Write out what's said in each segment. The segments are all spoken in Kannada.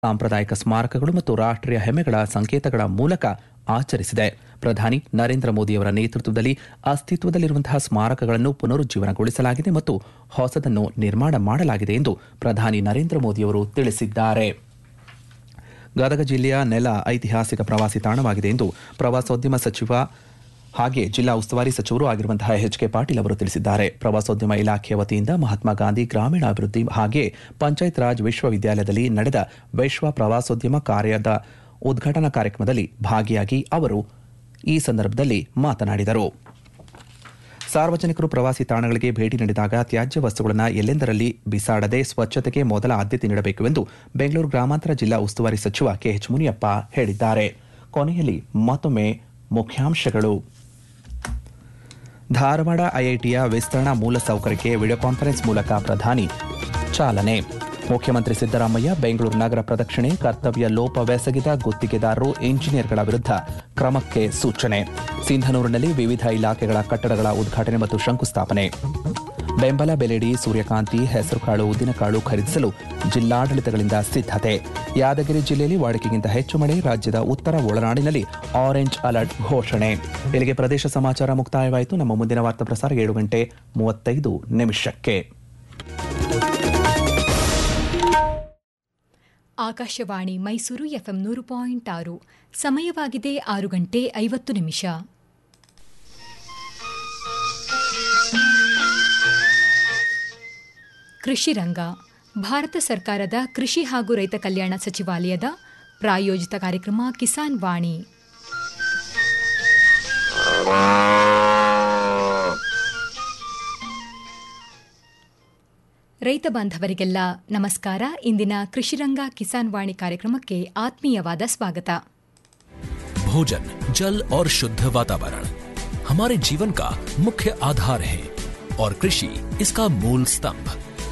ಸಾಂಪ್ರದಾಯಿಕ ಸ್ಮಾರಕಗಳು ಮತ್ತು ರಾಷ್ಟ್ರೀಯ ಹೆಮ್ಮೆಗಳ ಸಂಕೇತಗಳ ಮೂಲಕ ಆಚರಿಸಿದೆ ಪ್ರಧಾನಿ ನರೇಂದ್ರ ಮೋದಿಯವರ ನೇತೃತ್ವದಲ್ಲಿ ಅಸ್ತಿತ್ವದಲ್ಲಿರುವಂತಹ ಸ್ಮಾರಕಗಳನ್ನು ಪುನರುಜ್ಜೀವನಗೊಳಿಸಲಾಗಿದೆ ಮತ್ತು ಹೊಸದನ್ನು ನಿರ್ಮಾಣ ಮಾಡಲಾಗಿದೆ ಎಂದು ಪ್ರಧಾನಿ ನರೇಂದ್ರ ಮೋದಿಯವರು ತಿಳಿಸಿದ್ದಾರೆ ಗದಗ ಜಿಲ್ಲೆಯ ನೆಲ ಐತಿಹಾಸಿಕ ಪ್ರವಾಸಿ ತಾಣವಾಗಿದೆ ಎಂದು ಪ್ರವಾಸೋದ್ಯಮ ಸಚಿವ ಹಾಗೆ ಜಿಲ್ಲಾ ಉಸ್ತುವಾರಿ ಸಚಿವರು ಆಗಿರುವಂತಹ ಎಚ್ ಕೆ ಪಾಟೀಲ್ ಅವರು ತಿಳಿಸಿದ್ದಾರೆ ಪ್ರವಾಸೋದ್ಯಮ ಇಲಾಖೆಯ ವತಿಯಿಂದ ಮಹಾತ್ಮ ಗಾಂಧಿ ಗ್ರಾಮೀಣಾಭಿವೃದ್ಧಿ ಹಾಗೆ ಪಂಚಾಯತ್ ರಾಜ್ ವಿಶ್ವವಿದ್ಯಾಲಯದಲ್ಲಿ ನಡೆದ ವಿಶ್ವ ಪ್ರವಾಸೋದ್ಯಮ ಕಾರ್ಯದ ಉದ್ಘಾಟನಾ ಕಾರ್ಯಕ್ರಮದಲ್ಲಿ ಭಾಗಿಯಾಗಿ ಅವರು ಈ ಸಂದರ್ಭದಲ್ಲಿ ಮಾತನಾಡಿದರು ಸಾರ್ವಜನಿಕರು ಪ್ರವಾಸಿ ತಾಣಗಳಿಗೆ ಭೇಟಿ ನೀಡಿದಾಗ ತ್ಯಾಜ್ಯ ವಸ್ತುಗಳನ್ನು ಎಲ್ಲೆಂದರಲ್ಲಿ ಬಿಸಾಡದೆ ಸ್ವಚ್ಛತೆಗೆ ಮೊದಲ ಆದ್ಯತೆ ನೀಡಬೇಕು ಎಂದು ಬೆಂಗಳೂರು ಗ್ರಾಮಾಂತರ ಜಿಲ್ಲಾ ಉಸ್ತುವಾರಿ ಸಚಿವ ಕೆಎಚ್ ಮುನಿಯಪ್ಪ ಹೇಳಿದ್ದಾರೆ ಕೊನೆಯಲ್ಲಿ ಮತ್ತೊಮ್ಮೆ ಮುಖ್ಯಾಂಶಗಳು ಧಾರವಾಡ ಐಐಟಿಯ ವಿಸ್ತರಣಾ ಮೂಲಸೌಕರ್ಯಕ್ಕೆ ವಿಡಿಯೋ ಕಾನ್ಫರೆನ್ಸ್ ಮೂಲಕ ಪ್ರಧಾನಿ ಚಾಲನೆ ಮುಖ್ಯಮಂತ್ರಿ ಸಿದ್ದರಾಮಯ್ಯ ಬೆಂಗಳೂರು ನಗರ ಪ್ರದಕ್ಷಿಣೆ ಕರ್ತವ್ಯ ಲೋಪವೆಸಗಿದ ಗುತ್ತಿಗೆದಾರರು ಇಂಜಿನಿಯರ್ಗಳ ವಿರುದ್ಧ ಕ್ರಮಕ್ಕೆ ಸೂಚನೆ ಸಿಂಧನೂರಿನಲ್ಲಿ ವಿವಿಧ ಇಲಾಖೆಗಳ ಕಟ್ಟಡಗಳ ಉದ್ಘಾಟನೆ ಮತ್ತು ಶಂಕುಸ್ಥಾಪನೆ ಬೆಂಬಲ ಬೆಲೆಡಿ ಸೂರ್ಯಕಾಂತಿ ಹೆಸರುಕಾಳು ಉದ್ದಿನಕಾಳು ಖರೀದಿಸಲು ಜಿಲ್ಲಾಡಳಿತಗಳಿಂದ ಸಿದ್ಧತೆ ಯಾದಗಿರಿ ಜಿಲ್ಲೆಯಲ್ಲಿ ವಾಡಿಕೆಗಿಂತ ಹೆಚ್ಚು ಮಳೆ ರಾಜ್ಯದ ಉತ್ತರ ಒಳನಾಡಿನಲ್ಲಿ ಆರೆಂಜ್ ಅಲರ್ಟ್ ಘೋಷಣೆ ಇಲ್ಲಿಗೆ ಪ್ರದೇಶ ಸಮಾಚಾರ ಮುಕ್ತಾಯವಾಯಿತು ನಮ್ಮ ಮುಂದಿನ ವಾರ್ತಾ ಪ್ರಸಾರ ಏಳು ಗಂಟೆ ಮೂವತ್ತೈದು ನಿಮಿಷಕ್ಕೆ ಆಕಾಶವಾಣಿ ಮೈಸೂರು ಎಫ್ಎಂ ನೂರು ಪಾಯಿಂಟ್ ಆರು ಸಮಯವಾಗಿದೆ ಆರು ಗಂಟೆ ಐವತ್ತು ನಿಮಿಷ ಕೃಷಿ ರಂಗ ಭಾರತ ಸರ್ಕಾರದ ಕೃಷಿ ಹಾಗೂ ರೈತ ಕಲ್ಯಾಣ ಸಚಿವಾಲಯದ ಪ್ರಾಯೋಜಿತ ಕಾರ್ಯಕ್ರಮ ಕಿಸಾನ್ ವಾಣಿ ರೈತ ಬಾಂಧವರಿಗೆಲ್ಲ ನಮಸ್ಕಾರ ಇಂದಿನ ಕೃಷಿರಂಗ ಕಿಸಾನ್ ವಾಣಿ ಕಾರ್ಯಕ್ರಮಕ್ಕೆ ಆತ್ಮೀಯವಾದ ಸ್ವಾಗತ भोजन जल और शुद्ध वातावरण हमारे जीवन का मुख्य आधार है और कृषि इसका मूल स्तंभ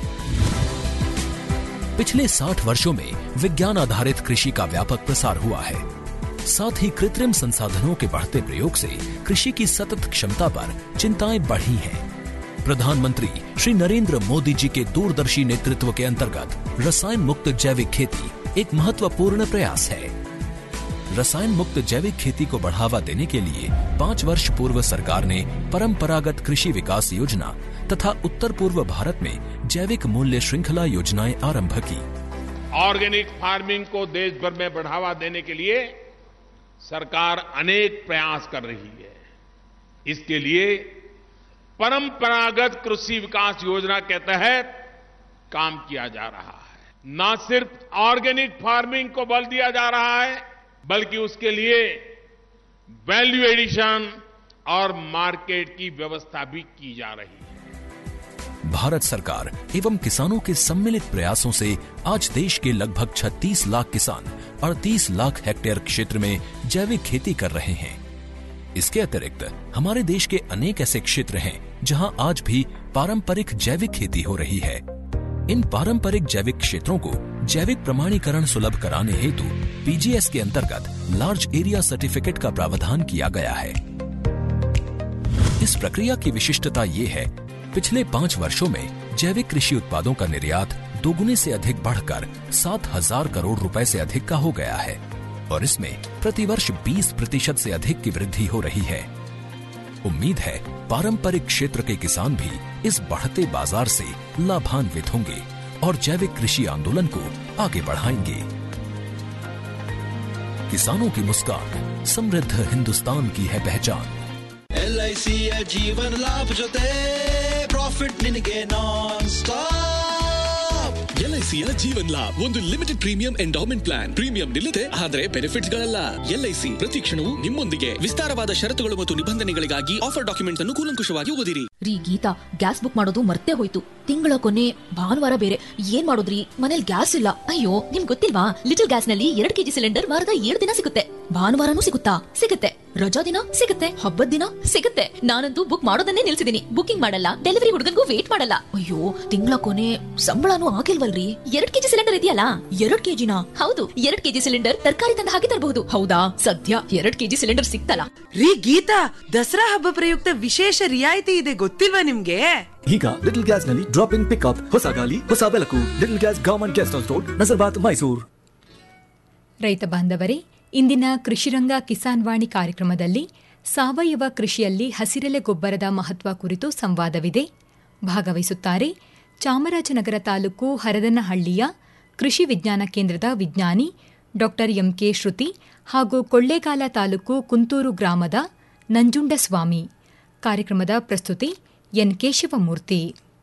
पिछले 60 वर्षों में विज्ञान आधारित कृषि का व्यापक प्रसार हुआ है साथ ही कृत्रिम संसाधनों के बढ़ते प्रयोग से कृषि की सतत क्षमता पर चिंताएं बढ़ी हैं प्रधानमंत्री श्री नरेंद्र मोदी जी के दूरदर्शी नेतृत्व के अंतर्गत रसायन मुक्त जैविक खेती एक महत्वपूर्ण प्रयास है रसायन मुक्त जैविक खेती को बढ़ावा देने के लिए पाँच वर्ष पूर्व सरकार ने परंपरागत कृषि विकास योजना तथा उत्तर पूर्व भारत में जैविक मूल्य श्रृंखला योजनाएं आरंभ की ऑर्गेनिक फार्मिंग को देश भर में बढ़ावा देने के लिए सरकार अनेक प्रयास कर रही है इसके लिए परंपरागत कृषि विकास योजना के तहत काम किया जा रहा है न सिर्फ ऑर्गेनिक फार्मिंग को बल दिया जा रहा है बल्कि उसके लिए वैल्यू एडिशन और मार्केट की व्यवस्था भी की जा रही है भारत सरकार एवं किसानों के सम्मिलित प्रयासों से आज देश के लगभग 36 लाख किसान 38 लाख हेक्टेयर क्षेत्र में जैविक खेती कर रहे हैं इसके अतिरिक्त हमारे देश के अनेक ऐसे क्षेत्र हैं जहां आज भी पारंपरिक जैविक खेती हो रही है इन पारंपरिक जैविक क्षेत्रों को जैविक प्रमाणीकरण सुलभ कराने हेतु पीजीएस के अंतर्गत लार्ज एरिया सर्टिफिकेट का प्रावधान किया गया है इस प्रक्रिया की विशिष्टता ये है पिछले पाँच वर्षों में जैविक कृषि उत्पादों का निर्यात दोगुने से अधिक बढ़कर सात हजार करोड़ रुपए से अधिक का हो गया है और इसमें प्रतिवर्ष 20 प्रतिशत से अधिक की वृद्धि हो रही है उम्मीद है पारंपरिक क्षेत्र के किसान भी इस बढ़ते बाजार से लाभान्वित होंगे और जैविक कृषि आंदोलन को आगे बढ़ाएंगे किसानों की मुस्कान समृद्ध हिंदुस्तान की है पहचान ಎಲ್ ಐ ಸಿಯ ಜೀವನ ಲಾಭ ಜೊತೆ ಪ್ರಾಫಿಟ್ ನಿನಗೆ ನಾನ್ ಸ್ಟಾಪ್ ಎಲ್ಐಸಿಯ ಜೀವನ್ ಲಾಭ್ ಒಂದು limited premium endowment plan premium ನಿಲ್ಲದೆ ಆದರೆ ಬೆನಿಫಿಟ್ಸ್ ಗಳಲ್ಲ ಎಲ್ಐಸಿ ಪ್ರತಿ ಕ್ಷಣವೂ ನಿಮ್ಮೊಂದಿಗೆ ವಿಸ್ತಾರವಾದ ಷರತ್ತುಗಳು ಮತ್ತು ನಿಬಂಧನೆಗಳಿಗಾಗಿ ಆಫರ್ ಡಾಕ್ಯುಮೆಂಟ್ಸ್ ಅನ್ನು ಕೂಲಂಕುಷವಾಗಿ ಓದಿರಿ ರೀ ಗೀತಾ ಗ್ಯಾಸ್ ಬುಕ್ ಮಾಡೋದು ಮರ್ತೇ ಹೋಯ್ತು ತಿಂಗಳ ಕೊನೆ ಭಾನುವಾರ ಬೇರೆ ಏನ್ ಮಾಡೋದ್ರಿ ಮನೇಲಿ ಗ್ಯಾಸ್ ಇಲ್ಲ ಅಯ್ಯೋ ನಿಮ್ ಗೊತ್ತಿಲ್ವಾ ಲಿಟಲ್ ಗ್ಯಾಸ್ ನಲ್ಲಿ ಎರಡ್ ಕೆಜಿ ಸಿಲಿಂಡರ್ ವಾರದ ಏಳು ದಿನ ಸಿಗುತ್ತೆ ಭಾನುವಾರನೂ ಸಿಗುತ್ತಾ ಸಿಗುತ್ತೆ ರಜಾ ದಿನ ಸಿಗುತ್ತೆ ಹಬ್ಬದ ದಿನ ಸಿಗುತ್ತೆ ನಾನಂತೂ ಬುಕ್ ಮಾಡೋದನ್ನೇ ನಿಲ್ಸಿದೀನಿ ಬುಕಿಂಗ್ ಮಾಡಲ್ಲ ಡೆಲಿವರಿ ಹುಡುಗನ್ಗೂ ವೇಟ್ ಮಾಡಲ್ಲ ಅಯ್ಯೋ ತಿಂಗಳ ಕೊನೆ ಸಂಬಳನೂ ಆಗಿಲ್ವಲ್ರಿ ಎರಡ್ ಕೆಜಿ ಸಿಲಿಂಡರ್ ಇದೆಯಲ್ಲ ಎರಡ್ ಕೆಜಿನ ಹೌದು ಎರಡ್ ಕೆಜಿ ಸಿಲಿಂಡರ್ ತರಕಾರಿ ತಂದ ಹಾಗೆ ತರಬಹುದು ಹೌದಾ ಸದ್ಯ ಎರಡ್ ಕೆಜಿ ಸಿಲಿಂಡರ್ ಸಿಕ್ತಲ್ಲ ರೀ ಗೀತಾ ದಸರಾ ಹಬ್ಬ ಪ್ರಯುಕ್ತ ವಿಶೇಷ ರಿಯಾಯಿತಿ ಇದೆ ಗೊತ್ತಿಲ್ವಾ ನಿಮ್ಗೆ ಈಗ ಲಿಟಲ್ ಗ್ಯಾಸ್ ನಲ್ಲಿ ಡ್ರಾಪ್ ಇನ್ ಪಿಕಪ್ ಹೊಸ ಗಾಲಿ ಹೊಸ ಬೆಳಕು little gas government guest house road Nazarbad Mysuru ರೈತ ಬಾಂಧವರೇ ಇಂದಿನ ಕೃಷಿರಂಗ ಕಿಸಾನ್ ವಾಣಿ ಕಾರ್ಯಕ್ರಮದಲ್ಲಿ ಸಾವಯವ ಕೃಷಿಯಲ್ಲಿ ಹಸಿರೆಲೆ ಗೊಬ್ಬರದ ಮಹತ್ವ ಕುರಿತು ಸಂವಾದವಿದೆ ಭಾಗವಹಿಸುತ್ತಾರೆ ಚಾಮರಾಜನಗರ ತಾಲೂಕು ಹರದನಹಳ್ಳಿಯ ಕೃಷಿ ವಿಜ್ಞಾನ ಕೇಂದ್ರದ ವಿಜ್ಞಾನಿ ಡಾ ಎಂಕೆ ಶ್ರುತಿ ಹಾಗೂ ಕೊಳ್ಳೇಗಾಲ ತಾಲೂಕು ಕುಂತೂರು ಗ್ರಾಮದ ನಂಜುಂಡಸ್ವಾಮಿ ಕಾರ್ಯಕ್ರಮದ ಪ್ರಸ್ತುತಿ ಎನ್ ಕೇಶವಮೂರ್ತಿ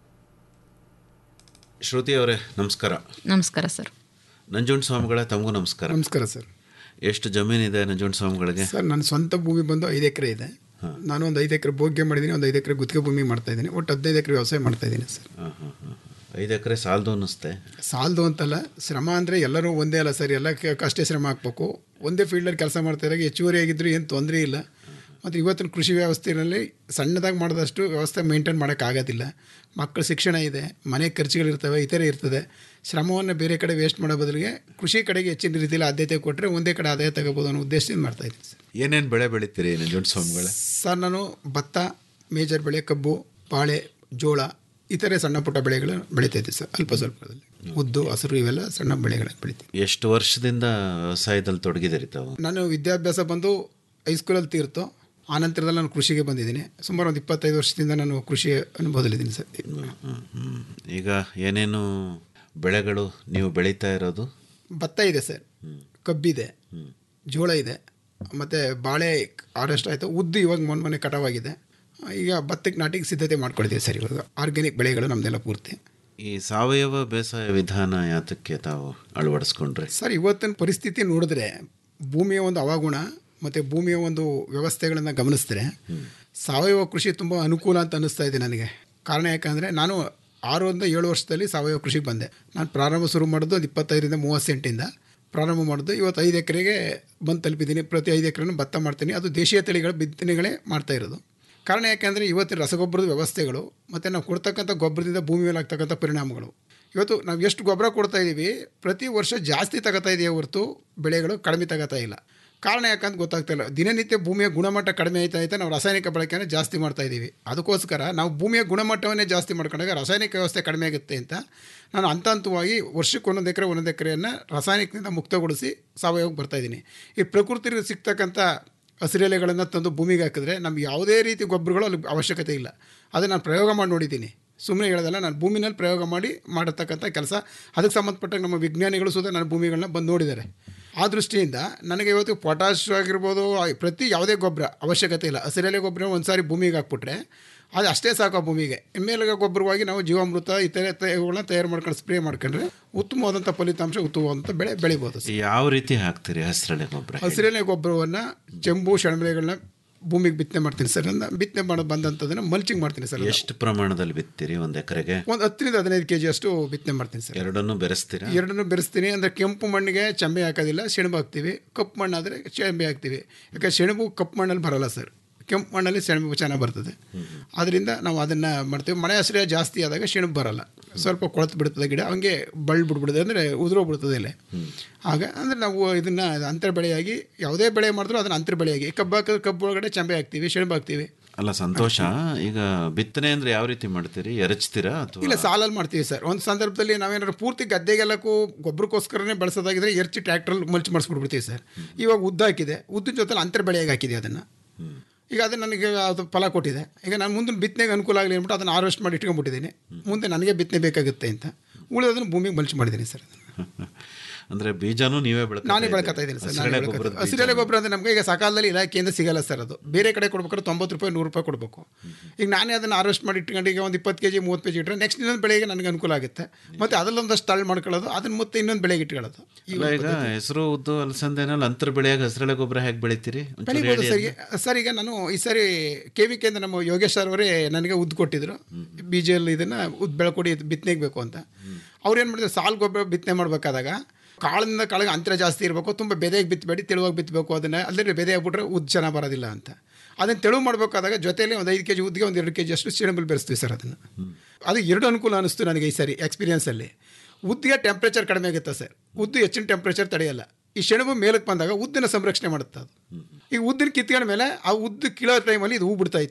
ಶ್ರುತಿ ಅವರೇ ನಮಸ್ಕಾರ ನಮಸ್ಕಾರ ಸರ್ ನಂಜುಂಡ ಸ್ವಾಮಿಗಳೇ ತಮಗೂ ನಮಸ್ಕಾರ ನಮಸ್ಕಾರ ಸರ್ ಎಷ್ಟು ಜಮೀನಿದೆ ನಂಜುಂಡ ಸ್ವಾಮಿಗಳಿಗೆ ಸರ್ ನನ್ನ ಸ್ವಂತ ಭೂಮಿ ಬಂದು ಐದು ಎಕರೆ ಇದೆ ನಾನು ಒಂದು ಐದು ಎಕರೆ ಭೋಗ್ಯ ಮಾಡಿದ್ದೀನಿ ಒಂದು ಐದು ಎಕರೆ ಗುತ್ತಿಗೆ ಭೂಮಿ ಮಾಡ್ತಾ ಇದ್ದೀನಿ ಒಟ್ಟು ಹದಿನೈದು ಎಕರೆ ವ್ಯವಸಾಯ ಮಾಡ್ತಾ ಇದ್ದೀನಿ ಸರ್ ಹಾಂ ಹಾಂ ಹಾಂ ಐದು ಎಕರೆ ಸಾಲದು ಅನ್ನಿಸ್ತೆ ಸಾಲದು ಅಂತಲ್ಲ ಶ್ರಮ ಅಂದರೆ ಎಲ್ಲರೂ ಒಂದೇ ಅಲ್ಲ ಸರ್ ಎಲ್ಲ ಕ- ಅಷ್ಟೇ ಶ್ರಮ ಹಾಕ್ಬೇಕು ಒಂದೇ ಫೀಲ್ಡಲ್ಲಿ ಕೆಲಸ ಮಾಡ್ತಾ ಇದ್ದಾಗ ಹೆಚ್ಚುವರಿ ಆಗಿದ್ರು ಏನು ತೊಂದರೆ ಇಲ್ಲ ಮತ್ತು ಇವತ್ತಿನ ಕೃಷಿ ವ್ಯವಸ್ಥೆಯಲ್ಲಿ ಸಣ್ಣದಾಗಿ ಮಾಡಿದಷ್ಟು ವ್ಯವಸ್ಥೆ ಮೇಂಟೈನ್ ಮಾಡೋಕ್ಕಾಗೋದಿಲ್ಲ ಮಕ್ಕಳ ಶಿಕ್ಷಣ ಇದೆ ಮನೆ ಖರ್ಚುಗಳಿರ್ತವೆ ಇತರೆ ಇರ್ತದೆ ಶ್ರಮವನ್ನು ಬೇರೆ ಕಡೆ ವೇಸ್ಟ್ ಮಾಡೋ ಬದಲಿಗೆ ಕೃಷಿ ಕಡೆಗೆ ಹೆಚ್ಚಿನ ರೀತಿಯಲ್ಲಿ ಆದ್ಯತೆ ಕೊಟ್ಟರೆ ಒಂದೇ ಕಡೆ ಆದಾಯ ತಗೋಬೋದು ಅನ್ನೋ ಉದ್ದೇಶದಿಂದ ಮಾಡ್ತಾ ಇದ್ದೀನಿ ಸರ್ ಏನೇನು ಬೆಳೆ ಬೆಳಿತೀರಿ ನಂಜುಂಡ ಸ್ವಾಮಿಗಳೇ ಸರ್ ನಾನು ಭತ್ತ ಮೇಜರ್ ಬೆಳೆ ಕಬ್ಬು ಬಾಳೆ ಜೋಳ ಇತರೆ ಸಣ್ಣ ಪುಟ್ಟ ಬೆಳೆಗಳು ಬೆಳೀತಾ ಇದ್ದೀವಿ ಸರ್ ಅಲ್ಪ ಸ್ವಲ್ಪದಲ್ಲಿ ಉದ್ದು ಹಸಿರು ಇವೆಲ್ಲ ಸಣ್ಣ ಬೆಳೆಗಳನ್ನು ಬೆಳಿತೀವಿ ಎಷ್ಟು ವರ್ಷದಿಂದ ವ್ಯವಸಾಯದಲ್ಲಿ ತೊಡಗಿದ್ದೀರಿ ತಾವು ನಾನು ವಿದ್ಯಾಭ್ಯಾಸ ಬಂದು ಹೈಸ್ಕೂಲಲ್ಲಿ ತೀರ್ತು ಆನಂತರದಲ್ಲಿ ನಾನು ಕೃಷಿಗೆ ಬಂದಿದ್ದೀನಿ ಸುಮಾರು ಒಂದು ಇಪ್ಪತ್ತೈದು ವರ್ಷದಿಂದ ನಾನು ಕೃಷಿ ಅನುಭವದಲ್ಲಿದ್ದೀನಿ ಸರ್ ಹ್ಮ್, ಹ್ಮ್. ಈಗ ಏನೇನು ಬೆಳೆಗಳು ನೀವು ಬೆಳೀತಾ ಇರೋದು ಭತ್ತ ಇದೆ ಸರ್ ಕಬ್ಬಿದೆ ಜೋಳ ಇದೆ ಮತ್ತು ಬಾಳೆ ಆರೆಸ್ಟ್ ಆಯಿತು ಉದ್ದು ಇವಾಗ ಮೊನ್ನೆ ಮೊನ್ನೆ ಕಟಾವಾಗಿದೆ ಈಗ ಭತ್ತಕ್ಕೆ ನಾಟಿಗೆ ಸಿದ್ಧತೆ ಮಾಡ್ಕೊಳ್ತೀವಿ ಸರ್ ಇವಾಗ ಆರ್ಗ್ಯಾನಿಕ್ ಬೆಳೆಗಳು ನಮ್ಮದೆಲ್ಲ ಪೂರ್ತಿ ಈ ಸಾವಯವ ಬೇಸಾಯ ವಿಧಾನ ಯಾತಕ್ಕೆ ತಾವು ಅಳವಡಿಸ್ಕೊಂಡ್ರಿ ಸರ್ ಇವತ್ತಿನ ಪರಿಸ್ಥಿತಿ ನೋಡಿದ್ರೆ ಭೂಮಿಯ ಒಂದು ಹವಾಗುಣ ಮತ್ತು ಭೂಮಿಯ ಒಂದು ವ್ಯವಸ್ಥೆಗಳನ್ನು ಗಮನಿಸಿದ್ರೆ ಸಾವಯವ ಕೃಷಿ ತುಂಬ ಅನುಕೂಲ ಅಂತ ಅನ್ನಿಸ್ತಾ ಇದೆ ನನಗೆ ಕಾರಣ ಯಾಕಂದರೆ ನಾನು ಆರರಿಂದ ಏಳು ವರ್ಷದಲ್ಲಿ ಸಾವಯವ ಕೃಷಿಗೆ ಬಂದೆ ನಾನು ಪ್ರಾರಂಭ ಶುರು ಮಾಡೋದು ಒಂದು ಇಪ್ಪತ್ತೈದರಿಂದ ಮೂವತ್ತು ಸೆಂಟಿಂದ ಪ್ರಾರಂಭ ಮಾಡೋದು ಇವತ್ತು ಐದು ಎಕರೆಗೆ ಬಂದು ತಲುಪಿದ್ದೀನಿ ಪ್ರತಿ ಐದು ಎಕರೆನೂ ಭತ್ತ ಮಾಡ್ತೀನಿ ಅದು ದೇಶೀಯ ತಳಿಗಳ ಬಿತ್ತನೆಗಳೇ ಮಾಡ್ತಾ ಇರೋದು ಕಾರಣ ಯಾಕೆಂದರೆ ಇವತ್ತಿನ ರಸಗೊಬ್ಬರದ ವ್ಯವಸ್ಥೆಗಳು ಮತ್ತು ನಾವು ಕೊಡ್ತಕ್ಕಂಥ ಗೊಬ್ಬರದಿಂದ ಭೂಮಿ ಮೇಲೆ ಆಗ್ತಕ್ಕಂಥ ಪರಿಣಾಮಗಳು ಇವತ್ತು ನಾವು ಎಷ್ಟು ಗೊಬ್ಬರ ಕೊಡ್ತಾ ಇದ್ದೀವಿ ಪ್ರತಿ ವರ್ಷ ಜಾಸ್ತಿ ತಗೋತಾ ಇದೆಯೇ ಹೊರತು ಬೆಳೆಗಳು ಕಡಿಮೆ ತಗೋತಾ ಇಲ್ಲ ಕಾರಣ ಯಾಕಂತ ಗೊತ್ತಾಗ್ತಾ ಇಲ್ಲ ದಿನನಿತ್ಯ ಭೂಮಿಯ ಗುಣಮಟ್ಟ ಕಡಿಮೆ ಆಯ್ತಾ ಆಯ್ತಾ ನಾವು ರಾಸಾಯನಿಕ ಬಳಕೆಯನ್ನು ಜಾಸ್ತಿ ಮಾಡ್ತಾ ಇದ್ದೀವಿ ಅದಕ್ಕೋಸ್ಕರ ನಾವು ಭೂಮಿಯ ಗುಣಮಟ್ಟವನ್ನೇ ಜಾಸ್ತಿ ಮಾಡ್ಕೊಂಡಾಗ ರಾಸಾಯನಿಕ ವ್ಯವಸ್ಥೆ ಕಡಿಮೆ ಆಗುತ್ತೆ ಅಂತ ನಾನು ಹಂತ ಹಂತವಾಗಿ ವರ್ಷಕ್ಕೆ ಒಂದೊಂದು ಎಕರೆ ಒಂದೊಂದು ಎಕರೆಯನ್ನು ರಾಸಾಯನಿಕದಿಂದ ಮುಕ್ತಗೊಳಿಸಿ ಸಾವಯವಕ್ಕೆ ಬರ್ತಾ ಇದ್ದೀನಿ ಈ ಪ್ರಕೃತಿಯಲ್ಲಿ ಸಿಗ್ತಕ್ಕಂಥ ಹಸಿರೆಲೆಗಳನ್ನು ತಂದು ಭೂಮಿಗೆ ಹಾಕಿದ್ರೆ ನಮ್ಗೆ ಯಾವುದೇ ರೀತಿ ಗೊಬ್ಬರಗಳು ಅಲ್ಲಿ ಅವಶ್ಯಕತೆ ಇಲ್ಲ ಅದನ್ನು ನಾನು ಪ್ರಯೋಗ ಮಾಡಿ ನೋಡಿದ್ದೀನಿ ಸುಮ್ಮನೆ ಹೇಳೋದಲ್ಲ ನಾನು ಭೂಮಿನಲ್ಲಿ ಪ್ರಯೋಗ ಮಾಡಿ ಮಾಡತಕ್ಕಂಥ ಕೆಲಸ ಅದಕ್ಕೆ ಸಂಬಂಧಪಟ್ಟ ನಮ್ಮ ವಿಜ್ಞಾನಿಗಳು ಸುದ ನನ್ನ ಭೂಮಿಗಳನ್ನ ಬಂದು ನೋಡಿದ್ದಾರೆ ಆ ದೃಷ್ಟಿಯಿಂದ ನನಗೆ ಇವತ್ತು ಪೊಟ್ಯಾಶ್ ಆಗಿರ್ಬೋದು ಆ ಪ್ರತಿ ಯಾವುದೇ ಗೊಬ್ಬರ ಅವಶ್ಯಕತೆ ಇಲ್ಲ ಹಸಿರೆಲೆ ಗೊಬ್ಬರ ಒಂದು ಸಾರಿ ಭೂಮಿಗೆ ಹಾಕ್ಬಿಟ್ರೆ ಅದು ಅಷ್ಟೇ ಸಾಕು ಆ ಭೂಮಿಗೆ ಮೇಲೆ ಗೊಬ್ಬರವಾಗಿ ನಾವು ಜೀವಾಮೃತ ಇತರೆ ಇವುಗಳನ್ನ ತಯಾರು ಮಾಡ್ಕೊಂಡು ಸ್ಪ್ರೇ ಮಾಡ್ಕೊಂಡ್ರೆ ಉತ್ತಮವಾದಂಥ ಫಲಿತಾಂಶ ಉತ್ತಮವಾದಂಥ ಬೆಳೆ ಬೆಳಿಬೋದು ಸರ್. ಯಾವ ರೀತಿ ಹಾಕ್ತೀರಿ ಹಸಿರೆಲೆ ಗೊಬ್ಬರ ಹಸಿರೆಲೆ ಗೊಬ್ಬರವನ್ನು ಚೆಂಬು ಶಣಬೆಳೆಗಳನ್ನ ಭೂಮಿಗೆ ಬಿತ್ತನೆ ಮಾಡ್ತೀನಿ ಸರ್ ನನ್ನ ಬಿತ್ತನೆ ಮಾಡಿ ಬಂದಂಥದ್ದನ್ನು ಮಲ್ಚಿಂಗ್ ಮಾಡ್ತೀನಿ ಸರ್ ಎಷ್ಟು ಪ್ರಮಾಣದಲ್ಲಿ ಬಿತ್ತೀರಿ ಒಂದು ಎಕರೆಗೆ ಒಂದು ಹತ್ತರಿಂದ ಹದಿನೈದು ಕೆ ಜಿ ಅಷ್ಟು ಬಿತ್ತನೆ ಮಾಡ್ತೀನಿ ಸರ್ ಎರಡನ್ನೂ ಬೆರೆಸ್ತೀರಾ ಎರಡನ್ನೂ ಬೆರೆಸ್ತೀನಿ ಅಂದರೆ ಕೆಂಪು ಮಣ್ಣಿಗೆ ಚಂಬೆ ಹಾಕೋದಿಲ್ಲ ಸೆಣಬು ಹಾಕ್ತೀವಿ ಕಪ್ಪು ಮಣ್ಣು ಆದರೆ ಚಂಬೆ ಹಾಕ್ತೀವಿ ಯಾಕೆ ಸೆಣಬು ಕಪ್ಪು ಮಣ್ಣಲ್ಲಿ ಬರಲ್ಲ ಸರ್ ಕೆಂಪು ಮಣ್ಣಲ್ಲಿ ಸೆಣಬು ಚೆನ್ನಾಗಿ ಬರ್ತದೆ ಅದರಿಂದ ನಾವು ಅದನ್ನು ಮಾಡ್ತೀವಿ ಮಳೆ ಆಶ್ರಯ ಜಾಸ್ತಿ ಆದಾಗ ಸೆಣಬು ಬರಲ್ಲ ಸ್ವಲ್ಪ ಕೊಳತು ಬಿಡ್ತದೆ ಗಿಡ ಹಂಗೆ ಬಳ್ಳಿ ಬಿಡ್ಬಿಡ್ತದೆ ಅಂದರೆ ಉದುರೋಗ್ಬಿಡ್ತದೆ ಎಲೆ ಆಗ ಅಂದರೆ ನಾವು ಇದನ್ನು ಅಂತರ ಬೆಳೆಯಾಗಿ ಯಾವುದೇ ಬೆಳೆ ಮಾಡಿದ್ರು ಅದನ್ನು ಅಂತರ ಬೆಳೆಯಾಗಿ ಕಬ್ಬು ಹಾಕಿದ್ರೆ ಕಬ್ಬು ಒಳಗಡೆ ಚಂಬೆ ಹಾಕ್ತೀವಿ ಸೆಣಬು ಹಾಕ್ತೀವಿ ಅಲ್ಲ ಸಂತೋಷ ಈಗ ಬಿತ್ತನೆ ಅಂದ್ರೆ ಯಾವ ರೀತಿ ಮಾಡ್ತೀರಿ ಎರಚ್ತೀರಾ ಅಥವಾ ಇಲ್ಲ ಸಾಲಲ್ಲಿ ಮಾಡ್ತೀವಿ ಸರ್ ಒಂದು ಸಂದರ್ಭದಲ್ಲಿ ನಾವೇನಾದ್ರು ಪೂರ್ತಿ ಗದ್ದೆಗೆಲ್ಲಕ್ಕೂ ಗೊಬ್ಬರಕ್ಕೋಸ್ಕರನೇ ಬಳಸೋದಾಗಿದ್ರೆ ಎರ್ಚಿ ಟ್ರ್ಯಾಕ್ಟ್ರಲ್ಲಿ ಮಲ್ಚ್ ಮಾಡಿಸ್ಬಿಡ್ಬಿಡ್ತೀವಿ ಸರ್ ಇವಾಗ ಉದ್ದ ಹಾಕಿದೆ ಉದ್ದಿನ ಜೊತೆ ಅಂತರ ಬೆಳೆಯಾಗಿ ಹಾಕಿದೆ ಅದನ್ನು ಈಗ ಅದು ನನಗೆ ಅದು ಫಲ ಕೊಟ್ಟಿದೆ ಈಗ ನಾನು ಮುಂದಿನ ಬಿತ್ತನೆಗೆ ಅನುಕೂಲ ಆಗಲಿ ಅಂದ್ಬಿಟ್ಟು ಅದನ್ನು ಹಾರ್ವೆಸ್ಟ್ ಮಾಡಿ ಇಟ್ಕೊಂಡ್ಬಿಟ್ಟಿದ್ದೀನಿ ಮುಂದೆ ನನಗೆ ಬಿತ್ತನೆ ಬೇಕಾಗುತ್ತೆ ಅಂತ ಉಳಿದೋದನ್ನು ಭೂಮಿಗೆ ಮಲ್ಚ್ ಮಾಡಿದ್ದೀನಿ ಸರ್ ಅಂದ್ರೆ ಬೀಜನೂ ನೀವೇ ಬೆಳ್ಕೊತಾ ನಾನೇ ಇದ್ದೀರಿ. ಬೆಳ್ಕೊತಾ ಇದ್ದೀನಿ ಸರ್ ಹಸಿರೆಲೆ ಗೊಬ್ಬರದ ಬೀಜ. ಹಸಿರೆಲೆ ಗೊಬ್ಬರ ಅಂದರೆ ನಮಗೆ ಈಗ ಸಕಾಲದಲ್ಲಿ ಇಲಾಖೆಯಿಂದ ಸಿಗಲ್ಲ ಸರ್ ಅದು ಬೇರೆ ಕಡೆ ಕೊಡ್ಬೇಕಾದ್ರೆ ತೊಂಬತ್ತು ರೂಪಾಯಿ ನೂರು ರೂಪಾಯಿ ಕೊಡಬೇಕು ಈಗ ನಾನೇ ಅದನ್ನು ಹಾರ್ವೆಸ್ಟ್ ಮಾಡಿ ಇಟ್ಕೊಂಡು ಈಗ ಒಂದು ಇಪ್ಪತ್ತು ಕೆ ಜಿ ಮೂವತ್ತು ಕೆ ಜಿ ಇಟ್ಟರೆ ನೆಕ್ಸ್ಟ್ ಇನ್ನೊಂದು ಬೆಳೆಗೆ ನನಗೆ ಅನುಕೂಲ ಆಗುತ್ತೆ ಮತ್ತು ಅದರಲ್ಲೊಂದಷ್ಟು ತಳ್ಳು ಮಾಡ್ಕೊಳ್ಳೋದು ಅದನ್ನು ಮತ್ತೆ ಇನ್ನೊಂದು ಬೆಳೆಗೆ ಇಟ್ಕೊಳ್ಳೋದು ಈ ಅಲ್ಲ ಈಗ ಹೆಸರು ಉದ್ದು ಅಲಸಂದೆನಲ್ಲಿ ಅಂತರ ಬೆಳೆಯಾಗ ಹಸಿರೆಲೆ ಗೊಬ್ಬರ ಹೇಗೆ ಬೆಳಿತೀರಿ ಒಂಚೂರು ಬೆಳಿಬೋದು ಹೇಳಿ ಸರ್ ಈಗ ಸರ್ ಈಗ ನಾನು ಈ ಸರಿ ಕೆ ವಿ ಕೆಯಿಂದ ನಮ್ಮ ಯೋಗೇಶ್ ಸರ್ ಅವರೇ ನನಗೆ ಉದ್ದು ಕೊಟ್ಟಿದ್ರು ಬೀಜಲ್ಲಿ ಇದನ್ನು ಉದ್ದು ಬೆಳ್ಕೊಡಿ ಇದು ಬಿತ್ತನೆಗೆ ಬೇಕು ಅಂತ ಅವ್ರು ಏನು ಮಾಡಿದ್ರು ಸಾಲು ಗೊಬ್ಬರ ಬಿತ್ತನೆ ಮಾಡಬೇಕಾದಾಗ ಕಾಳಿಂದ ಕಾಳಿಗೆ ಅಂತರ ಜಾಸ್ತಿ ಇರಬೇಕು ತುಂಬ ಬೆದೆಗೆ ಬಿತ್ತಬೇಡಿ ತೆಳುವಾಗಿ ಬಿತ್ತಬೇಕು ಅದನ್ನು ಅಲ್ಲದೆ ಬೆದೆ ಆಗ್ಬಿಟ್ರೆ ಉದ್ದು ಚೆನ್ನಾಗಿ ಬರೋದಿಲ್ಲ ಅಂತ ಅದನ್ನು ತೆಳು ಮಾಡಬೇಕಾದಾಗ ಜೊತೆಯಲ್ಲಿ ಒಂದು ಐದು ಕೆ ಜಿ ಉದ್ದಿಗೆ ಒಂದು ಎರಡು ಕೆ ಜಿ ಅಷ್ಟು ಸೆಣಬಲ್ ಬೆರೆಸ್ತೀವಿ ಸರ್ ಅದನ್ನು ಅದು ಎರಡು ಅನುಕೂಲ ಅನಿಸ್ತು ನನಗೆ ಈ ಸರಿ ಎಕ್ಸ್ಪೀರಿಯನ್ಸಲ್ಲಿ ಉದ್ದಿಗೆ ಟೆಂಪ್ರೇಚರ್ ಕಡಿಮೆ ಆಗುತ್ತೆ ಸರ್ ಉದ್ದು ಹೆಚ್ಚಿನ ಟೆಂಪ್ರೇಚರ್ ತಡೆಯಲ್ಲ ಈ ಸೆಣಬು ಮೇಲಕ್ಕೆ ಬಂದಾಗ ಉದ್ದಿನ ಸಂರಕ್ಷಣೆ ಮಾಡುತ್ತೆ ಅದು ಈಗ ಉದ್ದಿನ ಕಿತ್ಕೊಂಡ ಮೇಲೆ ಆ ಉದ್ದು ಕೀಳೋ ಟೈಮಲ್ಲಿ ಇದು ಹೂ ಬಿಡ್ತಾ ಇತ್ತು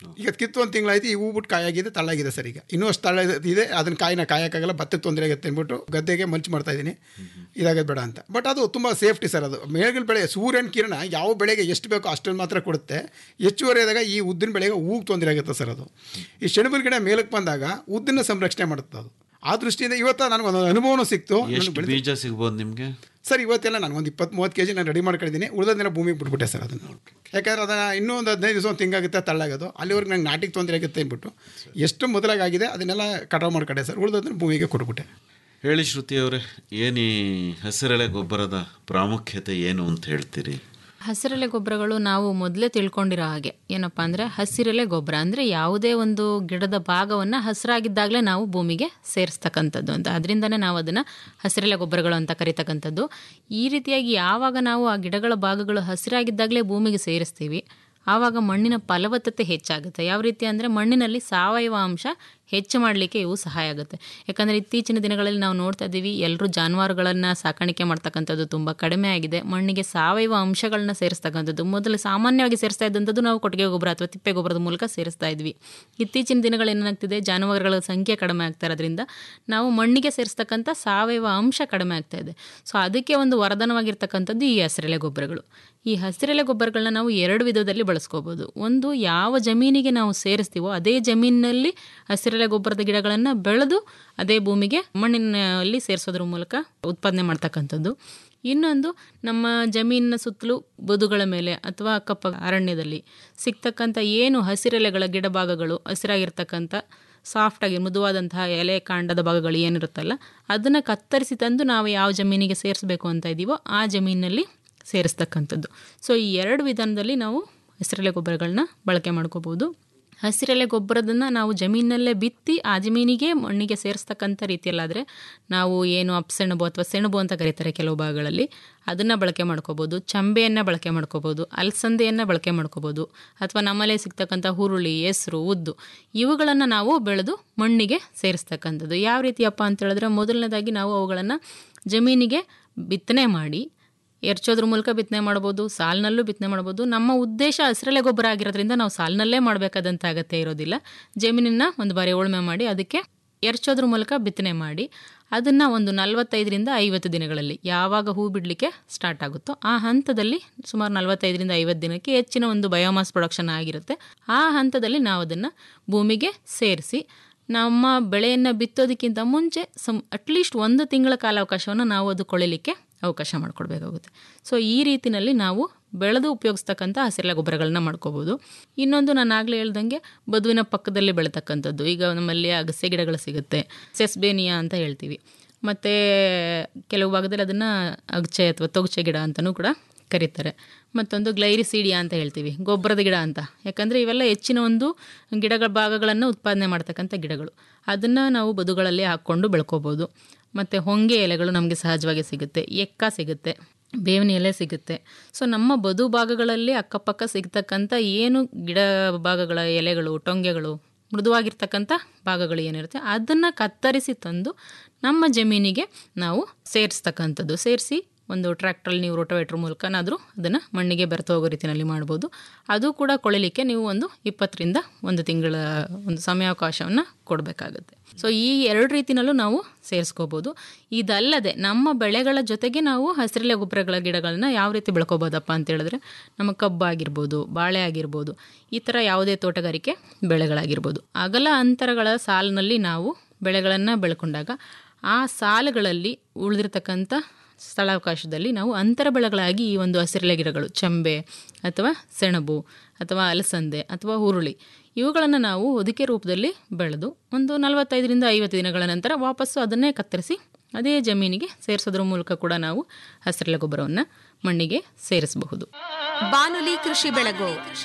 ಈಗ ಕಿತ್ತು ಒಂದು ತಿಂಗಳಾಯ್ತು ಈ ಹೂ ಬಿಟ್ಟು ಕಾಯಾಗಿದೆ ತಳ್ಳಾಗಿದೆ ಸರ್ ಈಗ ಇನ್ನೂ ಅಷ್ಟು ತಳ್ಳ ಇದೆ ಅದನ್ನ ಕಾಯಿನ ಕಾಯಕ್ಕಾಗಲ್ಲ ಭತ್ತಕ್ಕೆ ತೊಂದರೆ ಆಗುತ್ತೆ ಅಂದ್ಬಿಟ್ಟು ಗದ್ದೆಗೆ ಮಲ್ಚ್ ಮಾಡ್ತಾ ಇದ್ದೀನಿ ಇದಾಗೋದು ಬೇಡ ಅಂತ ಬಟ್ ಅದು ತುಂಬ ಸೇಫ್ಟಿ ಸರ್ ಅದು ಮೇಲ್ಗಲ್ ಬೆಳೆ ಸೂರ್ಯನ ಕಿರಣ ಯಾವ ಬೆಳೆಗೆ ಎಷ್ಟು ಬೇಕೋ ಅಷ್ಟನ್ನು ಮಾತ್ರ ಕೊಡುತ್ತೆ ಹೆಚ್ಚುವರಿ ಆದಾಗ ಈ ಉದ್ದಿನ ಬೆಳೆಗೆ ಹೂಗೆ ತೊಂದರೆ ಆಗುತ್ತೆ ಸರ್ ಅದು ಈ ಸೆಣಬಿನ ಗಿಡ ಮೇಲಕ್ಕೆ ಬಂದಾಗ ಉದ್ದನ್ನ ಸಂರಕ್ಷಣೆ ಮಾಡುತ್ತೆ ಅದು ಆ ದೃಷ್ಟಿಯಿಂದ ಇವತ್ತು ನನಗೊಂದು ಅನುಭವನೂ ಸಿಕ್ತು ನನಗೆ ಎಷ್ಟು ಬೆಳೆದ- ಬೀಜ ಸಿಗ್ಬೋದು ನಿಮಗೆ ಸರ್ ಇವತ್ತೆಲ್ಲ ನಾನು ಒಂದು ಇಪ್ಪತ್ತು ಮೂವತ್ತು ಕೆ ಜಿ ನಾನು ರೆಡಿ ಮಾಡ್ಕೊಂಡಿದ್ದೀನಿ ಉಳಿದ ದಿನ ಭೂಮಿಗೆ ಬಿಟ್ಬಿಟ್ಟೆ ಸರ್ ಅದನ್ನು ಯಾಕಂದ್ರೆ ಅದನ್ನು ಇನ್ನೂ ಒಂದು ಹದಿನೈದು ದಿವಸ ಒಂದು ತಿಂಗಾಗುತ್ತೆ ತಳ್ಳಾಗೋದು ಅಲ್ಲಿವರೆಗೆ ನಂಗೆ ನಾಟಿಗೆ ತೊಂದರೆ ಆಗುತ್ತೆ ಅಂದ್ಬಿಟ್ಟು ಎಷ್ಟು ಮೊದಲಾಗಿದೆ ಅದನ್ನೆಲ್ಲ ಕಟಾವು ಮಾಡ್ಕೊಂಡೆ ಸರ್ ಉಳಿದದನ್ನು ಭೂಮಿಗೆ ಕೊಟ್ಬಿಟ್ಟೆ ಹೇಳಿ ಶ್ರುತಿ ಅವರೇ ಏನು ಈ ಹಸಿರೆಳೆ ಗೊಬ್ಬರದ ಪ್ರಾಮುಖ್ಯತೆ ಏನು ಅಂತ ಹೇಳ್ತೀರಿ ಹಸಿರೆಲೆ ಗೊಬ್ಬರಗಳು ನಾವು ಮೊದಲೇ ತಿಳ್ಕೊಂಡಿರೋ ಹಾಗೆ ಏನಪ್ಪ ಅಂದರೆ ಹಸಿರೆಲೆ ಗೊಬ್ಬರ ಅಂದರೆ ಯಾವುದೇ ಒಂದು ಗಿಡದ ಭಾಗವನ್ನು ಹಸಿರಾಗಿದ್ದಾಗಲೇ ನಾವು ಭೂಮಿಗೆ ಸೇರಿಸ್ತಕ್ಕಂಥದ್ದು ಅಂತ ಅದರಿಂದನೇ ನಾವು ಅದನ್ನು ಹಸಿರೆಲೆ ಗೊಬ್ಬರಗಳು ಅಂತ ಕರಿತಕ್ಕಂಥದ್ದು ಈ ರೀತಿಯಾಗಿ ಯಾವಾಗ ನಾವು ಆ ಗಿಡಗಳ ಭಾಗಗಳು ಹಸಿರಾಗಿದ್ದಾಗಲೇ ಭೂಮಿಗೆ ಸೇರಿಸ್ತೀವಿ ಆವಾಗ ಮಣ್ಣಿನ ಫಲವತ್ತತೆ ಹೆಚ್ಚಾಗುತ್ತೆ ಯಾವ ರೀತಿ ಅಂದರೆ ಮಣ್ಣಿನಲ್ಲಿ ಸಾವಯವ ಅಂಶ ಹೆಚ್ಚು ಮಾಡಲಿಕ್ಕೆ ಇವು ಸಹಾಯ ಆಗುತ್ತೆ ಯಾಕಂದರೆ ಇತ್ತೀಚಿನ ದಿನಗಳಲ್ಲಿ ನಾವು ನೋಡ್ತಾ ಇದ್ದೀವಿ ಎಲ್ಲರೂ ಜಾನುವಾರುಗಳನ್ನು ಸಾಕಾಣಿಕೆ ಮಾಡ್ತಕ್ಕಂಥದ್ದು ತುಂಬ ಕಡಿಮೆ ಆಗಿದೆ ಮಣ್ಣಿಗೆ ಸಾವಯವ ಅಂಶಗಳನ್ನ ಸೇರಿಸ್ತಕ್ಕಂಥದ್ದು ಮೊದಲು ಸಾಮಾನ್ಯವಾಗಿ ಸೇರಿಸ್ತಾ ಇದ್ದಂಥದ್ದು ನಾವು ಕೊಟ್ಟಿಗೆ ಗೊಬ್ಬರ ಅಥವಾ ತಿಪ್ಪೆ ಗೊಬ್ಬರದ ಮೂಲಕ ಸೇರಿಸ್ತಾ ಇದ್ವಿ ಇತ್ತೀಚಿನ ದಿನಗಳು ಏನಾಗ್ತಿದೆ ಜಾನುವಾರುಗಳ ಸಂಖ್ಯೆ ಕಡಿಮೆ ಆಗ್ತಾ ಇರೋದ್ರಿಂದ ನಾವು ಮಣ್ಣಿಗೆ ಸೇರಿಸ್ತಕ್ಕಂಥ ಸಾವಯವ ಅಂಶ ಕಡಿಮೆ ಆಗ್ತಾ ಇದೆ ಸೊ ಅದಕ್ಕೆ ಒಂದು ವರದಾನವಾಗಿರ್ತಕ್ಕಂಥದ್ದು ಈ ಹಸಿರೆಲೆ ಗೊಬ್ಬರಗಳು ಈ ಹಸಿರೆಲೆ ಗೊಬ್ಬರಗಳನ್ನ ನಾವು ಎರಡು ವಿಧದಲ್ಲಿ ಬಳಸ್ಕೋಬೋದು ಒಂದು ಯಾವ ಜಮೀನಿಗೆ ನಾವು ಸೇರಿಸ್ತೀವೋ ಅದೇ ಜಮೀನಿನಲ್ಲಿ ಹಸಿರೆಲೆ ಗೊಬ್ಬರದ ಗಿಡಗಳನ್ನು ಬೆಳೆದು ಅದೇ ಭೂಮಿಗೆ ಮಣ್ಣಿನಲ್ಲಿ ಸೇರಿಸೋದ್ರ ಮೂಲಕ ಉತ್ಪಾದನೆ ಮಾಡ್ತಕ್ಕಂಥದ್ದು ಇನ್ನೊಂದು ನಮ್ಮ ಜಮೀನಿನ ಸುತ್ತಲೂ ಬದುಗಳ ಮೇಲೆ ಅಥವಾ ಅಕ್ಕಪಕ್ಕ ಅರಣ್ಯದಲ್ಲಿ ಸಿಗ್ತಕ್ಕಂಥ ಏನು ಹಸಿರೆಲೆಗಳ ಗಿಡ ಭಾಗಗಳು ಹಸಿರಾಗಿರ್ತಕ್ಕಂಥ ಸಾಫ್ಟಾಗಿ ಮೃದುವಾದಂತಹ ಎಲೆ ಕಾಂಡದ ಭಾಗಗಳು ಏನಿರುತ್ತಲ್ಲ ಅದನ್ನು ಕತ್ತರಿಸಿ ತಂದು ನಾವು ಯಾವ ಜಮೀನಿಗೆ ಸೇರಿಸಬೇಕು ಅಂತ ಇದ್ದೀವೋ ಆ ಜಮೀನಿನಲ್ಲಿ ಸೇರಿಸ್ತಕ್ಕಂಥದ್ದು ಸೊ ಈ ಎರಡು ವಿಧಾನದಲ್ಲಿ ನಾವು ಹಸಿರೆಲೆ ಗೊಬ್ಬರಗಳನ್ನ ಬಳಕೆ ಮಾಡ್ಕೋಬೋದು ಹಸಿರೆಲೆ ಗೊಬ್ಬರದನ್ನು ನಾವು ಜಮೀನಲ್ಲೇ ಬಿತ್ತಿ ಆ ಜಮೀನಿಗೆ ಮಣ್ಣಿಗೆ ಸೇರಿಸ್ತಕ್ಕಂಥ ರೀತಿಯಲ್ಲಾದರೆ ನಾವು ಏನು ಅಪ್ಸೆಣಬು ಅಥವಾ ಸೆಣಬು ಅಂತ ಕರೀತಾರೆ ಕೆಲವು ಭಾಗಗಳಲ್ಲಿ ಅದನ್ನು ಬಳಕೆ ಮಾಡ್ಕೋಬೋದು ಚಂಬೆಯನ್ನು ಬಳಕೆ ಮಾಡ್ಕೋಬೋದು ಅಲಸಂದೆಯನ್ನು ಬಳಕೆ ಮಾಡ್ಕೋಬೋದು ಅಥವಾ ನಮ್ಮಲ್ಲೇ ಸಿಗ್ತಕ್ಕಂಥ ಹುರುಳಿ ಹೆಸರು ಉದ್ದು ಇವುಗಳನ್ನು ನಾವು ಬೆಳೆದು ಮಣ್ಣಿಗೆ ಸೇರಿಸ್ತಕ್ಕಂಥದ್ದು ಯಾವ ರೀತಿಯಪ್ಪ ಅಂತ ಹೇಳಿದ್ರೆ ಮೊದಲನೇದಾಗಿ ನಾವು ಅವುಗಳನ್ನು ಜಮೀನಿಗೆ ಬಿತ್ತನೆ ಮಾಡಿ ಎರ್ಚೋದ್ರ ಮೂಲಕ ಬಿತ್ತನೆ ಮಾಡ್ಬೋದು ಸಾಲಿನಲ್ಲೂ ಬಿತ್ತನೆ ಮಾಡ್ಬೋದು ನಮ್ಮ ಉದ್ದೇಶ ಹಸಿರೆಲೆ ಗೊಬ್ಬರ ಆಗಿರೋದ್ರಿಂದ ನಾವು ಸಾಲಿನಲ್ಲೇ ಮಾಡಬೇಕಾದಂಥ ಅಗತ್ಯ ಇರೋದಿಲ್ಲ ಜಮೀನನ್ನು ಒಂದು ಬಾರಿ ಉಳುಮೆ ಮಾಡಿ ಅದಕ್ಕೆ ಎರ್ಚೋದ್ರ ಮೂಲಕ ಬಿತ್ತನೆ ಮಾಡಿ ಅದನ್ನು ಒಂದು ನಲವತ್ತೈದರಿಂದ ಐವತ್ತು ದಿನಗಳಲ್ಲಿ ಯಾವಾಗ ಹೂ ಬಿಡಲಿಕ್ಕೆ ಸ್ಟಾರ್ಟ್ ಆಗುತ್ತೋ ಆ ಹಂತದಲ್ಲಿ ಸುಮಾರು ನಲವತ್ತೈದರಿಂದ ಐವತ್ತು ದಿನಕ್ಕೆ ಹೆಚ್ಚಿನ ಒಂದು ಬಯೋಮಾಸ್ ಪ್ರೊಡಕ್ಷನ್ ಆಗಿರುತ್ತೆ ಆ ಹಂತದಲ್ಲಿ ನಾವು ಅದನ್ನು ಭೂಮಿಗೆ ಸೇರಿಸಿ ನಮ್ಮ ಬೆಳೆಯನ್ನು ಬಿತ್ತೋದಕ್ಕಿಂತ ಮುಂಚೆ ಸಮ್ ಅಟ್ಲೀಸ್ಟ್ ಒಂದು ತಿಂಗಳ ಕಾಲಾವಕಾಶವನ್ನು ನಾವು ಅದು ಕೊಳಿಲಿಕ್ಕೆ ಅವಕಾಶ ಮಾಡಿಕೊಡ್ಬೇಕಾಗುತ್ತೆ ಸೊ ಈ ರೀತಿಯಲ್ಲಿ ನಾವು ಬೆಳೆದು ಉಪಯೋಗಿಸ್ತಕ್ಕಂಥ ಹಸಿರೆಲೆ ಗೊಬ್ಬರಗಳನ್ನ ಮಾಡ್ಕೋಬೋದು ಇನ್ನೊಂದು ನಾನು ಆಗಲೇ ಹೇಳ್ದಂಗೆ ಬದುವಿನ ಪಕ್ಕದಲ್ಲಿ ಬೆಳೀತಕ್ಕಂಥದ್ದು ಈಗ ನಮ್ಮಲ್ಲಿ ಅಗಸೆ ಗಿಡಗಳು ಸಿಗುತ್ತೆ ಸೆಸ್ಬೇನಿಯಾ ಅಂತ ಹೇಳ್ತೀವಿ ಮತ್ತು ಕೆಲವು ಭಾಗದಲ್ಲಿ ಅದನ್ನು ಅಗಚೆ ಅಥವಾ ತೊಗಚೆ ಗಿಡ ಅಂತಲೂ ಕೂಡ ಕರೀತಾರೆ ಮತ್ತೊಂದು ಗ್ಲೈರಿಸೀಡಿಯಾ ಅಂತ ಹೇಳ್ತೀವಿ ಗೊಬ್ಬರದ ಗಿಡ ಅಂತ ಯಾಕಂದರೆ ಇವೆಲ್ಲ ಹೆಚ್ಚಿನ ಒಂದು ಗಿಡಗಳ ಭಾಗಗಳನ್ನು ಉತ್ಪಾದನೆ ಮಾಡ್ತಕ್ಕಂಥ ಗಿಡಗಳು ಅದನ್ನು ನಾವು ಬದುಗಳಲ್ಲಿ ಹಾಕ್ಕೊಂಡು ಬೆಳ್ಕೋಬೋದು ಮತ್ತು ಹೊಂಗೆ ಎಲೆಗಳು ನಮಗೆ ಸಹಜವಾಗಿ ಸಿಗುತ್ತೆ ಎಕ್ಕ ಸಿಗುತ್ತೆ ಬೇವಿನ ಎಲೆ ಸಿಗುತ್ತೆ ಸೊ ನಮ್ಮ ಬದು ಭಾಗಗಳಲ್ಲಿ ಅಕ್ಕಪಕ್ಕ ಸಿಗ್ತಕ್ಕಂಥ ಏನು ಗಿಡ ಭಾಗಗಳ ಎಲೆಗಳು ಟೊಂಗೆಗಳು ಮೃದುವಾಗಿರ್ತಕ್ಕಂಥ ಭಾಗಗಳು ಏನಿರುತ್ತೆ ಅದನ್ನು ಕತ್ತರಿಸಿ ತಂದು ನಮ್ಮ ಜಮೀನಿಗೆ ನಾವು ಸೇರಿಸ್ತಕ್ಕಂಥದ್ದು ಸೇರಿಸಿ ಒಂದು ಟ್ರ್ಯಾಕ್ಟ್ರಲ್ಲಿ ನೀವು ರೋಟೋವೇಟ್ರ್ ಮೂಲಕನಾದರೂ ಅದನ್ನು ಮಣ್ಣಿಗೆ ಬೆರೆತು ಹೋಗೋ ರೀತಿಯಲ್ಲಿ ಮಾಡ್ಬೋದು ಅದು ಕೂಡ ಕೊಳಿಲಿಕ್ಕೆ ನೀವು ಒಂದು ಇಪ್ಪತ್ತರಿಂದ ಒಂದು ತಿಂಗಳ ಒಂದು ಸಮಯಾವಕಾಶವನ್ನು ಕೊಡಬೇಕಾಗುತ್ತೆ ಸೊ ಈ ಎರಡು ರೀತಿನಲ್ಲೂ ನಾವು ಸೇರಿಸ್ಕೋಬೋದು ಇದಲ್ಲದೆ ನಮ್ಮ ಬೆಳೆಗಳ ಜೊತೆಗೆ ನಾವು ಹಸಿರೆಲೆ ಗೊಬ್ಬರಗಳ ಗಿಡಗಳನ್ನ ಯಾವ ರೀತಿ ಬೆಳ್ಕೋಬೋದಪ್ಪ ಅಂತ ಹೇಳಿದ್ರೆ ನಮ್ಮ ಕಬ್ಬು ಆಗಿರ್ಬೋದು ಬಾಳೆ ಆಗಿರ್ಬೋದು ಈ ಥರ ಯಾವುದೇ ತೋಟಗಾರಿಕೆ ಬೆಳೆಗಳಾಗಿರ್ಬೋದು ಅಗಲ ಅಂತರಗಳ ಸಾಲಿನಲ್ಲಿ ನಾವು ಬೆಳೆಗಳನ್ನು ಬೆಳ್ಕೊಂಡಾಗ ಆ ಸಾಲುಗಳಲ್ಲಿ ಉಳಿದಿರ್ತಕ್ಕಂಥ ಸ್ಥಳಾವಕಾಶದಲ್ಲಿ ನಾವು ಅಂತರ ಬೆಳೆಗಳಾಗಿ ಈ ಒಂದು ಹಸಿರೆಲೆ ಗಿಡಗಳು ಚಂಬೆ ಅಥವಾ ಸೆಣಬು ಅಥವಾ ಅಲಸಂದೆ ಅಥವಾ ಹುರುಳಿ ಇವುಗಳನ್ನು ನಾವು ಹೊದಿಕೆ ರೂಪದಲ್ಲಿ ಬೆಳೆದು ಒಂದು ನಲವತ್ತೈದರಿಂದ ಐವತ್ತು ದಿನಗಳ ನಂತರ ವಾಪಸ್ಸು ಅದನ್ನೇ ಕತ್ತರಿಸಿ ಅದೇ ಜಮೀನಿಗೆ ಸೇರಿಸೋದ್ರ ಮೂಲಕ ಕೂಡ ನಾವು ಹಸಿರೆಲೆ ಗೊಬ್ಬರವನ್ನು ಮಣ್ಣಿಗೆ ಸೇರಿಸಬಹುದು ಬಾನುಲಿ ಕೃಷಿ ಬೆಳಗು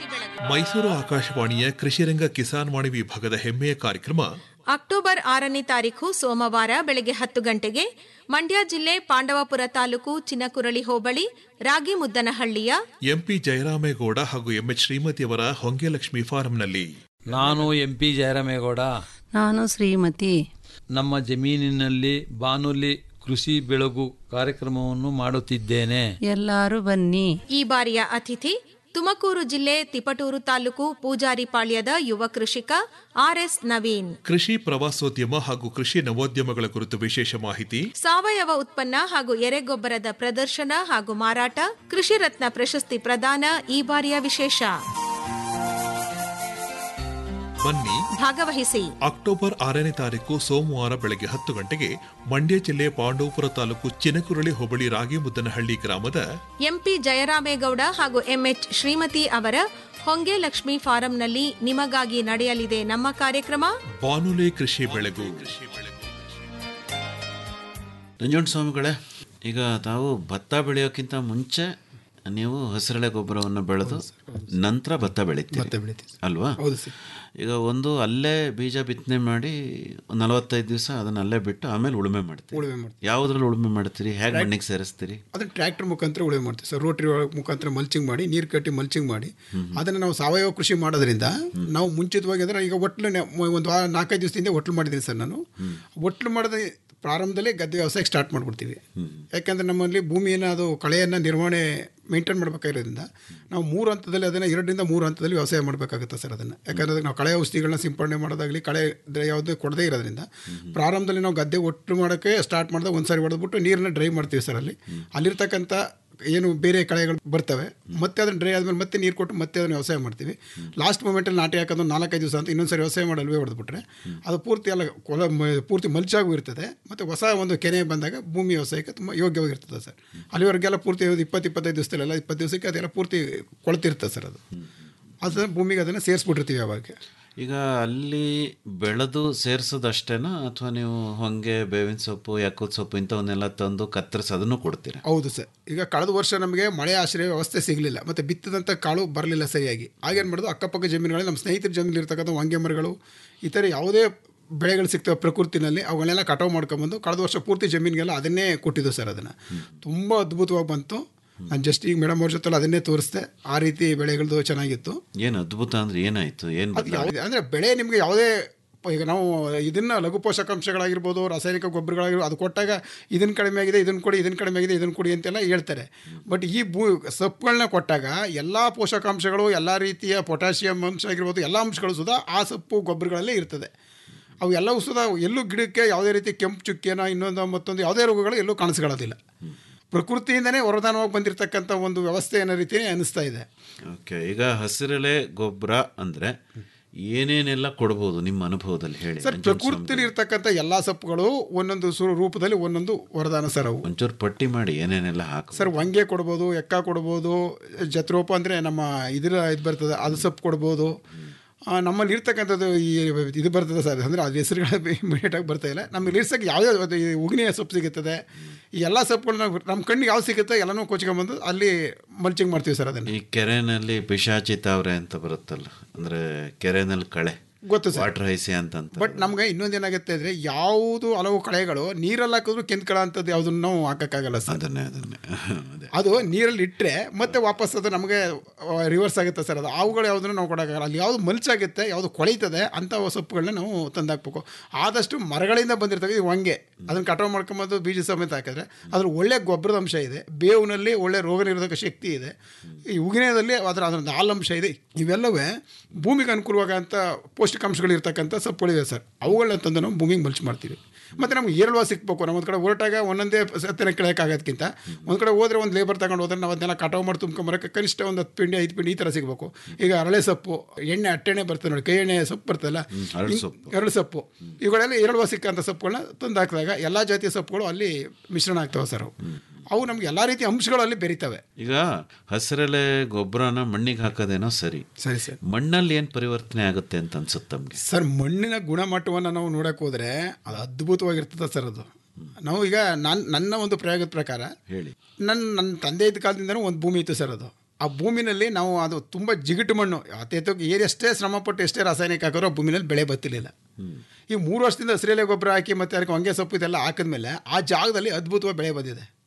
ಮೈಸೂರು ಆಕಾಶವಾಣಿಯ ಕೃಷಿರಂಗ ಕಿಸಾನ್ ವಾಣಿ ವಿಭಾಗದ ಹೆಮ್ಮೆಯ ಕಾರ್ಯಕ್ರಮ ಅಕ್ಟೋಬರ್ ಆರನೇ ತಾರೀಖು ಸೋಮವಾರ ಬೆಳಗ್ಗೆ ಹತ್ತು ಗಂಟೆಗೆ ಮಂಡ್ಯ ಜಿಲ್ಲೆ ಪಾಂಡವಪುರ ತಾಲೂಕು ಚಿನ್ನಕುರಳಿ ಹೋಬಳಿ ರಾಗಿಮುದ್ದನಹಳ್ಳಿಯ ಎಂಪಿ ಜಯರಾಮೇಗೌಡ ಹಾಗೂ ಎಂಎಚ್ ಶ್ರೀಮತಿಯವರ ಹೊಂಗೆಲಕ್ಷ್ಮಿ ಫಾರಂನಲ್ಲಿ ನಾನು ಎಂ ಪಿ ಜಯರಾಮೇಗೌಡ ನಾನು ಶ್ರೀಮತಿ ನಮ್ಮ ಜಮೀನಿನಲ್ಲಿ ಬಾನುಲಿ ಕೃಷಿ ಬೆಳಗು ಕಾರ್ಯಕ್ರಮವನ್ನು ಮಾಡುತ್ತಿದ್ದೇನೆ ಎಲ್ಲರೂ ಬನ್ನಿ ಈ ಬಾರಿಯ ಅತಿಥಿ ತುಮಕೂರು ಜಿಲ್ಲೆ ತಿಪಟೂರು ತಾಲೂಕು ಪೂಜಾರಿಪಾಳ್ಯದ ಯುವ ಕೃಷಿಕ ಆರ್ಎಸ್ ನವೀನ್ ಕೃಷಿ ಪ್ರವಾಸೋದ್ಯಮ ಹಾಗೂ ಕೃಷಿ ನವೋದ್ಯಮಗಳ ಕುರಿತು ವಿಶೇಷ ಮಾಹಿತಿ ಸಾವಯವ ಉತ್ಪನ್ನ ಹಾಗೂ ಎರೆಗೊಬ್ಬರದ ಪ್ರದರ್ಶನ ಹಾಗೂ ಮಾರಾಟ ಕೃಷಿ ರತ್ನ ಪ್ರಶಸ್ತಿ ಪ್ರದಾನ ಈ ಬಾರಿಯ ವಿಶೇಷ ಬನ್ನಿ ಭಾಗವಹಿಸಿ ಅಕ್ಟೋಬರ್ ಆರನೇ ತಾರೀಕು ಸೋಮವಾರ ಬೆಳಗ್ಗೆ ಹತ್ತು ಗಂಟೆಗೆ ಮಂಡ್ಯ ಜಿಲ್ಲೆ ಪಾಂಡವಪುರ ತಾಲೂಕು ಚಿನಕುರಳಿ ಹೋಬಳಿ ರಾಗಿಮುದ್ದನಹಳ್ಳಿ ಗ್ರಾಮದ ಎಂಪಿ ಜಯರಾಮೇಗೌಡ ಹಾಗೂ ಎಂಎಚ್ ಶ್ರೀಮತಿ ಅವರ ಹೊಂಗೆ ಲಕ್ಷ್ಮಿ ಫಾರಂನಲ್ಲಿ ನಿಮಗಾಗಿ ನಡೆಯಲಿದೆ ನಮ್ಮ ಕಾರ್ಯಕ್ರಮ ಬಾನುಲಿ ಕೃಷಿ ಬೆಳೆಗು ನಂಜುಂಡ ಸ್ವಾಮಿಗಳೇ ಈಗ ತಾವು ಭತ್ತ ಬೆಳೆಯೋಕ್ಕಿಂತ ಮುಂಚೆ ನೀವು ಹಸಿರೆಳೆ ಗೊಬ್ಬರವನ್ನು ಬೆಳೆದು ನಂತರ ಭತ್ತ ಬೆಳಿತೀರಿ ಅಲ್ವಾ ಹೌದು ಸರ್ ಈಗ ಒಂದು ಅಲ್ಲೇ ಬೀಜ ಬಿತ್ತನೆ ಮಾಡಿ ನಲವತ್ತೈದು ದಿವಸ ಅದನ್ನ ಅಲ್ಲೇ ಬಿಟ್ಟು ಆಮೇಲೆ ಉಳುಮೆ ಮಾಡ್ತೀರಿ ಉಳುಮೆ ಮಾಡ್ತೀವಿ ಯಾವುದ್ರಲ್ಲಿ ಉಳುಮೆ ಮಾಡ್ತೀರಿ ಹೇಗೆ ಮಣ್ಣಿಗೆ ಸೇರಿಸ್ತೀರಿ ಅದನ್ನ ಟ್ರ್ಯಾಕ್ಟರ್ ಮುಖಾಂತರ ಉಳುಮೆ ಮಾಡ್ತೀವಿ ಸರ್ ರೋಟ್ರಿ ಮುಖಾಂತರ ಮಲ್ಚಿಂಗ್ ಮಾಡಿ ನೀರು ಕಟ್ಟಿ ಮಲ್ಚಿಂಗ್ ಮಾಡಿ ಅದನ್ನು ನಾವು ಸಾವಯವ ಕೃಷಿ ಮಾಡೋದ್ರಿಂದ ನಾವು ಮುಂಚಿತವಾಗಿ ಅಂದ್ರೆ ಈಗ ಒಟ್ಲು ನೆ- ಒಂದು ವಾರ ನಾಲ್ಕೈದು ದಿವಸದಿಂದ ಒಟ್ಲು ಮಾಡಿದ್ದೀನಿ ಸರ್ ನಾನು ಒಟ್ಲು ಮಾಡಿದ ಪ್ರಾರಂಭದಲ್ಲೇ ಗದ್ದೆ ವ್ಯವಸಾಯಕ್ಕೆ ಸ್ಟಾರ್ಟ್ ಮಾಡ್ಬಿಡ್ತೀವಿ ಯಾಕಂದ್ರೆ ನಮ್ಮಲ್ಲಿ ಭೂಮಿಯನ್ನು ಅದು ಕಳೆಯನ್ನು ನಿರ್ವಹಣೆ ಮೇಂಟೈನ್ ಮಾಡಬೇಕಾಗಿರೋದ್ರಿಂದ ನಾವು ಮೂರು ಹಂತದಲ್ಲಿ ಅದನ್ನು ಎರಡರಿಂದ ಮೂರು ಹಂತದಲ್ಲಿ ವ್ಯವಸಾಯ ಮಾಡಬೇಕಾಗುತ್ತೆ ಸರ್ ಅದನ್ನು ಯಾಕಂದ್ರೆ ಅದಕ್ಕೆ ನಾವು ಕಳೆ ಔಷಧಿಗಳನ್ನ ಸಿಂಪಡಣೆ ಮಾಡೋದಾಗಲಿ ಕಳೆ ದ್ರ- ಯಾವುದೇ ಕೊಡದೇ ಇರೋದ್ರಿಂದ ಪ್ರಾರಂಭದಲ್ಲಿ ನಾವು ಗದ್ದೆ ಒಟ್ಟು ಮಾಡೋಕ್ಕೆ ಸ್ಟಾರ್ಟ್ ಮಾಡಿದಾಗ ಒಂದು ಸಾರಿ ಹೊಡೆದ್ಬಿಟ್ಟು ನೀರನ್ನ ಡ್ರೈ ಮಾಡ್ತೀವಿ ಸರ್ ಅಲ್ಲಿ ಅಲ್ಲಿರ್ತಕ್ಕಂಥ ಏನು ಬೇರೆ ಕಳೆಗಳು ಬರ್ತವೆ ಮತ್ತೆ ಅದನ್ನು ಡ್ರೈ ಆದಮೇಲೆ ಮತ್ತೆ ನೀರು ಕೊಟ್ಟು ಮತ್ತೆ ಅದನ್ನು ವ್ಯವಸಾಯ ಮಾಡ್ತೀವಿ ಲಾಸ್ಟ್ ಮೂಮೆಂಟಲ್ಲಿ ನಾಟಿ ಹಾಕೋದು ಒಂದು ನಾಲ್ಕೈದು ದಿವಸ ಅಂತ ಇನ್ನೊಂದು ಸರಿ ವ್ಯವಸಾಯ ಮಾಡಿ ಅಲ್ವೇ ಹೊಡೆದ್ಬಿಟ್ರೆ ಅದು ಪೂರ್ತಿ ಎಲ್ಲ ಕೊಲ ಮ- ಪೂರ್ತಿ ಮಲ್ಚಾಗೂ ಇರ್ತದೆ ಮತ್ತು ಹೊಸ ಒಂದು ಕೆನೆ ಬಂದಾಗ ಭೂಮಿ ವ್ಯವಸಾಯಕ್ಕೆ ತುಂಬ ಯೋಗ್ಯವಾಗಿರ್ತದೆ ಸರ್ ಅಲ್ಲಿವರೆಗೆಲ್ಲ ಪೂರ್ತಿ ಒಂದು ಇಪ್ಪತ್ತು ಇಪ್ಪತ್ತೈದು ದಿವಸದಲ್ಲೆಲ್ಲ ಇಪ್ಪತ್ತು ದಿವಸಕ್ಕೆ ಅದೆಲ್ಲ ಪೂರ್ತಿ ಕೊಳ್ತಿರ್ತದೆ ಸರ್ ಅದು ಅದನ್ನು ಭೂಮಿಗೆ ಅದನ್ನು ಸೇರಿಸ್ಬಿಟ್ಟಿರ್ತೀವಿ ಅವಾಗ ಈಗ ಅಲ್ಲಿ ಬೆಳೆದು ಸೇರಿಸೋದಷ್ಟೇನಾ ಅಥವಾ ನೀವು ಹೊಂಗೆ ಬೇವಿನ ಸೊಪ್ಪು ಯಾಕೂತ್ ಸೊಪ್ಪು ಇಂಥವನ್ನೆಲ್ಲ ತಂದು ಕತ್ತರಿಸಿ ಅದನ್ನು ಕೊಡ್ತೀರಾ ಹೌದು ಸರ್ ಈಗ ಕಳೆದ ವರ್ಷ ನಮಗೆ ಮಳೆ ಆಶ್ರಯ ವ್ಯವಸ್ಥೆ ಸಿಗಲಿಲ್ಲ ಮತ್ತು ಬಿತ್ತಿದಂಥ ಕಾಳು ಬರಲಿಲ್ಲ ಸರಿಯಾಗಿ ಆಗೇನು ಮಾಡೋದು ಅಕ್ಕಪಕ್ಕ ಜಮೀನುಗಳಲ್ಲಿ ನಮ್ಮ ಸ್ನೇಹಿತರ ಜಮೀನಲ್ಲಿ ಇರ್ತಕ್ಕಂಥ ಹೊಂಗೆ ಮರಗಳು ಈ ಥರ ಯಾವುದೇ ಬೆಳೆಗಳು ಸಿಗ್ತವೆ ಪ್ರಕೃತಿನಲ್ಲಿ ಅವುಗಳನ್ನೆಲ್ಲ ಕಟಾವು ಮಾಡ್ಕೊಂಬಂದು ಕಳೆದ ವರ್ಷ ಪೂರ್ತಿ ಜಮೀನಿಗೆಲ್ಲ ಅದನ್ನೇ ಕೊಟ್ಟಿದ್ದು ಸರ್ ಅದನ್ನು ತುಂಬ ಅದ್ಭುತವಾಗಿ ಬಂತು ನಾನು ಜಸ್ಟ್ ಈಗ ಮೇಡಮ್ ಅವ್ರ ಜೊತೆ ಅದನ್ನೇ ತೋರಿಸ್ದೆ ಆ ರೀತಿ ಬೆಳೆಗಳದ್ದು ಚೆನ್ನಾಗಿತ್ತು ಏನು ಅದ್ಭುತ ಅಂದ್ರೆ ಏನಾಯ್ತು ಏನು ಅದು ಯಾವುದೇ ಅಂದರೆ ಬೆಳೆ ನಿಮಗೆ ಯಾವುದೇ ಪ- ಈಗ ನಾವು ಇದನ್ನು ಲಘು ಪೋಷಕಾಂಶಗಳಾಗಿರ್ಬೋದು ರಾಸಾಯನಿಕ ಗೊಬ್ಬರಗಳಾಗಿರ್ಬೋದು ಅದು ಕೊಟ್ಟಾಗ ಇದನ್ನು ಕಡಿಮೆ ಆಗಿದೆ ಇದನ್ನು ಕೊಡಿ ಇದನ್ನು ಕಡಿಮೆ ಆಗಿದೆ ಇದನ್ನು ಕೊಡಿ ಅಂತೆಲ್ಲ ಹೇಳ್ತಾರೆ ಬಟ್ ಈ ಭೂ ಸೊಪ್ಪುಗಳನ್ನ ಕೊಟ್ಟಾಗ ಎಲ್ಲ ಪೋಷಕಾಂಶಗಳು ಎಲ್ಲ ರೀತಿಯ ಪೊಟ್ಯಾಷಿಯಂ ಅಂಶ ಆಗಿರ್ಬೋದು ಎಲ್ಲ ಅಂಶಗಳು ಸುಧಾ ಆ ಸೊಪ್ಪು ಗೊಬ್ಬರಗಳಲ್ಲೇ ಇರ್ತದೆ ಅವು ಎಲ್ಲವೂ ಸುಧಾ ಎಲ್ಲೂ ಗಿಡಕ್ಕೆ ಯಾವುದೇ ರೀತಿ ಕೆಂಪು ಚುಕ್ಕಿನ ಇನ್ನೊಂದು ಮತ್ತೊಂದು ಯಾವುದೇ ರೋಗಗಳು ಎಲ್ಲೂ ಕಾಣಿಸ್ಕೊಳ್ಳೋದಿಲ್ಲ ಪ್ರಕೃತಿಯಿಂದನೇ ವರದಾನವಾಗಿ ಬಂದಿರತಕ್ಕಂಥ ಒಂದು ವ್ಯವಸ್ಥೆ ಅನ್ನೋ ರೀತಿಯೇ ಅನಿಸ್ತಾ ಇದೆ ಓಕೆ ಈಗ ಹಸಿರೆಲೆ ಗೊಬ್ಬರ ಅಂದ್ರೆ ಏನೇನೆಲ್ಲ ಕೊಡ್ಬೋದು ನಿಮ್ಮ ಅನುಭವದಲ್ಲಿ ಹೇಳಿ ಸರ್ ನಂಜುಂಡ ಸ್ವಾಮಿ. ಪ್ರಕೃತಿಲಿ ಇರ್ತಕ್ಕಂಥ ಎಲ್ಲಾ ಸೊಪ್ಪುಗಳು ಒಂದೊಂದು ಸು ರೂಪದಲ್ಲಿ ಒಂದೊಂದು ವರದಾನ ಸರ್ ಅವು ಒಂಚೂರು ಪಟ್ಟಿ ಮಾಡಿ ಏನೇನೆಲ್ಲ ಹಾಕು ಸರ್ ವಂಗೆ ಕೊಡ್ಬೋದು ಎಕ್ಕ ಕೊಡ್ಬೋದು ಜತ್ರೋಪ ಅಂದರೆ ನಮ್ಮ ಇದರ ಇದು ಬರ್ತದೆ ಅದು ಸೊಪ್ಪು ಕೊಡ್ಬೋದು ಆ, ನಮ್ಮಲ್ಲಿ ಇರ್ತಕ್ಕಂಥದ್ದು ಈ ಇದು ಬರ್ತದೆ ಸರ್ ಅಂದರೆ ಅದು ಹೆಸರುಗಳು ಇಮಿಡಿಯೇಟಾಗಿ ಬರ್ತಾ ಇಲ್ಲ ನಮಗೆ ಇರ್ಸಕ್ಕೆ ಯಾವುದೇ ಈ ಉಗ್ನಿಯ ಸೊಪ್ಪು ಸಿಗುತ್ತದೆ ಈ ಎಲ್ಲ ಸೊಪ್ಪುಗಳನ್ನ ನಮ್ಮ ಕಣ್ಣಿಗೆ ಯಾವ್ದು ಸಿಗುತ್ತೆ ಎಲ್ಲನೂ ಕೊಚ್ಕೊಂಬಂದು ಅಲ್ಲಿ ಮಲ್ಚಿಂಗ್ ಮಾಡ್ತೀವಿ ಸರ್ ಅದನ್ನು ಈ ಕೆರೆನಲ್ಲಿ ಪಿಶಾಚಿ ತಾವ್ರೆ ಅಂತ ಬರುತ್ತಲ್ಲ ಅಂದ್ರೆ ಕೆರೆನಲ್ಲಿ ಕಳೆ ಗೊತ್ತು ಸರ್ ವಾಟರ್ ಹೈಸಿ ಅಂತ ಅಂತ ಬಟ್ ನಮ್ಗೆ ಇನ್ನೊಂದು ಏನಾಗುತ್ತೆ ಅಂದರೆ ಯಾವುದು ಹಲವು ಕಳೆಗಳು ನೀರಲ್ಲಿ ಹಾಕಿದ್ರು ಕೆಂತ್ಕಳ ಅಂಥದ್ದು ಯಾವುದನ್ನು ನಾವು ಹಾಕೋಕ್ಕಾಗಲ್ಲ ಸರ್ ಅದನ್ನೇ ಅದನ್ನೇ ಅದೇ ಅದು ನೀರಲ್ಲಿ ಇಟ್ಟರೆ ಮತ್ತೆ ವಾಪಸ್ ಅದು ನಮಗೆ ರಿವರ್ಸ್ ಆಗುತ್ತೆ ಸರ್ ಅದು ಅವುಗಳು ಯಾವುದನ್ನು ನಾವು ಕೊಡೋಕ್ಕಾಗಲ್ಲ ಅಲ್ಲಿ ಯಾವುದು ಮಲ್ಚಾಗುತ್ತೆ ಯಾವುದು ಕೊಳೀತದೆ ಅಂಥ ಸೊಪ್ಪುಗಳನ್ನ ನಾವು ತಂದಾಕ್ಬೇಕು ಆದಷ್ಟು ಮರಗಳಿಂದ ಬಂದಿರ್ತಕ್ಕಂಥ ಈ ಹೊಂಗೆ ಅದನ್ನು ಕಟಾವು ಮಾಡ್ಕೊಂಬಂದು ಬೀಜ ಸಮೇತ ಹಾಕಿದ್ರೆ ಅದ್ರ ಒಳ್ಳೆ ಗೊಬ್ಬರದ ಅಂಶ ಇದೆ ಬೇವಿನಲ್ಲಿ ಒಳ್ಳೆ ರೋಗ ನಿರೋಧಕ ಶಕ್ತಿ ಇದೆ ಈ ಉಗಿನೇದಲ್ಲಿ ಅದರ ಅದರ ಹಾಲಂಶ ಇದೆ ಇವೆಲ್ಲವೇ ಭೂಮಿಗೆ ಅನುಕೂಲವಾಗಂಥ ಪೌಷ್ಟಿಕಾಂಶಗಳು ಇರ್ತಕ್ಕಂಥ ಸೊಪ್ಪುಗಳಿವೆ ಸರ್ ಅವುಗಳನ್ನ ತಂದು ನಾವು ಭೂಮಿಗೆ ಮಲ್ಚ್ ಮಾಡ್ತೀವಿ ಮತ್ತು ನಮ್ಗೆ ಏರಳುವ ಸಿಕ್ಬೇಕು ನಾವು ಒಂದು ಕಡೆ ಹೊರಟಾಗ ಒಂದೊಂದೇ ಸತ್ತಿನ ಕೆಳಕ್ಕಾಗೋದಕ್ಕಿಂತ ಒಂದು ಕಡೆ ಹೋದರೆ ಒಂದು ಲೇಬರ್ ತಗೊಂಡು ಹೋದ್ರೆ ನಾವು ಅದನ್ನೆಲ್ಲ ಕಟಾವು ಮಾಡಿ ತುಂಬ್ಕೊಂಬರಕ್ಕೆ ಕನಿಷ್ಠ ಒಂದು ಹತ್ತು ಪಿಂಡಿ ಐದು ಪಿಂಡಿ ಈ ಥರ ಸಿಗಬೇಕು ಈಗ ಅರಳೆ ಸೊಪ್ಪು ಎಣ್ಣೆ ಅಟ್ಟೆಣ್ಣೆ ಬರ್ತದೆ ನೋಡಿ ಕೈ ಎಣ್ಣೆ ಸೊಪ್ಪು ಬರ್ತದಲ್ಲ ಅರಳು ಹಿಂಗ್- ಸೊಪ್ಪು. ಅರಳು ಸೊಪ್ಪು ಇವುಗಳೆಲ್ಲ ಏರಳುವ ಸಿಕ್ಕಂಥ ಸೊಪ್ಪುಗಳನ್ನ ತಂದು ಹಾಕಿದಾಗ ಎಲ್ಲ ಜಾತಿಯ ಸೊಪ್ಪುಗಳು ಅಲ್ಲಿ ಮಿಶ್ರಣ ಆಗ್ತವೆ ಸರ್ ಅವು ಅವು ನಮ್ಗೆ ಎಲ್ಲ ರೀತಿಯ ಅಂಶಗಳು ಅಲ್ಲಿ ಬೆರೀತವೆ ಈಗ ಹಸಿರೆಲೆ ಗೊಬ್ಬರನ ಮಣ್ಣಿಗೆ ಹಾಕೋದೇನೋ ಸರಿ ಸರಿ ಸರ್ ಮಣ್ಣಲ್ಲಿ ಏನು ಪರಿವರ್ತನೆ ಆಗುತ್ತೆ ಅಂತ ಅನ್ಸುತ್ತೆ ತಮಗೆ ಸರ್ ಮಣ್ಣಿನ ಗುಣಮಟ್ಟವನ್ನು ನಾವು ನೋಡೋಕೆ ಹೋದರೆ ಅದು ಅದ್ಭುತವಾಗಿರ್ತದೆ ಸರ್ ಅದು ನಾವು ಈಗ ನಾನು ನನ್ನ ಒಂದು ಪ್ರಯೋಗದ ಪ್ರಕಾರ ಹೇಳಿ ನನ್ನ ನನ್ನ ತಂದೆ ಇದ್ದ ಕಾಲದಿಂದನೂ ಒಂದು ಭೂಮಿ ಇತ್ತು ಸರ್ ಅದು ಆ ಭೂಮಿನಲ್ಲಿ ನಾವು ಅದು ತುಂಬ ಜಿಗುಟು ಮಣ್ಣು ಅತ್ಯಂತ ಎಷ್ಟೇ ಶ್ರಮಪಟ್ಟು ಎಷ್ಟೇ ರಾಸಾಯನಿಕ ಹಾಕಿದ್ರು ಆ ಭೂಮಿನಲ್ಲಿ ಬೆಳೆ ಬರ್ತಿರ್ಲಿಲ್ಲ ಈ ಮೂರು ವರ್ಷದಿಂದ ಹಸಿರೆಲೆ ಗೊಬ್ಬರ ಹಾಕಿ ಮತ್ತೆ ಅದಕ್ಕೆ ಹೊಂಗೆ ಸೊಪ್ಪು ಇದೆಲ್ಲ ಹಾಕಿದ್ಮೇಲೆ ಆ ಜಾಗದಲ್ಲಿ ಅದ್ಭುತವಾಗಿ ಬೆಳೆ ಬಂದಿದೆ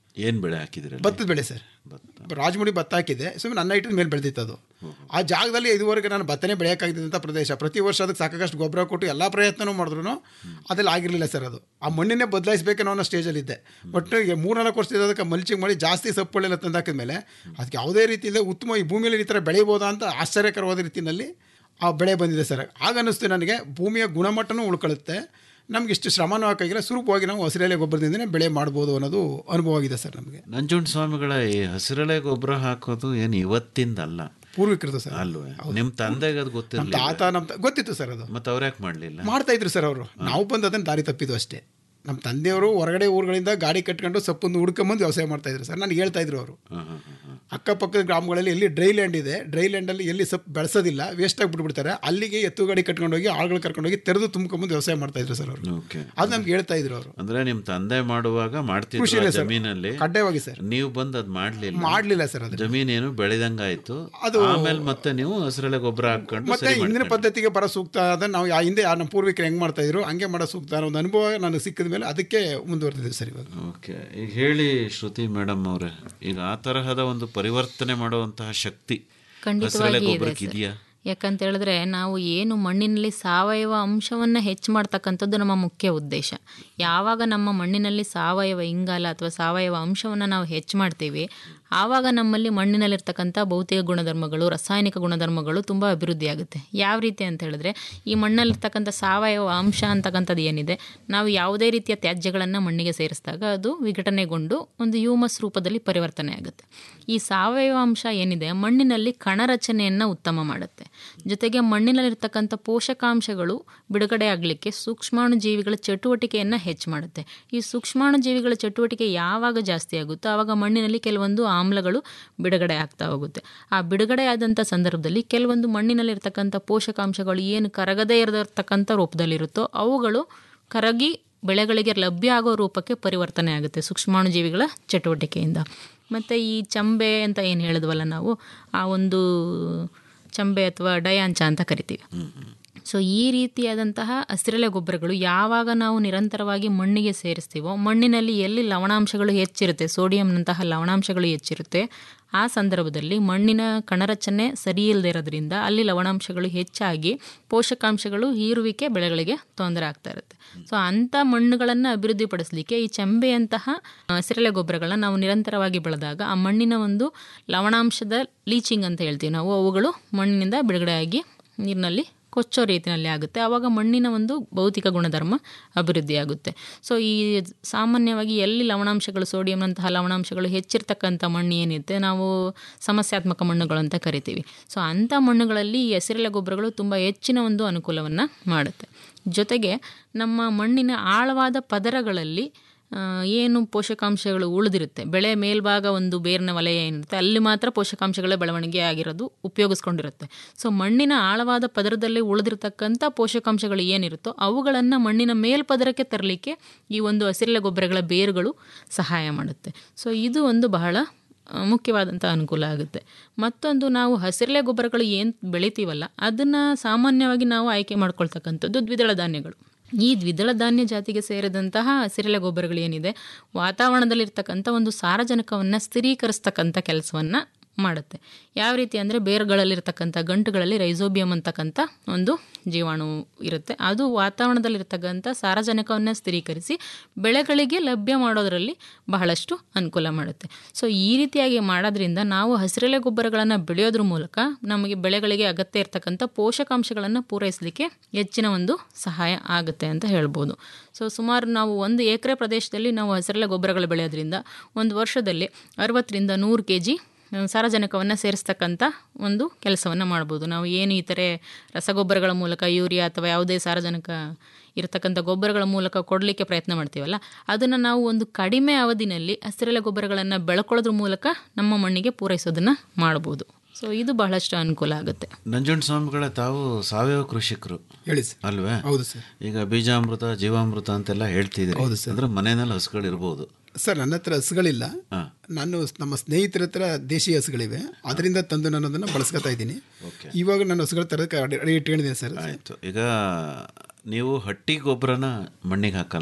ಏನು ಬೆಳೆ ಹಾಕಿದ್ರೆ ಭತ್ತದ ಬೆಳೆ ಸರ್ ರಾಜಮುಡಿ ಭತ್ತ ಹಾಕಿದೆ ಸುಮ್ಮನೆ ನನ್ನ ಐಟದ ಮೇಲೆ ಬೆಳೆದಿತ್ತು ಅದು ಆ ಜಾಗದಲ್ಲಿ ಇದುವರೆಗೆ ನಾನು ಭತ್ತನೇ ಬೆಳೆಯೋಕ್ಕಾಗಿದ್ದಂಥ ಪ್ರದೇಶ ಪ್ರತಿ ವರ್ಷ ಅದಕ್ಕೆ ಸಾಕಷ್ಟು ಗೊಬ್ಬರ ಕೊಟ್ಟು ಎಲ್ಲ ಪ್ರಯತ್ನನೂ ಮಾಡಿದ್ರು ಅದ್ರಲ್ಲಿ ಆಗಿರಲಿಲ್ಲ ಸರ್ ಅದು ಆ ಮಣ್ಣಿನೇ ಬದಲಾಯಿಸಬೇಕನ್ನೋ ಅನ್ನೋ ಸ್ಟೇಜಲ್ಲಿದ್ದೆ ಬಟ್ ಈಗ ಮೂರ್ನಾಲ್ಕು ವರ್ಷದಿಂದ ಅದಕ್ಕೆ ಮಲ್ಚಿಂಗ್ ಮಾಡಿ ಜಾಸ್ತಿ ಸೊಪ್ಪುಗಳೆಲ್ಲ ತಂದು ಹಾಕಿದ್ಮೇಲೆ ಅದಕ್ಕೆ ಯಾವುದೇ ರೀತಿಯಿಂದ ಉತ್ತಮ ಈ ಭೂಮಿಯಲ್ಲಿ ಈ ಥರ ಬೆಳೆಯಬೋದಾ ಅಂತ ಆಶ್ಚರ್ಯಕರವಾದ ರೀತಿಯಲ್ಲಿ ಆ ಬೆಳೆ ಬಂದಿದೆ ಸರ್ ಆಗ ಅನ್ನಿಸ್ತು ನನಗೆ ಭೂಮಿಯ ಗುಣಮಟ್ಟನೂ ಉಳ್ಕೊಳ್ಳುತ್ತೆ ನಮ್ಗೆ ಇಷ್ಟು ಶ್ರಮನೂ ಹಾಕಾಗಿಲ್ಲ ಸುಲಭವಾಗಿ ನಾವು ಹಸಿರೆಲೆ ಗೊಬ್ಬರದಿಂದನೇ ಬೆಳೆ ಮಾಡ್ಬೋದು ಅನ್ನೋದು ಅನುಭವ ಆಗಿದೆ ಸರ್ ನಮಗೆ ನಂಜುಂಡ ಸ್ವಾಮಿಗಳ ಈ ಹಸಿರೆಲೆ ಗೊಬ್ಬರ ಹಾಕೋದು ಏನು ಇವತ್ತಿಂದಲ್ಲ ಪೂರ್ವಿಕೃತ ಸರ್ ಅಲ್ವೇ ನಿಮ್ಮ ತಂದೆಗೆ ಅದು ನಮ್ಮ ಗೊತ್ತಿರಲಿಲ್ಲ ತಾತ ನಮ್ಮ ತ- ಗೊತ್ತಿತ್ತು ಸರ್ ಅದು ಮತ್ತೆ ಅವ್ರ್ಯಾಕೆ ಮಾಡಲಿಲ್ಲ ಮಾಡ್ತಾ ಇದ್ರು ಸರ್ ಅವರು ನಾವು ಬಂದು ಅದನ್ನು ದಾರಿ ತಪ್ಪಿದ್ದು ಅಷ್ಟೇ ನಮ್ಮ ತಂದೆಯವರು ಹೊರಗಡೆ ಊರುಗಳಿಂದ ಗಾಡಿ ಕಟ್ಕೊಂಡು ಸೊಪ್ಪನ್ನು ಹುಡ್ಕೊಂಬಂದು ವ್ಯವಸಾಯ ಮಾಡ್ತಾ ಇದ್ರು ಸರ್ ನನಗೆ ಹೇಳ್ತಾ ಇದ್ರು ಅವರು ಅಕ್ಕಪಕ್ಕದ ಗ್ರಾಮಗಳಲ್ಲಿ ಎಲ್ಲಿ ಡ್ರೈ ಲ್ಯಾಂಡ್ ಇದೆ ಡ್ರೈ ಲ್ಯಾಂಡಲ್ಲಿ ಎಲ್ಲಿ ಸೊಪ್ಪು ಬೆಳೆಸೋದಿಲ್ಲ ವೇಸ್ಟ್ ಆಗಿ ಬಿಟ್ಬಿಡ್ತಾರೆ ಅಲ್ಲಿಗೆ ಎತ್ತು ಗಾಡಿ ಕಟ್ಕೊಂಡೋಗಿ ಆಳುಗಳು ಕರ್ಕೊಂಡೋಗಿ ತೆರೆದು ತುಂಬ್ಕೊಂಬಂದು ವ್ಯವಸಾಯ ಮಾಡ್ತಾ ಇದ್ರು ಸರ್ ಅವರು ಓಕೆ ಅದು ನಮ್ಗೆ ಹೇಳ್ತಾ ಇದ್ರು ಅವರು ಅಂದ್ರೆ ನಿಮ್ಮ ತಂದೆ ಮಾಡುವಾಗ ಮಾಡ್ತಿದ್ರು ಕೃಷಿನೇ ಆ ಸರ್. ಜಮೀನಲ್ಲಿ ಕಡ್ಡಾಯವಾಗಿ ಸರ್. ನೀವು ಬಂದು ಅದು ಮಾಡ್ಲಿಲ್ಲ ಮಾಡ್ಲಿಲ್ಲ ಸರ್ ಅದು ಜಮೀನೇನು ಬೆಳೆದಂಗಾಯ್ತು ಅದು- ಆಮೇಲೆ ಮತ್ತೆ ನೀವು ಹಸಿರೆಲೆ ಗೊಬ್ಬರ ಹಾಕೊಂಡು ಮತ್ತೆ ಸರಿ ಹಿಂದಿನ ಮಾಡ್ಕೊಂಡ್ರಿ. ಪದ್ಧತಿಗೆ ಬರೋ ಸೂಕ್ತ ಅದನ್ನು ನಾವು ಯಾ- ಹಿಂದೆ ಆ ನಮ್ಮ ಪೂರ್ವಿಕರು ಹೆಂಗೆ ಮಾಡ್ತಾ ಇದ್ರು ಹಂಗೆ ಮಾಡೋ ಸೂಕ್ತ ಅನ್ನೋ ಒಂದು ಅನುಭವ ನನಗೆ ಸಿಕ್ಕಿದ ಮೇಲೆ ಅದಕ್ಕೆ ಮುಂದುವರೆದಿದೆ ಸರ್ ಇವಾಗ ಓಕೆ ಈಗ ಹೇಳಿ ಶ್ರುತಿ ಮೇಡಮ್ ಅವರೇ ಈಗ ಆ ತರಹದ ಒಂದು ಪರಿವರ್ತನೆ ಮಾಡುವಂತಹ ಶಕ್ತಿ ಹಸಿರೆಲೆ ಖಂಡಿತವಾಗಿ ಇದೆ ಗೊಬ್ಬರಕ್ಕೆ ಸರ್. ಇದೆಯಾ ಯಾಕಂತ ಹೇಳಿದ್ರೆ ನಾವು ಏನು ಮಣ್ಣಿನಲ್ಲಿ ಸಾವಯವ ಅಂಶವನ್ನು ಹೆಚ್ಚು ಮಾಡ್ತಕ್ಕಂಥದ್ದು ನಮ್ಮ ಮುಖ್ಯ ಉದ್ದೇಶ ಯಾವಾಗ ನಮ್ಮ ಮಣ್ಣಿನಲ್ಲಿ ಸಾವಯವ ಇಂಗಾಲ ಅಥವಾ ಸಾವಯವ ಅಂಶವನ್ನು ನಾವು ಹೆಚ್ಚು ಮಾಡ್ತೀವಿ ಆವಾಗ ನಮ್ಮಲ್ಲಿ ಮಣ್ಣಿನಲ್ಲಿರ್ತಕ್ಕಂಥ ಭೌತಿಕ ಗುಣಧರ್ಮಗಳು ರಾಸಾಯನಿಕ ಗುಣಧರ್ಮಗಳು ತುಂಬ ಅಭಿವೃದ್ಧಿ ಆಗುತ್ತೆ ಯಾವ ರೀತಿ ಅಂತ ಹೇಳಿದ್ರೆ ಈ ಮಣ್ಣಲ್ಲಿರ್ತಕ್ಕಂಥ ಸಾವಯವ ಅಂಶ ಅಂತಕ್ಕಂಥದ್ದು ಏನಿದೆ ನಾವು ಯಾವುದೇ ರೀತಿಯ ತ್ಯಾಜ್ಯಗಳನ್ನು ಮಣ್ಣಿಗೆ ಸೇರಿಸಿದಾಗ ಅದು ವಿಘಟನೆಗೊಂಡು ಒಂದು ಹ್ಯೂಮಸ್ ರೂಪದಲ್ಲಿ ಪರಿವರ್ತನೆ ಆಗುತ್ತೆ ಈ ಸಾವಯವ ಅಂಶ ಏನಿದೆ ಮಣ್ಣಿನಲ್ಲಿ ಕಣರಚನೆಯನ್ನು ಉತ್ತಮ ಮಾಡುತ್ತೆ ಜೊತೆಗೆ ಮಣ್ಣಿನಲ್ಲಿರ್ತಕ್ಕಂಥ ಪೋಷಕಾಂಶಗಳು ಬಿಡುಗಡೆ ಆಗಲಿಕ್ಕೆ ಸೂಕ್ಷ್ಮಾಣು ಜೀವಿಗಳ ಚಟುವಟಿಕೆಯನ್ನು ಹೆಚ್ಚು ಮಾಡುತ್ತೆ ಈ ಸೂಕ್ಷ್ಮಾಣು ಜೀವಿಗಳ ಚಟುವಟಿಕೆ ಯಾವಾಗ ಜಾಸ್ತಿ ಆಗುತ್ತೋ ಆವಾಗ ಮಣ್ಣಿನಲ್ಲಿ ಕೆಲವೊಂದು ಆಮ್ಲಗಳು ಬಿಡುಗಡೆ ಆಗ್ತಾ ಹೋಗುತ್ತೆ ಆ ಬಿಡುಗಡೆ ಆದಂಥ ಸಂದರ್ಭದಲ್ಲಿ ಕೆಲವೊಂದು ಮಣ್ಣಿನಲ್ಲಿರ್ತಕ್ಕಂಥ ಪೋಷಕಾಂಶಗಳು ಏನು ಕರಗದೇ ಇರತಕ್ಕಂಥ ರೂಪದಲ್ಲಿರುತ್ತೋ ಅವುಗಳು ಕರಗಿ ಬೆಳೆಗಳಿಗೆ ಲಭ್ಯ ಆಗೋ ರೂಪಕ್ಕೆ ಪರಿವರ್ತನೆ ಆಗುತ್ತೆ ಸೂಕ್ಷ್ಮಾಣು ಜೀವಿಗಳ ಚಟುವಟಿಕೆಯಿಂದ ಮತ್ತು ಈ ಚಂಬೆ ಅಂತ ಏನು ಹೇಳಿದ್ವಲ್ಲ ನಾವು ಆ ಒಂದು ಚಂಬೆ ಅಥವಾ ಡಯಾಂಚ ಅಂತ ಕರಿತೀವಿ ಸೊ ಈ ರೀತಿಯಾದಂತಹ ಹಸಿರೆಲೆ ಗೊಬ್ಬರಗಳು ಯಾವಾಗ ನಾವು ನಿರಂತರವಾಗಿ ಮಣ್ಣಿಗೆ ಸೇರಿಸ್ತೀವೋ ಮಣ್ಣಿನಲ್ಲಿ ಎಲ್ಲಿ ಲವಣಾಂಶಗಳು ಹೆಚ್ಚಿರುತ್ತೆ ಸೋಡಿಯಂನಂತಹ ಲವಣಾಂಶಗಳು ಹೆಚ್ಚಿರುತ್ತೆ ಆ ಸಂದರ್ಭದಲ್ಲಿ ಮಣ್ಣಿನ ಕಣರಚನೆ ಸರಿ ಇಲ್ಲದೆ ಇರೋದ್ರಿಂದ ಅಲ್ಲಿ ಲವಣಾಂಶಗಳು ಹೆಚ್ಚಾಗಿ ಪೋಷಕಾಂಶಗಳು ಹೀರುವಿಕೆ ಬೆಳೆಗಳಿಗೆ ತೊಂದರೆ ಆಗ್ತಾ ಇರುತ್ತೆ ಸೊ ಅಂಥ ಮಣ್ಣುಗಳನ್ನು ಅಭಿವೃದ್ಧಿಪಡಿಸಲಿಕ್ಕೆ ಈ ಚೆಂಬೆಯಂತಹ ಹಸಿರೆಲೆ ಗೊಬ್ಬರಗಳನ್ನ ನಾವು ನಿರಂತರವಾಗಿ ಬೆಳೆದಾಗ ಆ ಮಣ್ಣಿನ ಒಂದು ಲವಣಾಂಶದ ಲೀಚಿಂಗ್ ಅಂತ ಹೇಳ್ತೀವಿ ನಾವು ಅವುಗಳು ಮಣ್ಣಿನಿಂದ ಬಿಡುಗಡೆ ಆಗಿ ನೀರಿನಲ್ಲಿ ಕೊಚ್ಚೋ ರೀತಿಯಲ್ಲಿ ಆಗುತ್ತೆ ಆವಾಗ ಮಣ್ಣಿನ ಒಂದು ಭೌತಿಕ ಗುಣಧರ್ಮ ಅಭಿವೃದ್ಧಿಯಾಗುತ್ತೆ ಸೊ ಈ ಸಾಮಾನ್ಯವಾಗಿ ಎಲ್ಲಿ ಲವಣಾಂಶಗಳು ಸೋಡಿಯಂನಂತಹ ಲವಣಾಂಶಗಳು ಹೆಚ್ಚಿರ್ತಕ್ಕಂಥ ಮಣ್ಣು ಏನಿರುತ್ತೆ ನಾವು ಸಮಸ್ಯಾತ್ಮಕ ಮಣ್ಣುಗಳು ಅಂತ ಕರಿತೀವಿ ಸೊ ಅಂಥ ಮಣ್ಣುಗಳಲ್ಲಿ ಈ ಹಸಿರೆಲೆ ಗೊಬ್ಬರಗಳು ತುಂಬ ಹೆಚ್ಚಿನ ಒಂದು ಅನುಕೂಲವನ್ನು ಮಾಡುತ್ತೆ ಜೊತೆಗೆ ನಮ್ಮ ಮಣ್ಣಿನ ಆಳವಾದ ಪದರಗಳಲ್ಲಿ ಆ, ಏನು ಪೋಷಕಾಂಶಗಳು ಉಳಿದಿರುತ್ತೆ ಬೆಳೆ ಮೇಲ್ಭಾಗ ಒಂದು ಬೇರಿನ ವಲಯ ಏನಿರುತ್ತೆ ಅಲ್ಲಿ ಮಾತ್ರ ಪೋಷಕಾಂಶಗಳ ಬೆಳವಣಿಗೆ ಆಗಿರೋದು ಉಪಯೋಗಿಸ್ಕೊಂಡಿರುತ್ತೆ ಸೊ ಮಣ್ಣಿನ ಆಳವಾದ ಪದರದಲ್ಲಿ ಉಳಿದಿರ್ತಕ್ಕಂಥ ಪೋಷಕಾಂಶಗಳು ಏನಿರುತ್ತೋ ಅವುಗಳನ್ನು ಮಣ್ಣಿನ ಮೇಲ್ಪದರಕ್ಕೆ ತರಲಿಕ್ಕೆ ಈ ಒಂದು ಹಸಿರೆಲೆ ಗೊಬ್ಬರಗಳ ಬೇರುಗಳು ಸಹಾಯ ಮಾಡುತ್ತೆ ಸೊ ಇದು ಒಂದು ಬಹಳ ಆ, ಮುಖ್ಯವಾದಂಥ ಅನುಕೂಲ ಆಗುತ್ತೆ ಮತ್ತೊಂದು ನಾವು ಹಸಿರೆಲೆ ಗೊಬ್ಬರಗಳು ಏನು ಬೆಳಿತೀವಲ್ಲ ಅದನ್ನು ಸಾಮಾನ್ಯವಾಗಿ ನಾವು ಆಯ್ಕೆ ಮಾಡ್ಕೊಳ್ತಕ್ಕಂಥದ್ದು ದ್ವಿದಳ ಧಾನ್ಯಗಳು ಈ ದ್ವಿದಳ ಧಾನ್ಯ ಜಾತಿಗೆ ಸೇರಿದಂತಹ ಹಸಿರೆಲೆ ಗೊಬ್ಬರಗಳು ಏನಿದೆ ವಾತಾವರಣದಲ್ಲಿರ್ತಕ್ಕಂಥ ಒಂದು ಸಾರಜನಕವನ್ನು ಸ್ಥಿರೀಕರಿಸ್ತಕ್ಕಂಥ ಕೆಲಸವನ್ನು ಮಾಡುತ್ತೆ ಯಾವ ರೀತಿ ಅಂದರೆ ಬೇರುಗಳಲ್ಲಿರ್ತಕ್ಕಂಥ ಗಂಟುಗಳಲ್ಲಿ ರೈಸೋಬಿಯಂ ಅಂತಕ್ಕಂಥ ಒಂದು ಜೀವಾಣು ಇರುತ್ತೆ ಅದು ವಾತಾವರಣದಲ್ಲಿರ್ತಕ್ಕಂಥ ಸಾರಜನಕವನ್ನು ಸ್ಥಿರೀಕರಿಸಿ ಬೆಳೆಗಳಿಗೆ ಲಭ್ಯ ಮಾಡೋದರಲ್ಲಿ ಬಹಳಷ್ಟು ಅನುಕೂಲ ಮಾಡುತ್ತೆ ಸೊ ಈ ರೀತಿಯಾಗಿ ಮಾಡೋದ್ರಿಂದ ನಾವು ಹಸಿರೆಲೆ ಗೊಬ್ಬರಗಳನ್ನು ಬೆಳೆಯೋದ್ರ ಮೂಲಕ ನಮಗೆ ಬೆಳೆಗಳಿಗೆ ಅಗತ್ಯ ಇರತಕ್ಕಂಥ ಪೋಷಕಾಂಶಗಳನ್ನು ಪೂರೈಸಲಿಕ್ಕೆ ಹೆಚ್ಚಿನ ಒಂದು ಸಹಾಯ ಆಗುತ್ತೆ ಅಂತ ಹೇಳ್ಬೋದು ಸೊ ಸುಮಾರು ನಾವು ಒಂದು ಎಕರೆ ಪ್ರದೇಶದಲ್ಲಿ ನಾವು ಹಸಿರೆಲೆ ಗೊಬ್ಬರಗಳು ಬೆಳೆಯೋದ್ರಿಂದ ಒಂದು ವರ್ಷದಲ್ಲಿ ಅರವತ್ತರಿಂದ ನೂರು ಕೆ ಜಿ ಸಾರಜನಕವನ್ನು ಸೇರಿಸ್ತಕ್ಕಂಥ ಒಂದು ಕೆಲಸವನ್ನು ಮಾಡ್ಬೋದು ನಾವು ಏನು ಈ ಥರ ರಸಗೊಬ್ಬರಗಳ ಮೂಲಕ ಯೂರಿಯಾ ಅಥವಾ ಯಾವುದೇ ಸಾರಜನಕ ಇರತಕ್ಕಂಥ ಗೊಬ್ಬರಗಳ ಮೂಲಕ ಕೊಡಲಿಕ್ಕೆ ಪ್ರಯತ್ನ ಮಾಡ್ತೀವಲ್ಲ ಅದನ್ನು ನಾವು ಒಂದು ಕಡಿಮೆ ಅವಧಿನಲ್ಲಿ ಹಸಿರೆಲೆ ಗೊಬ್ಬರಗಳನ್ನು ಬೆಳ್ಕೊಳ್ಳೋದ್ರ ಮೂಲಕ ನಮ್ಮ ಮಣ್ಣಿಗೆ ಪೂರೈಸೋದನ್ನು ಮಾಡ್ಬೋದು ಸೊ ಇದು ಬಹಳಷ್ಟು ಅನುಕೂಲ ಆಗುತ್ತೆ ನಂಜುಂಡ ಸ್ವಾಮಿಗಳ ತಾವು ಸಾವಯವ ಕೃಷಿಕರು ಹೇಳಿ ಸರ್ ಅಲ್ವೇ ಹೌದು ಸರ್ ಈಗ ಬೀಜಾಮೃತ ಜೀವಾಮೃತ ಅಂತೆಲ್ಲ ಹೇಳ್ತಿದ್ದೀರಿ ಹೌದು ಸರ್. ಅಂದ್ರೆ ಮನೆಯಲ್ಲಿ ಹಸುಗಳು ಇರ್ಬೋದು ಸರ್ ನನ್ನ ಹತ್ರ ಹಸುಗಳಿಲ್ಲ ಹಾ. ನಾನು ನಮ್ಮ ಸ್ನೇಹಿತರ ಹತ್ರ ದೇಶಿ ಹಸುಗಳಿವೆ ಅದರಿಂದ ತಂದು ನಾನು ಅದನ್ನು ಬಳಸ್ಕೊತಾ ಇದ್ದೀನಿ Okay. ಇವಾಗ ನಾನು ಹಸುಗಳ ತರಕ್ಕೆ ರೆಡಿ ಇಟ್ಕೊಂಡಿದ್ದೀನಿ ಸರ್ ಆಯ್ತು ಈಗ ನೀವು ಹಟ್ಟಿ ಗೊಬ್ಬರನ ಮಣ್ಣಿಗೆ ಹಾಕಲ್ವಾ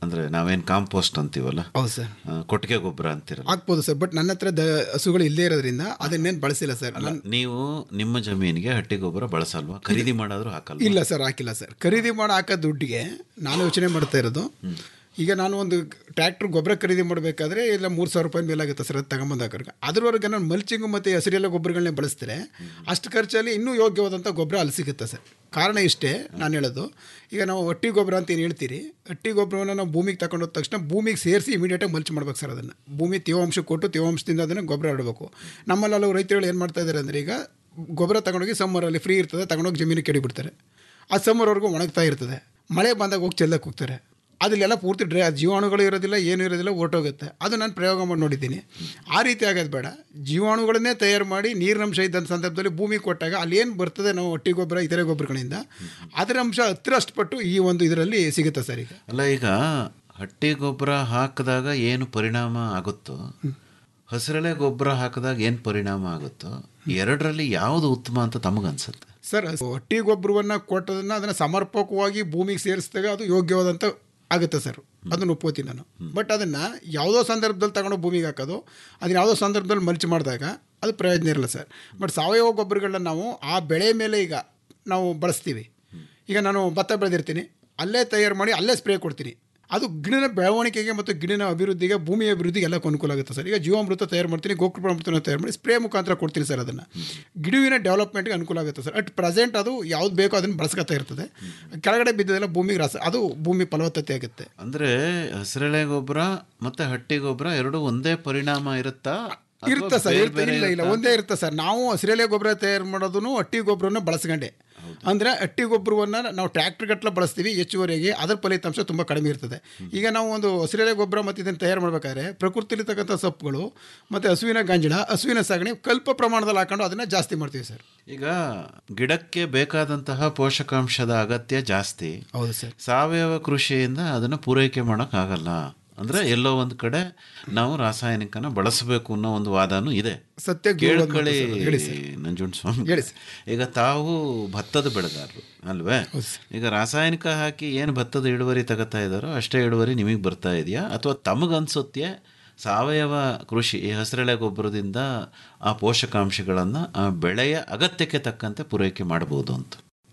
ಅಂದ್ರೆ ನಾವೇನ್ ಕಾಂಪೋಸ್ಟ್ ಅಂತೀವಲ್ಲ ಹೌದು ಸರ್ ಆ, ಕೊಟ್ಟಿಗೆ ಗೊಬ್ಬರ ಅಂತಿರಲ್ಲ ಹಾಕ್ಬೋದು ಸರ್ ಬಟ್ ನನ್ನ ಹತ್ರ ದ ಹಸುಗಳು ಇಲ್ಲೇ ಇರೋದ್ರಿಂದ ಅದನ್ನೇನು ಬಳಸಿಲ್ಲ ಸರ್ ಅಲ್ಲ, ನೀವು ನಿಮ್ಮ ಜಮೀನಿಗೆ ಹಟ್ಟಿ ಗೊಬ್ಬರ ಬಳಸಲ್ವಾ ಖರೀದಿ ಮಾಡಾದ್ರೂ ಹಾಕಲ್ವಾ ಇಲ್ಲ ಸರ್ ಹಾಕಿಲ್ಲ ಸರ್ ಖರೀದಿ ಮಾಡಿ ಹಾಕೋ ದುಡ್ಡಿಗೆ ನಾನು ಯೋಚನೆ ಮಾಡ್ತಾ ಇರೋದು ಈಗ ನಾನು ಒಂದು ಟ್ರ್ಯಾಕ್ಟರ್ ಗೊಬ್ಬರ ಖರೀದಿ ಮಾಡಬೇಕಾದ್ರೆ ಇಲ್ಲ ಮೂರು ಸಾವಿರ ರೂಪಾಯಿ ಮೇಲಾಗುತ್ತೆ ಸರ್ ಅದು ತಗೊಂಬಂದು ಹಾಕೋರ್ಗೆ ಅದ್ರವರೆಗೆ ನಾನು ಮಲ್ಚಿಂಗು ಮತ್ತು ಹಸಿರೆಲ್ಲ ಗೊಬ್ಬರಗಳನ್ನೇ ಬಳಸ್ತಾರೆ ಅಷ್ಟು ಖರ್ಚಲ್ಲಿ ಇನ್ನೂ ಯೋಗ್ಯವಾದಂಥ ಗೊಬ್ಬರ ಅಲ್ಲಿ ಸಿಗುತ್ತೆ ಸರ್ ಕಾರಣ ಇಷ್ಟೇ ನಾನು ಹೇಳೋದು ಈಗ ನಾವು ಹಟ್ಟಿ ಗೊಬ್ಬರ ಅಂತ ಏನು ಹೇಳ್ತೀರಿ ಹಟ್ಟಿ ಗೊಬ್ಬರವನ್ನು ನಾವು ಭೂಮಿಗೆ ತಗೊಂಡೋದ ತಕ್ಷಣ ಭೂಮಿಗೆ ಸೇರಿಸಿ ಇಮಿಡಿಯೇಟಾಗಿ ಮಲ್ಚ್ ಮಾಡ್ಬೇಕು ಸರ್ ಅದನ್ನು ಭೂಮಿ ತೇವಾಂಶ ಕೊಟ್ಟು ತೇವಾಂಶದಿಂದ ಅದನ್ನು ಗೊಬ್ಬರ ಆಡಬೇಕು ನಮ್ಮಲ್ಲಿ ಹಲವು ರೈತರುಗಳು ಏನು ಮಾಡ್ತಾ ಇದ್ದಾರೆ ಅಂದರೆ ಈಗ ಗೊಬ್ಬರ ತಗೊಂಡೋಗಿ ಸಮ್ಮರಲ್ಲಿ ಫ್ರೀ ಇರ್ತದೆ ತಗೊಂಡೋಗಿ ಜಮೀನು ಕೆಡಿಬಿಡ್ತಾರೆ ಆ ಸಮ್ಮರ್ವರೆಗೂ ಒಣಗ್ತಾ ಇರ್ತದೆ ಮಳೆ ಬಂದಾಗ ಹೋಗಿ ಚೆಲ್ಲಕ್ಕೆ ಹೋಗ್ತಾರೆ ಅದಲ್ಲೆಲ್ಲ ಪೂರ್ತಿ ಡ್ರೈ ಜೀವಾಣುಗಳು ಇರೋದಿಲ್ಲ ಏನೂ ಇರೋದಿಲ್ಲ ಹೊರ್ಟೋಗುತ್ತೆ ಅದು ನಾನು ಪ್ರಯೋಗ ಮಾಡಿ ನೋಡಿದ್ದೀನಿ ಆ ರೀತಿ ಆಗೋದು ಬೇಡ ಜೀವಾಣುಗಳನ್ನೇ ತಯಾರು ಮಾಡಿ ನೀರಿನಂಶ ಇದ್ದಂಥ ಸಂದರ್ಭದಲ್ಲಿ ಭೂಮಿ ಕೊಟ್ಟಾಗ ಅಲ್ಲಿ ಏನು ಬರ್ತದೆ ನಾವು ಒಟ್ಟಿ ಗೊಬ್ಬರ ಇತರೆ ಗೊಬ್ಬರಗಳಿಂದ ಅದರ ಅಂಶ ಹತ್ತರಷ್ಟು ಪಟ್ಟು ಈ ಒಂದು ಇದರಲ್ಲಿ ಸಿಗುತ್ತೆ ಸರ್ ಈಗ ಅಲ್ಲ ಈಗ ಹಟ್ಟಿ ಗೊಬ್ಬರ ಹಾಕಿದಾಗ ಏನು ಪರಿಣಾಮ ಆಗುತ್ತೋ ಹಸಿರೆಲೆ ಗೊಬ್ಬರ ಹಾಕಿದಾಗ ಏನು ಪರಿಣಾಮ ಆಗುತ್ತೋ ಎರಡರಲ್ಲಿ ಯಾವುದು ಉತ್ತಮ ಅಂತ ತಮಗನ್ಸುತ್ತೆ ಸರ್ ಹಟ್ಟಿ ಗೊಬ್ಬರವನ್ನು ಕೊಟ್ಟದನ್ನು ಅದನ್ನು ಸಮರ್ಪಕವಾಗಿ ಭೂಮಿಗೆ ಸೇರಿಸಿದಾಗ ಅದು ಯೋಗ್ಯವಾದಂಥ ಆಗುತ್ತೆ ಸರ್ ಅದನ್ನು ಒಪ್ಕೋತೀನಿ ನಾನು ಬಟ್ ಅದನ್ನು ಯಾವುದೋ ಸಂದರ್ಭದಲ್ಲಿ ತಗೊಂಡು ಭೂಮಿಗೆ ಹಾಕೋದು ಅದನ್ನ ಯಾವುದೋ ಸಂದರ್ಭದಲ್ಲಿ ಮಲ್ಚ್ ಮಾಡಿದಾಗ ಅದು ಪ್ರಯೋಜನ ಇರಲ್ಲ ಸರ್ ಬಟ್ ಸಾವಯವ ಗೊಬ್ಬರಗಳನ್ನ ನಾವು ಆ ಬೆಳೆ ಮೇಲೆ ಈಗ ನಾವು ಬಳಸ್ತೀವಿ ಈಗ ನಾನು ಭತ್ತ ಬೆಳೆದಿರ್ತೀನಿ ಅಲ್ಲೇ ತಯಾರು ಮಾಡಿ ಅಲ್ಲೇ ಸ್ಪ್ರೇ ಕೊಡ್ತೀನಿ ಅದು ಗಿಡನ ಬೆಳವಣಿಗೆಗೆ ಮತ್ತು ಗಿಡನ ಅಭಿವೃದ್ಧಿಗೆ ಭೂಮಿಯ ಅಭಿವೃದ್ಧಿಗೆ ಎಲ್ಲ ಅನುಕೂಲ ಆಗುತ್ತೆ ಸರ್ ಈಗ ಜೀವಾಮೃತ ತಯಾರು ಮಾಡ್ತೀನಿ ಗೋಕೃಪಾಮೃತನ ತಯಾರು ಮಾಡಿ ಸ್ಪ್ರೇ ಮುಖಾಂತರ ಕೊಡ್ತೀನಿ ಸರ್ ಅದನ್ನು ಗಿಡುವಿನ ಡೆವಲಪ್ಮೆಂಟ್ಗೆ ಅನುಕೂಲ ಆಗುತ್ತೆ ಸರ್ ಅಟ್ ಪ್ರೆಸೆಂಟ್ ಅದು ಯಾವ್ದು ಬೇಕೋ ಅದನ್ನು ಬಳಸ್ಕೊತಾ ಇರ್ತದೆ ಕೆಳಗಡೆ ಬಿದ್ದದೆಲ್ಲ ಭೂಮಿಗೆ ರಸ ಅದು ಭೂಮಿ ಫಲವತ್ತತೆ ಆಗುತ್ತೆ ಅಂದ್ರೆ ಹಸಿರೆಲೆ ಗೊಬ್ಬರ ಮತ್ತೆ ಹಟ್ಟಿ ಗೊಬ್ಬರ ಎರಡು ಒಂದೇ ಪರಿಣಾಮ ಇರುತ್ತಾ ಅಥವಾ ಇರುತ್ತೆ ಸರ್ ಬೇರೆ ಇರುತ್ತೆ ಬೇರೆ ಇಲ್ಲ ಇಲ್ಲ ಇರುತ್ತಾ? ಒಂದೇ ಇರುತ್ತೆ ಸರ್ ನಾವು ಹಸಿರೆಲೆ ಗೊಬ್ಬರ ತಯಾರು ಮಾಡೋದನ್ನು ಹಟ್ಟಿ ಗೊಬ್ಬರವನ್ನು ಬಳಸ್ಕೊಂಡೆ ಅಂದರೆ ಹಟ್ಟಿ ಗೊಬ್ಬರವನ್ನು ನಾವು ಟ್ರ್ಯಾಕ್ಟರ್ ಗಟ್ಟಲೆ ಬಳಸ್ತೀವಿ ಹೆಚ್ಚುವರೆಗೆ ಅದರ ಫಲಿತಾಂಶ ತುಂಬ ಕಡಿಮೆ ಇರ್ತದೆ ಈಗ ನಾವು ಒಂದು ಹಸಿರೆಲೆ ಗೊಬ್ಬರ ಮತ್ತು ಇದನ್ನು ತಯಾರು ಮಾಡಬೇಕಾದ್ರೆ ಪ್ರಕೃತಿಲಿರ್ತಕ್ಕಂಥ ಸೊಪ್ಪುಗಳು ಮತ್ತು ಹಸುವಿನ ಗಂಜಳ ಹಸುವಿನ ಸಗಣಿ ಕಲ್ಪ ಪ್ರಮಾಣದಲ್ಲಿ ಹಾಕೊಂಡು ಅದನ್ನು ಜಾಸ್ತಿ ಮಾಡ್ತೀವಿ ಸರ್ ಈಗ ಗಿಡಕ್ಕೆ ಬೇಕಾದಂತಹ ಪೋಷಕಾಂಶದ ಅಗತ್ಯ ಜಾಸ್ತಿ ಹೌದು ಸರ್ ಸಾವಯವ ಕೃಷಿಯಿಂದ ಅದನ್ನು ಪೂರೈಕೆ ಮಾಡೋಕ್ಕಾಗಲ್ಲ ಅಂದ್ರೆ ಎಲ್ಲೋ ಒಂದು ಕಡೆ ನಾವು ರಾಸಾಯನಿಕನ ಬಳಸಬೇಕು ಅನ್ನೋ ಒಂದು ವಾದನೂ ಇದೆ ಸತ್ಯ ಕೇಳ್ಕೊಳ್ಳಿ ಹೇಳಿ ಸರ್. ನಂಜುಂಡ ಸ್ವಾಮಿ ಹೇಳಿ ಈಗ ತಾವು ಭತ್ತದ ಬೆಳೆಗಾರರು ಅಲ್ವೇ ಈಗ ರಾಸಾಯನಿಕ ಹಾಕಿ ಏನು ಭತ್ತದ ಇಳುವರಿ ತಗೋತಾ ಇದ್ದಾರೋ ಅಷ್ಟೇ ಇಳುವರಿ ನಿಮಗೆ ಬರ್ತಾ ಇದೆಯಾ ಅಥವಾ ತಮಗನ್ಸುತ್ತೆ ಸಾವಯವ ಕೃಷಿ ಈ ಹಸಿರೆಳೆ ಗೊಬ್ಬರದಿಂದ ಆ ಪೋಷಕಾಂಶಗಳನ್ನು ಆ ಬೆಳೆಯ ಅಗತ್ಯಕ್ಕೆ ತಕ್ಕಂತೆ ಪೂರೈಕೆ ಮಾಡ್ಬೋದು ಅಂತ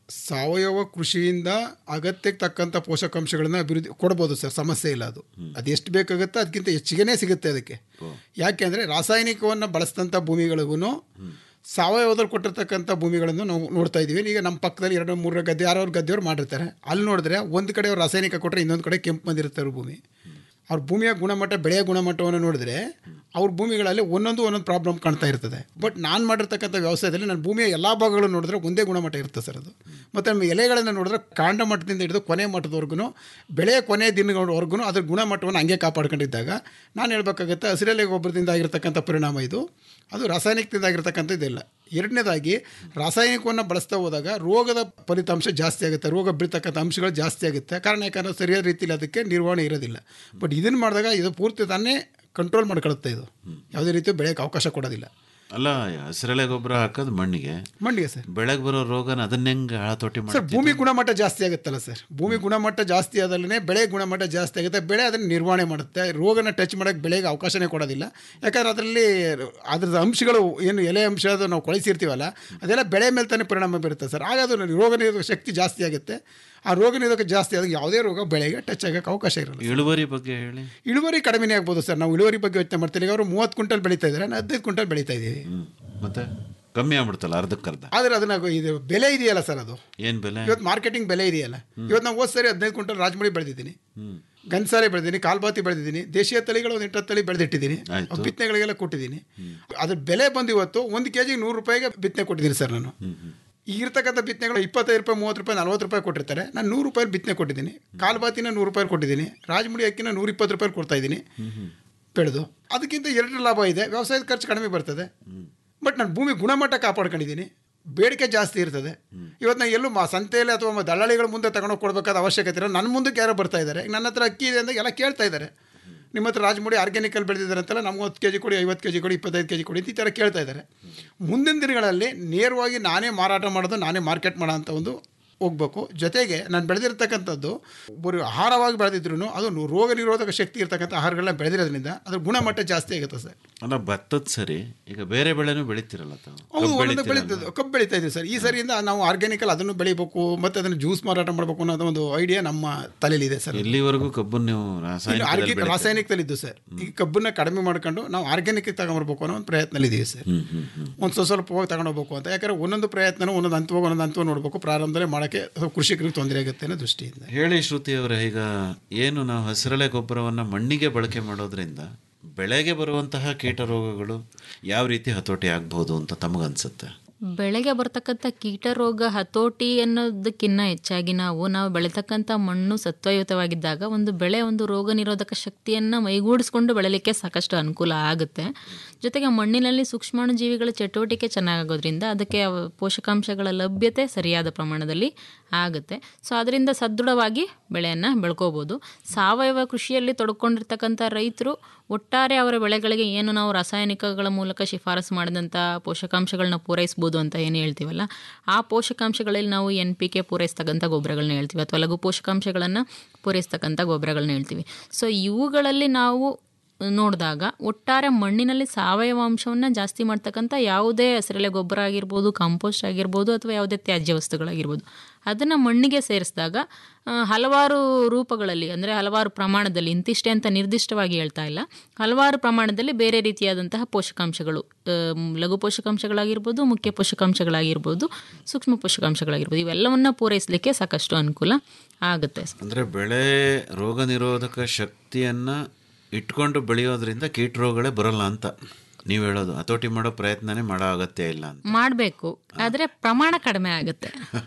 ಸಾವಯವ ಕೃಷಿಯಿಂದ ಅಗತ್ಯಕ್ಕೆ ತಕ್ಕಂಥ ಪೋಷಕಾಂಶಗಳನ್ನ ಅಭಿವೃದ್ಧಿ ಕೊಡ್ಬೋದು ಸರ್ ಸಮಸ್ಯೆ ಇಲ್ಲ ಅದು ಅದು ಎಷ್ಟು ಬೇಕಾಗುತ್ತೆ ಅದಕ್ಕಿಂತ ಹೆಚ್ಚಿಗೆನೇ ಸಿಗುತ್ತೆ ಅದಕ್ಕೆ ಯಾಕೆ ಅಂದರೆ ರಾಸಾಯನಿಕವನ್ನು ಬಳಸಿದಂಥ ಭೂಮಿಗಳಿಗೂ ಸಾವಯವದಲ್ಲಿ ಕೊಟ್ಟಿರ್ತಕ್ಕಂಥ ಭೂಮಿಗಳನ್ನು ನಾವು ನೋಡ್ತಾ ಇದ್ದೀವಿ ಈಗ ನಮ್ಮ ಪಕ್ಕದಲ್ಲಿ ಎರಡು ಮೂರು ಗದ್ದೆ ಯಾರೋ ಗದ್ದೆಯವ್ರು ಮಾಡಿರ್ತಾರೆ ಅಲ್ಲಿ ನೋಡಿದ್ರೆ ಒಂದು ಕಡೆ ಅವ್ರು ರಾಸಾಯನಿಕ ಕೊಟ್ಟರೆ ಇನ್ನೊಂದು ಕಡೆ ಕೆಂಪು ಬಂದಿರುತ್ತೆ ಅವ್ರ ಭೂಮಿ ಅವ್ರ ಭೂಮಿಯ ಗುಣಮಟ್ಟ ಬೆಳೆಯ ಗುಣಮಟ್ಟವನ್ನು ನೋಡಿದ್ರೆ ಅವ್ರ ಭೂಮಿಗಳಲ್ಲಿ ಒಂದೊಂದು ಒಂದೊಂದು ಪ್ರಾಬ್ಲಮ್ ಕಾಣ್ತಾ ಇರ್ತದೆ ಬಟ್ ನಾನು ಮಾಡಿರ್ತಕ್ಕಂಥ ವ್ಯವಸಾಯದಲ್ಲಿ ನನ್ನ ಭೂಮಿಯ ಎಲ್ಲ ಭಾಗಗಳನ್ನು ನೋಡಿದ್ರೆ ಒಂದೇ ಗುಣಮಟ್ಟ ಇರುತ್ತೆ ಸರ್ ಅದು ಮತ್ತು ನಮ್ಮ ಎಲೆಗಳನ್ನು ನೋಡಿದ್ರೆ ಕಾಂಡ ಮಟ್ಟದಿಂದ ಹಿಡಿದು ಕೊನೆ ಮಟ್ಟದವರೆಗೂ ಬೆಳೆಯ ಕೊನೆ ದಿನಗಳವರೆಗೂ ಅದ್ರ ಗುಣಮಟ್ಟವನ್ನು ಹಂಗೆ ಕಾಪಾಡ್ಕೊಂಡಿದ್ದಾಗ ನಾನು ಹೇಳ್ಬೇಕಾಗತ್ತೆ ಹಸಿರೆಲೆ ಗೊಬ್ಬರದಿಂದ ಆಗಿರ್ತಕ್ಕಂಥ ಪರಿಣಾಮ ಇದು ಅದು ರಾಸಾಯನಿಕದಿಂದ ಆಗಿರ್ತಕ್ಕಂಥ ಇದಿಲ್ಲ ಎರಡನೇದಾಗಿ ರಾಸಾಯನಿಕವನ್ನು ಬಳಸ್ತಾ ಹೋದಾಗ ರೋಗದ ಫಲಿತಾಂಶ ಜಾಸ್ತಿ ಆಗುತ್ತೆ ರೋಗ ಬೀಳ್ತಕ್ಕಂಥ ಅಂಶಗಳು ಜಾಸ್ತಿ ಆಗುತ್ತೆ ಕಾರಣ ಯಾಕಂದರೆ ಸರಿಯಾದ ರೀತಿಯಲ್ಲಿ ಅದಕ್ಕೆ ನಿರ್ವಹಣೆ ಇರೋದಿಲ್ಲ ಬಟ್ ಇದನ್ನು ಮಾಡಿದಾಗ ಇದು ಪೂರ್ತಿ ತಾನೇ ಕಂಟ್ರೋಲ್ ಮಾಡ್ಕೊಳ್ಳುತ್ತೆ ಇದು ಯಾವುದೇ ರೀತಿ ಬೆಳೆಯೋಕ್ಕೆ ಅವಕಾಶ ಕೊಡೋದಿಲ್ಲ ಅಲ್ಲ ಹಸಿರೆಲೆ ಗೊಬ್ಬರ ಹಾಕೋದು ಮಣ್ಣಿಗೆ ಮಣ್ಣಿಗೆ ಸರ್ ಬೆಳೆಗೆ ಬರೋ ರೋಗನ ಅದನ್ನ ಹೆಂಗೆ ಹಳತೊಟ್ಟಿ ಸರ್ ಮಾಡಿ ಭೂಮಿ ಗುಣಮಟ್ಟ ಜಾಸ್ತಿ ಆಗುತ್ತಲ್ಲ ಸರ್ ಭೂಮಿ ಗುಣಮಟ್ಟ ಜಾಸ್ತಿ ಆದಲ್ಲೇ ಬೆಳೆ ಗುಣಮಟ್ಟ ಜಾಸ್ತಿ ಆಗುತ್ತೆ ಬೆಳೆ ಅದನ್ನು ನಿರ್ವಹಣೆ ಮಾಡುತ್ತೆ ರೋಗನ ಟಚ್ ಮಾಡೋಕ್ಕೆ ಬೆಳೆಗೆ ಅವಕಾಶನೇ ಕೊಡೋದಿಲ್ಲ ಯಾಕಂದ್ರೆ ಅದರಲ್ಲಿ ಅದ್ರದ್ದು ಅಂಶಗಳು ಏನು ಎಲೆ ಅಂಶ ಅದು ನಾವು ಕೊಳಿಸಿರ್ತೀವಲ್ಲ ಅದೆಲ್ಲ ಬೆಳೆ ಮೇಲೆ ತಾನೇ ಪರಿಣಾಮ ಬೀರುತ್ತೆ ಸರ್ ಆಗ ಅದು ರೋಗ ನಿರೋಧಕ ಶಕ್ತಿ ಜಾಸ್ತಿ ಆಗುತ್ತೆ ಆ ರೋಗ ನಿರೋಧಕ ಜಾಸ್ತಿ ಆದಾಗ ಯಾವುದೇ ರೋಗ ಬೆಳೆಗೆ ಟಚ್ ಆಗೋಕ್ಕೆ ಅವಕಾಶ ಇರಲ್ಲ ಇಳುವರಿ ಬಗ್ಗೆ ಹೇಳಿ ಇಳುವರಿ ಕಡಿಮೆನೇ ಆಗ್ಬೋದು ಸರ್ ನಾವು ಇಳುವರಿ ಬಗ್ಗೆ ಯೋಚನೆ ಮಾಡ್ತೀವಿ ಈಗ ಅವರು ಮೂವತ್ತು ಕ್ವಿಂಟಲ್ ಬೆಳೀತಾ ಇದ್ದಾರೆ ನಾನು ಹದಿನೈದು ಕ್ವಿಂಟಲ್ ಬೆಳೀತಾ ಇದ್ದೀವಿ ಮತ್ತೆ ಕಮ್ಮಿ ಆಗ್ಬಿಡ್ತಲ್ಲ ಅರ್ಧಕ್ಕರ್ಧ ಆದರೆ ಅದನ್ನ ಇದು ಬೆಲೆ ಇದೆಯಲ್ಲ ಸರ್ ಅದು ಏನ್ ಬೆಲೆ ಇವತ್ತು ಮಾರ್ಕೆಟಿಂಗ್ ಬೆಲೆ ಇದೆಯಲ್ಲ ಇವತ್ತು ನಾವು ಹೋದ ಸರಿ ಹದಿನೈದು ಕ್ವಿಂಟಲ್ ರಾಜಮುಳಿ ಬೆಳೆದಿದ್ದೀನಿ ಗನ್ಸಾಲೆ ಬೆಳೆದಿದ್ದೀನಿ ಕಾಲ್ಬಾತಿ ಬೆಳೆದಿದ್ದೀನಿ ದೇಶೀಯ ತಳಿಗಳು ಒಂದು ಎಂಟತ್ತು ತಳಿ ಬೆಳೆದಿಟ್ಟಿದ್ದೀನಿ ಆಯ್ತು. ಬಿತ್ತನೆಗಳಿಗೆಲ್ಲ ಕೊಟ್ಟಿದ್ದೀನಿ ಅದ್ರ ಬೆಲೆ ಬಂದು ಇವತ್ತು ಒಂದು ಕೆ ಜಿಗೆ ನೂರು ರೂಪಾಯಿಗೆ ಬಿತ್ತನೆ ಕೊಟ್ಟಿದ್ದೀನಿ ಸರ್ ನಾನು ಈಗ ಇರ್ತಕ್ಕಂಥ ಬಿತ್ತನೆಗಳು ಇಪ್ಪತ್ತೈದು ರೂಪಾಯಿ ಮೂವತ್ತು ರೂಪಾಯಿ ನಲ್ವತ್ತು ರೂಪಾಯಿ ಕೊಟ್ಟಿರ್ತಾರೆ ನಾನು ನೂರು ರೂಪಾಯಿ ಬಿತ್ತನೆ ಕೊಟ್ಟಿದ್ದೀನಿ ಕಾಲ್ಬಾತಿನ ನೂರು ರೂಪಾಯಿ ಕೊಟ್ಟಿದ್ದೀನಿ ರಾಜಮುಡಿ ಅಕ್ಕಿನ ನೂರ ಇಪ್ಪತ್ತು ರೂಪಾಯಿ ಕೊಡ್ತಾ ಇದ್ದೀನಿ ಬೆಳೆದು ಅದಕ್ಕಿಂತ ಎರಡರ ಲಾಭ ಇದೆ ವ್ಯವಸಾಯದ ಖರ್ಚು ಕಡಿಮೆ ಬರ್ತದೆ ಬಟ್ ನಾನು ಭೂಮಿ ಗುಣಮಟ್ಟ ಕಾಪಾಡ್ಕೊಂಡಿದ್ದೀನಿ ಬೇಡಿಕೆ ಜಾಸ್ತಿ ಇರ್ತದೆ ಇವತ್ತು ನಾನು ಎಲ್ಲೂ ಮಾ ಸಂತೆಯಲ್ಲಿ ಅಥವಾ ಮ- ದಳ್ಳಾಳಿಗಳ ಮುಂದೆ ತಗೊಂಡೋಗಿ ಕೊಡಬೇಕಾದ ಅವಶ್ಯಕತೆ ಇಲ್ಲ ನನ್ನ ಮುಂದಕ್ಕೆ ಯಾರೋ ಬರ್ತಾ ಇದ್ದಾರೆ ಈಗ ನನ್ನ ಹತ್ರ ಅಕ್ಕಿ ಇದೆ ಅಂದಾಗ ಎಲ್ಲ ಕೇಳ್ತಾ ಇದ್ದಾರೆ ನಿಮ್ಮ ಹತ್ರ ರಾಜಮುಡಿ ಆರ್ಗ್ಯಾನಿಕಲ್ ಬೆಳೆದಿದ್ದಾರೆ ಅಂತಲ್ಲ ನಮ್ಗೆ ಹತ್ತು ಕೆ ಜಿ ಕೊಡಿ ಐವತ್ತು ಕೆ ಜಿ ಕೊಡಿ ಇಪ್ಪತ್ತೈದು ಕೆ ಜಿ ಕೊಡಿ ಈ ಥರ ಕೇಳ್ತಾ ಇದ್ದಾರೆ ಮುಂದಿನ ದಿನಗಳಲ್ಲಿ ನೇರವಾಗಿ ನಾನೇ ಮಾರಾಟ ಮಾಡೋದು ನಾನೇ ಮಾರ್ಕೆಟ್ ಮಾಡೋ ಅಂಥ ಒಂದು ಹೋಗ್ಬೇಕು ಜೊತೆಗೆ ನಾನು ಬೆಳೆದಿರ್ತಕ್ಕಂಥದ್ದು ಬರೀ ಆಹಾರವಾಗಿ ಬೆಳೆದಿದ್ರು ಅದು ರೋಗ ನಿರೋಧಕ ಶಕ್ತಿ ಇರ್ತಕ್ಕಂಥ ಆಹಾರಗಳನ್ನ ಬೆಳೆದಿರೋದ್ರಿಂದ ಅದ್ರ ಗುಣಮಟ್ಟ ಜಾಸ್ತಿ ಆಗುತ್ತೆ ಸರ್ ಅಲ್ಲ ಭತ್ತದ ಸರಿ ಈಗ ಬೇರೆ ಬೆಳೆನೂ ಬೆಳಿತಿರಲ್ಲ ತಾವು ಹೌದು ಕಬ್ಬು ಒಂದೊಂದು ಬೆಳಿತೀರಲ್ಲ? ಬೆಳೀತದೆ ಕಬ್ಬು ಬೆಳೀತಾ ಇದೆ ಸರ್ ಈ ಸರಿಯಿಂದ ನಾವು ಆರ್ಗ್ಯಾನಿಕಲ್ ಅದನ್ನು ಬೆಳಿಬೇಕು ಮತ್ತು ಅದನ್ನು ಜ್ಯೂಸ್ ಮಾರಾಟ ಮಾಡಬೇಕು ಅನ್ನೋದು ಒಂದು ಐಡಿಯಾ ನಮ್ಮ ತಲೆಯಲ್ಲಿದೆ ಸರ್ ಇಲ್ಲಿವರೆಗೂ ಕಬ್ಬನ್ನು ನೀವು ಇನ್ನು ರಾಸಾಯನಿಕ ಆರ್ಗ್ಯಾನಿಕ್ ರಾಸಾಯನಿಕದಲ್ಲಿದ್ದು ಸರ್ ಈ ಕಬ್ಬನ್ನ ಕಡಿಮೆ ಮಾಡ್ಕೊಂಡು ನಾವು ಆರ್ಗ್ಯಾನಿಕ್ ತಗೊಂಡ್ಬರ್ಬೇಕು ಅನ್ನೋ ಒಂದು ಪ್ರಯತ್ನದಲ್ಲಿದ್ದೀವಿ ಸರ್ ಒಂದು ಸ್ವಲ್ಪ ಸ್ವಲ್ಪ ಹೋಗಿ ತಗೊಂಡೋಗ್ಬೇಕು ಅಂತ ಯಾಕಂದ್ರೆ ಒಂದೊಂದು ಪ್ರಯತ್ನ ಒಂದೊಂದು ಹಂತವಾಗಿ ಒಂದೊಂದು ಹಂತವಾಗಿ ನೋಡಬೇಕು ಪ್ರಾರಂಭದಲ್ಲೇ ಮಾಡೋಕ್ಕೆ ಸ್ವಲ್ಪ ಕೃಷಿಕರಿಗೆ ತೊಂದರೆ ಆಗುತ್ತೆ ಅನ್ನೋ ದೃಷ್ಟಿಯಿಂದ ಹೇಳಿ ಶ್ರುತಿ ಅವರೇ ಈಗ ಏನು ನಾವು ಹಸಿರೆಲೆ ಗೊಬ್ಬರವನ್ನು ಮಣ್ಣಿಗೆ ಬಳಕೆ ಮಾಡೋದ್ರಿಂದ ಬೆಳೆಗೆ ಬರುವಂತಹ ಕೀಟ ರೋಗಗಳು ಯಾವ ರೀತಿ ಹತೋಟಿ ಆಗ್ಬೋದು ಅಂತ ತಮಗನ್ಸುತ್ತೆ ಬೆಳೆಗೆ ಬರ್ತಕ್ಕಂಥ ಕೀಟ ರೋಗ ಹತೋಟಿ ಅನ್ನೋದಕ್ಕಿಂತ ಹೆಚ್ಚಾಗಿ ನಾವು ನಾವು ಬೆಳೀತಕ್ಕಂಥ ಮಣ್ಣು ಸತ್ವಯುತವಾಗಿದ್ದಾಗ ಒಂದು ಬೆಳೆ ಒಂದು ರೋಗ ನಿರೋಧಕ ಶಕ್ತಿಯನ್ನು ಮೈಗೂಡಿಸ್ಕೊಂಡು ಬೆಳಲಿಕ್ಕೆ ಸಾಕಷ್ಟು ಅನುಕೂಲ ಆಗುತ್ತೆ ಜೊತೆಗೆ ಮಣ್ಣಿನಲ್ಲಿ ಸೂಕ್ಷ್ಮಾಣು ಜೀವಿಗಳ ಚಟುವಟಿಕೆ ಚೆನ್ನಾಗೋದ್ರಿಂದ ಅದಕ್ಕೆ ಅವ- ಪೋಷಕಾಂಶಗಳ ಲಭ್ಯತೆ ಸರಿಯಾದ ಪ್ರಮಾಣದಲ್ಲಿ ಆಗುತ್ತೆ ಸೊ ಅದರಿಂದ ಸದೃಢವಾಗಿ ಬೆಳೆಯನ್ನು ಬೆಳ್ಕೋಬೋದು ಸಾವಯವ ಕೃಷಿಯಲ್ಲಿ ತೊಡ್ಕೊಂಡಿರ್ತಕ್ಕಂಥ ರೈತರು ಒಟ್ಟಾರೆ ಅವರ ಬೆಳೆಗಳಿಗೆ ಏನು ನಾವು ರಾಸಾಯನಿಕಗಳ ಮೂಲಕ ಶಿಫಾರಸು ಮಾಡಿದಂಥ ಪೋಷಕಾಂಶಗಳನ್ನ ಪೂರೈಸ್ಬೋದು ಅಂತ ಏನು ಹೇಳ್ತೀವಲ್ಲ ಆ ಪೋಷಕಾಂಶಗಳಲ್ಲಿ ನಾವು ಎನ್ ಪಿ ಕೆ ಪೂರೈಸ್ತಕ್ಕಂಥ ಗೊಬ್ಬರಗಳನ್ನ ಹೇಳ್ತೀವಿ ಅಥವಾ ಲಘು ಪೋಷಕಾಂಶಗಳನ್ನು ಪೂರೈಸ್ತಕ್ಕಂಥ ಗೊಬ್ಬರಗಳನ್ನ ಹೇಳ್ತೀವಿ ಸೊ ಇವುಗಳಲ್ಲಿ ನಾವು ನೋಡಿದಾಗ ಒಟ್ಟಾರೆ ಮಣ್ಣಿನಲ್ಲಿ ಸಾವಯವ ಅಂಶವನ್ನು ಜಾಸ್ತಿ ಮಾಡ್ತಕ್ಕಂಥ ಯಾವುದೇ ಹಸಿರೆಲೆ ಗೊಬ್ಬರ ಆಗಿರ್ಬೋದು ಕಾಂಪೋಸ್ಟ್ ಆಗಿರ್ಬೋದು ಅಥವಾ ಯಾವುದೇ ತ್ಯಾಜ್ಯ ವಸ್ತುಗಳಾಗಿರ್ಬೋದು ಅದನ್ನು ಮಣ್ಣಿಗೆ ಸೇರಿಸಿದಾಗ ಆ, ಹಲವಾರು ರೂಪಗಳಲ್ಲಿ ಅಂದರೆ ಹಲವಾರು ಪ್ರಮಾಣದಲ್ಲಿ ಇಂತಿಷ್ಟೇ ಅಂತ ನಿರ್ದಿಷ್ಟವಾಗಿ ಹೇಳ್ತಾ ಇಲ್ಲ ಹಲವಾರು ಪ್ರಮಾಣದಲ್ಲಿ ಬೇರೆ ರೀತಿಯಾದಂತಹ ಪೋಷಕಾಂಶಗಳು ಆ, ಮ್, ಲಘು ಪೋಷಕಾಂಶಗಳಾಗಿರ್ಬೋದು ಮುಖ್ಯ ಪೋಷಕಾಂಶಗಳಾಗಿರ್ಬೋದು ಸೂಕ್ಷ್ಮ ಪೋಷಕಾಂಶಗಳಾಗಿರ್ಬೋದು ಇವೆಲ್ಲವನ್ನ ಪೂರೈಸಲಿಕ್ಕೆ ಸಾಕಷ್ಟು ಅನುಕೂಲ ಆಗುತ್ತೆ ಅಂದರೆ ಬೆಳೆ ರೋಗ ನಿರೋಧಕ ಶಕ್ತಿಯನ್ನು ಇಟ್ಕೊಂಡು ಬೆಳೆಯೋದ್ರಿಂದ ಕೀಟ ರೋಗಗಳೇ ಬರಲ್ಲ ಅಂತ ನೀವು ಹೇಳೋದು ಹತೋಟಿ ಮಾಡೋ ಪ್ರಯತ್ನನೇ ಮಾಡೋ ಅಗತ್ಯ ಇಲ್ಲ ಅಂತ ಮಾಡಬೇಕು ಆದರೆ ಪ್ರಮಾಣ ಕಡಿಮೆ ಆಗುತ್ತೆ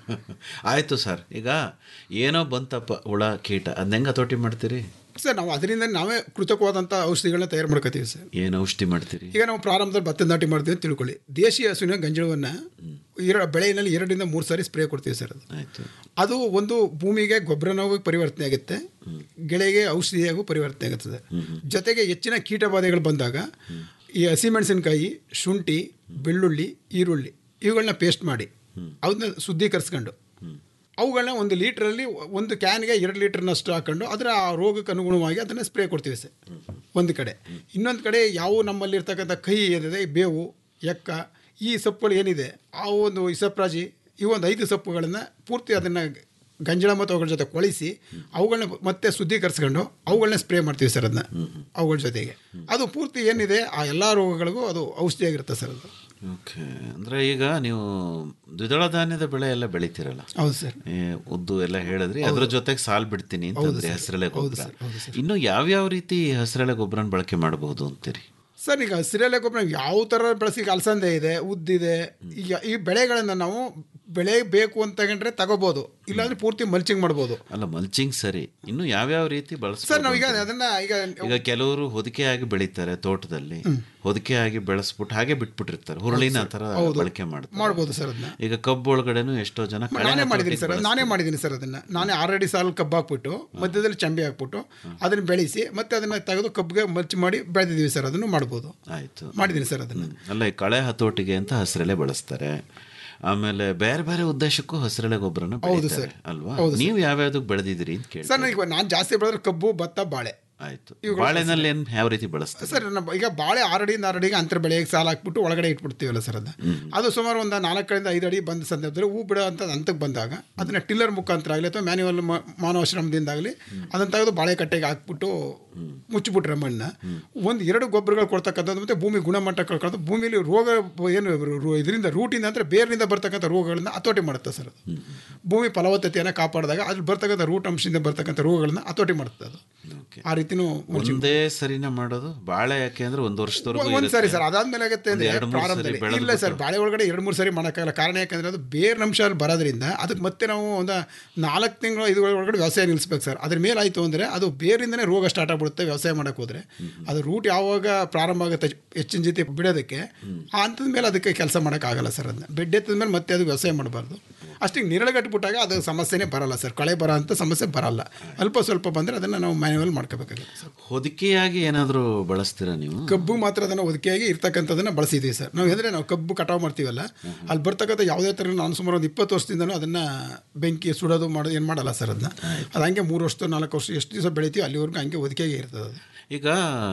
ಆಯಿತು ಸರ್ ಈಗ ಏನೋ ಬಂತಪ್ಪ ಹುಳ ಕೀಟ ಅದನ್ನ ಹೆಂಗೆ ಹತೋಟಿ ಮಾಡ್ತೀರಿ ಸರ್ ನಾವು ಅದರಿಂದ ನಾವೇ ಕೃತಕವಾದಂಥ ಔಷಧಿಗಳನ್ನ ತಯಾರು ಮಾಡ್ಕೋತೀವಿ ಸರ್ ಏನು ಔಷಧಿ ಮಾಡ್ತೀರಿ ಈಗ ನಾವು ಪ್ರಾರಂಭದಲ್ಲಿ ಭತ್ತದ ನಾಟಿ ಮಾಡ್ತೀವಿ ಅಂತ ತಿಳ್ಕೊಳ್ಳಿ ದೇಶೀಯ ಹಸುವಿನ ಗಂಜಲವನ್ನು ಎರಡು ಬೆಳೆಯಲ್ಲಿ ಎರಡರಿಂದ ಮೂರು ಸಾರಿ ಸ್ಪ್ರೇ ಕೊಡ್ತೀವಿ ಸರ್ ಅದು ಆಯಿತು ಅದು ಒಂದು ಭೂಮಿಗೆ ಗೊಬ್ಬರನಾಗೂ ಪರಿವರ್ತನೆ ಆಗುತ್ತೆ ಗೆಳೆಗೆ ಔಷಧಿಯಾಗೂ ಪರಿವರ್ತನೆ ಆಗುತ್ತೆ ಸರ್ ಜೊತೆಗೆ ಹೆಚ್ಚಿನ ಕೀಟಬಾಧೆಗಳು ಬಂದಾಗ ಈ ಹಸಿಮೆಣಸಿನಕಾಯಿ ಶುಂಠಿ ಬೆಳ್ಳುಳ್ಳಿ ಈರುಳ್ಳಿ ಇವುಗಳನ್ನ ಪೇಸ್ಟ್ ಮಾಡಿ ಅವನ್ನ ಶುದ್ಧೀಕರಿಸ್ಕೊಂಡು ಅವುಗಳನ್ನ ಒಂದು ಲೀಟ್ರಲ್ಲಿ ಒಂದು ಕ್ಯಾನ್ಗೆ ಎರಡು ಲೀಟ್ರ್ನಷ್ಟು ಹಾಕೊಂಡು ಅದರ ಆ ರೋಗಕ್ಕೆ ಅನುಗುಣವಾಗಿ ಅದನ್ನು ಸ್ಪ್ರೇ ಕೊಡ್ತೀವಿ ಸರ್ ಒಂದು ಕಡೆ ಇನ್ನೊಂದು ಕಡೆ ಯಾವ ನಮ್ಮಲ್ಲಿ ಇರ್ತಕ್ಕಂಥ ಕೈ ಏನಿದೆ ಈ ಬೇವು ಎಕ್ಕ ಈ ಸೊಪ್ಪುಗಳು ಏನಿದೆ ಆ ಒಂದು ಇಸಪ್ರಾಜಿ ಈ ಒಂದು ಐದು ಸೊಪ್ಪುಗಳನ್ನು ಪೂರ್ತಿ ಅದನ್ನು ಗಂಜಳ ಮತ್ತು ಅವುಗಳ ಜೊತೆ ಕೊಳಿಸಿ ಅವುಗಳನ್ನ ಮತ್ತೆ ಶುದ್ಧೀಕರಿಸ್ಕೊಂಡು ಅವುಗಳನ್ನ ಸ್ಪ್ರೇ ಮಾಡ್ತೀವಿ ಸರ್ ಅದನ್ನ ಅವುಗಳ ಜೊತೆಗೆ ಅದು ಪೂರ್ತಿ ಏನಿದೆ ಆ ಎಲ್ಲ ರೋಗಗಳಿಗೂ ಅದು ಔಷಧಿಯಾಗಿರುತ್ತೆ ಸರ್ ಅದು ಓಕೆ ಅಂದರೆ ಈಗ ನೀವು ದ್ವಿದಳ ಧಾನ್ಯದ ಬೆಳೆ ಎಲ್ಲ ಬೆಳಿತೀರಲ್ಲ ಹೌದು ಸರ್ ಏ, ಉದ್ದು ಎಲ್ಲ ಹೇಳಿದ್ರಿ ಅದ್ರ ಜೊತೆಗೆ ಸಾಲ್ ಬಿಡ್ತೀನಿ ಅಂತಂದ್ರೆ ಹಸಿರೆಲೆ ಗೊಬ್ಬರ ಸರ್, ಹೌದು ಸರ್. ಇನ್ನು ಯಾವ್ಯಾವ ರೀತಿ ಹಸಿರೆಲೆ ಗೊಬ್ಬರನ ಬಳಕೆ ಮಾಡಬಹುದು ಅಂತೀರಿ ಸರ್ ಈಗ ಹಸಿರೆಲೆ ಗೊಬ್ಬರ ಯಾವ ಥರ ಬೆಳೆಸಿ ಈಗ ಅಲಸಂದೆ ಇದೆ ಉದ್ದಿದೆ ಈಗ ಈ ಬೆಳೆಗಳನ್ನು ನಾವು ಬೆಳೆ ಬೇಕು ಅಂತ ತಗೊಂಡ್ರೆ ತಗೋಬೋದು ಇಲ್ಲಾಂದ್ರೆ ಪೂರ್ತಿ ಮಲ್ಚಿಂಗ್ ಮಾಡ್ಬೋದು ಅಲ್ಲ ಮಲ್ಚಿಂಗ್ ಸರಿ ಇನ್ನು ಯಾವ್ಯಾವ ರೀತಿ ಸರ್ ಬಳಸ್ಬೋದು ನಾವೀಗ ಅಂತೀರಿ? ಅದನ್ನ ಈಗ ಈಗ ಕೆಲವರು ಹೊದಿಕೆ ಆಗಿ ಬೆಳೀತಾರೆ ತೋಟದಲ್ಲಿ ಹೊದಿಕೆ ಆಗಿ ಬೆಳೆಸ್ಬಿಟ್ಟು ಹಾಗೆ ಬಿಟ್ಬಿಟ್ಟಿರ್ತಾರೆ ಹುರುಳಿನ ಆ ಥರ ಹೌದು. ಬಳಕೆ ಮಾಡ್ತಾರೆ ಮಾಡ್ಬೋದು ಸರ್ ಅದನ್ನ ಈಗ ಕಬ್ಬು ಒಳಗಡೆನು ಎಷ್ಟೋ ಜನ ಕಳೆ ನಾನೇ ಮಾಡಿದ್ದೀನಿ ಸರ್ ಹತೋಟಿಗೆ ನಾನೇ ಮಾಡಿದ್ದೀನಿ ಸರ್ ಅದನ್ನ ನಾನೇ ಆಲ್ರೆಡಿ ಸಾಲು ಕಬ್ಬು ಹಾಕ್ಬಿಟ್ಟು ಮಧ್ಯದಲ್ಲಿ ಚಂಬಿ ಹಾಕ್ಬಿಟ್ಟು ಅದನ್ನ ಬೆಳೆಸಿ ಮತ್ತೆ ಅದನ್ನ ತೆಗೆದು ಕಬ್ಬಿಗೆ ಮಲ್ಚ್ ಮಾಡಿ ಬೆಳೆದಿದ್ದೀವಿ ಸರ್ ಅದನ್ನು ಮಾಡ್ಬೋದು ಆಯ್ತು ಮಾಡಿದ್ದೀನಿ ಸರ್ ಅದನ್ನ ಅಲ್ಲ ಈ ಕಳೆ ಹತೋಟಿಗೆ ಅಂತ ಹಸಿರೆಲೆ ಬಳಸ್ತಾರೆ ಆಮೇಲೆ ಬೇರೆ ಬೇರೆ ಉದ್ದೇಶಕ್ಕೂ ಹಸಿರೆಲೆ ಗೊಬ್ಬರನ ಹೌದು ಬೆಳೀತಾರೆ ಸರ್. ಅಲ್ವಾ ಹೌದು ಸರ್. ನೀವು ಯಾವ್ಯಾವ್ದಕ್ಕೆ ಬೆಳೆದಿದ್ದೀರಿ ಅಂತ ಕೇಳಿ ಸರ್ ನನಗೆ ನಾನು ಜಾಸ್ತಿ ಬೆಳೆದ್ರೆ ಕಬ್ಬು ಭತ್ತ ಬಾಳೆ ಆಯ್ತು ಇವುಗಳು ಬಾಳೆನಲ್ಲಿ ಏನು ಯಾವ ರೀತಿ ಬಳಸ್ತಾರೆ ಸರ್ ನಮ್ಮ ಈಗ ಬಾಳೆ ಆರಡಿಯಿಂದ ಆರಡಿಗೆ ಅಂತರ ಬೆಳೆಗೆ ಸಾಲ ಹಾಕ್ಬಿಟ್ಟು ಒಳಗಡೆ ಇಟ್ಬಿಡ್ತೀವಲ್ಲ ಸರ್ ಅದನ್ನ ಅದು ಸುಮಾರು ಒಂದು ನಾಲ್ಕರಿಂದ ಐದು ಅಡಿ ಬಂದ ಸಂದರ್ಭದಲ್ಲಿ ಹೂ ಬಿಡೋ ಅಂತ ಹಂತಕ್ಕೆ ಬಂದಾಗ ಅದನ್ನ ಟಿಲ್ಲರ್ ಮುಖಾಂತರ ಆಗಲಿ ಅಥವಾ ಮ್ಯಾನ್ಯುವಲ್ ಮಾನವಶ್ರಮದಿಂದಾಗಲಿ ಅದನ್ನ ತೆಗೆದು ಬಾಳೆ ಕಟ್ಟೆಗೆ ಹಾಕ್ಬಿಟ್ಟು ಮುಚ್ಚಿಬಿಟ್ರೆ ಮಣ್ಣ ಒಂದು ಎರಡು ಗೊಬ್ಬರಗಳು ಕೊಡ್ತಕ್ಕಂಥದ್ದು ಮತ್ತು ಭೂಮಿ ಗುಣಮಟ್ಟ ಕಳ್ಕೊಳ್ಳೋದು ಭೂಮಿಲಿ ರೋಗ ಏನು ರು- ಇದರಿಂದ ರೂಟಿಂದ ಅಂದರೆ ಬೇರಿನಿಂದ ಬರ್ತಕ್ಕಂಥ ರೋಗಗಳನ್ನ ಹತೋಟಿ ಮಾಡುತ್ತೆ ಸರ್ ಅದು ಭೂಮಿ ಫಲವತ್ತತೆಯನ್ನು ಕಾಪಾಡಿದಾಗ ಅದ್ರಲ್ಲಿ ಬರ್ತಕ್ಕಂಥ ರೂಟ್ ಅಂಶದಿಂದ ಬರ್ತಕ್ಕಂಥ ರೋಗಗಳನ್ನ ಹತೋಟಿ ಮಾಡುತ್ತೆ ಅದು ಆ ರೀತಿನೂ ಒಂದೇ ಸರಿನ ಮಾಡೋದು ಬಾಳೆ ಯಾಕೆ ಅಂದ್ರೆ ಒಂದು ವರ್ಷದವರೆಗೂ ಒಂದ್ ಸರಿ ಇರುತ್ತೆ. ಸರ್ ಅದಾದ್ಮೇಲೆ ಆಗುತ್ತೆ ಒಂದು ಅಂದ್ರೆ ಎರಡು ಮೂರು ಸರಿ ಪ್ರಾರಂಭದಲ್ಲಿ ಬೆಳೆದ್ಬಿಟ್ಟು. ಇಲ್ಲ ಸರ್ ಬಾಳೆ ಒಳಗಡೆ ಎರಡು ಮೂರು ಸರಿ ಮಾಡೋಕ್ಕಾಗಲ್ಲ ಕಾರಣ ಯಾಕಂದ್ರೆ ಅದು ಬೇರೆ ಅಂಶ ಅಲ್ಲಿ ಬರೋದ್ರಿಂದ ಅದಕ್ಕೆ ಮತ್ತೆ ನಾವು ಒಂದು ನಾಲ್ಕು ತಿಂಗಳು ಐದು ಒಳಗಡೆ ವ್ಯವಸಾಯ ನಿಲ್ಲಿಸ್ಬೇಕು ಸರ್ ಅದ್ರ ಮೇಲೆ ಆಯಿತು ಅಂದರೆ ಅದು ಬೇರಿಂದನೇ ರೋಗ ಸ್ಟಾರ್ಟ್ ಆಗ್ಬಿಡುತ್ತೆ ವ್ಯವಸಾಯ ಮಾಡೋಕೆ ಹೋದ್ರೆ ಅದು ರೂಟ್ ಯಾವಾಗ ಪ್ರಾರಂಭ ಆಗುತ್ತೆ ಹೆಚ್ಚಿನ ಜೊತೆ ಬಿಡೋದಕ್ಕೆ ಆ ಹಂತದ ಮೇಲೆ ಅದಕ್ಕೆ ಕೆಲಸ ಮಾಡೋಕ್ಕಾಗಲ್ಲ ಸರ್ ಅದನ್ನ ಬೆಡ್ ಎತ್ತದ ಮೇಲೆ ಮತ್ತೆ ಅದು ವ್ಯವಸಾಯ ಮಾಡಬಾರ್ದು ಅಷ್ಟಿಗೆ ನಿರಳಗಟ್ಬಿಟ್ಟಾಗ ಅದು ಸಮಸ್ಯೆನೇ ಬರಲ್ಲ ಸರ್ ಕಳೆ ಬರೋ ಅಂತ ಸಮಸ್ಯೆ ಬರಲ್ಲ ಅಲ್ಪ ಸ್ವಲ್ಪ ಬಂದರೆ ಅದನ್ನು ನಾವು ಮ್ಯಾನ್ಯುವಲ್ ಮಾಡ್ಕೋಬೇಕಾಗುತ್ತೆ ಸರ್ ಹೊದಿಕೆಯಾಗಿ ಏನಾದರೂ ಬಳಸ್ತೀರಾ ನೀವು ಕಬ್ಬು ಮಾತ್ರ ಅದನ್ನು ಒದಕೆಯಾಗಿ ಇರ್ತಕ್ಕಂಥದ್ದನ್ನು ಬಳಸಿದ್ದೀವಿ ಸರ್ ನಾವು ಅಂದರೆ ನಾವು ಕಬ್ಬು ಕಟಾವು ಮಾಡ್ತೀವಲ್ಲ ಅಲ್ಲಿ ಬರ್ತಕ್ಕಂಥ ಯಾವುದೇ ಥರ ನಾನು ಸುಮಾರು ಒಂದು ಇಪ್ಪತ್ತು ವರ್ಷದಿಂದನೂ ಅದನ್ನು ಬೆಂಕಿ ಸುಡೋದು ಮಾಡೋದು ಏನು ಮಾಡಲ್ಲ ಸರ್ ಅದನ್ನ ಅದು ಹಂಗೆ ಮೂರು ವರ್ಷ ನಾಲ್ಕು ವರ್ಷ ಎಷ್ಟು ದಿವಸ ಬೆಳಿತೀವಿ ಅಲ್ಲಿವರೆಗೂ ಹಂಗೆ ಒದಕೆಯಾಗಿ ಇರ್ತದೆ ಅದು ಈಗ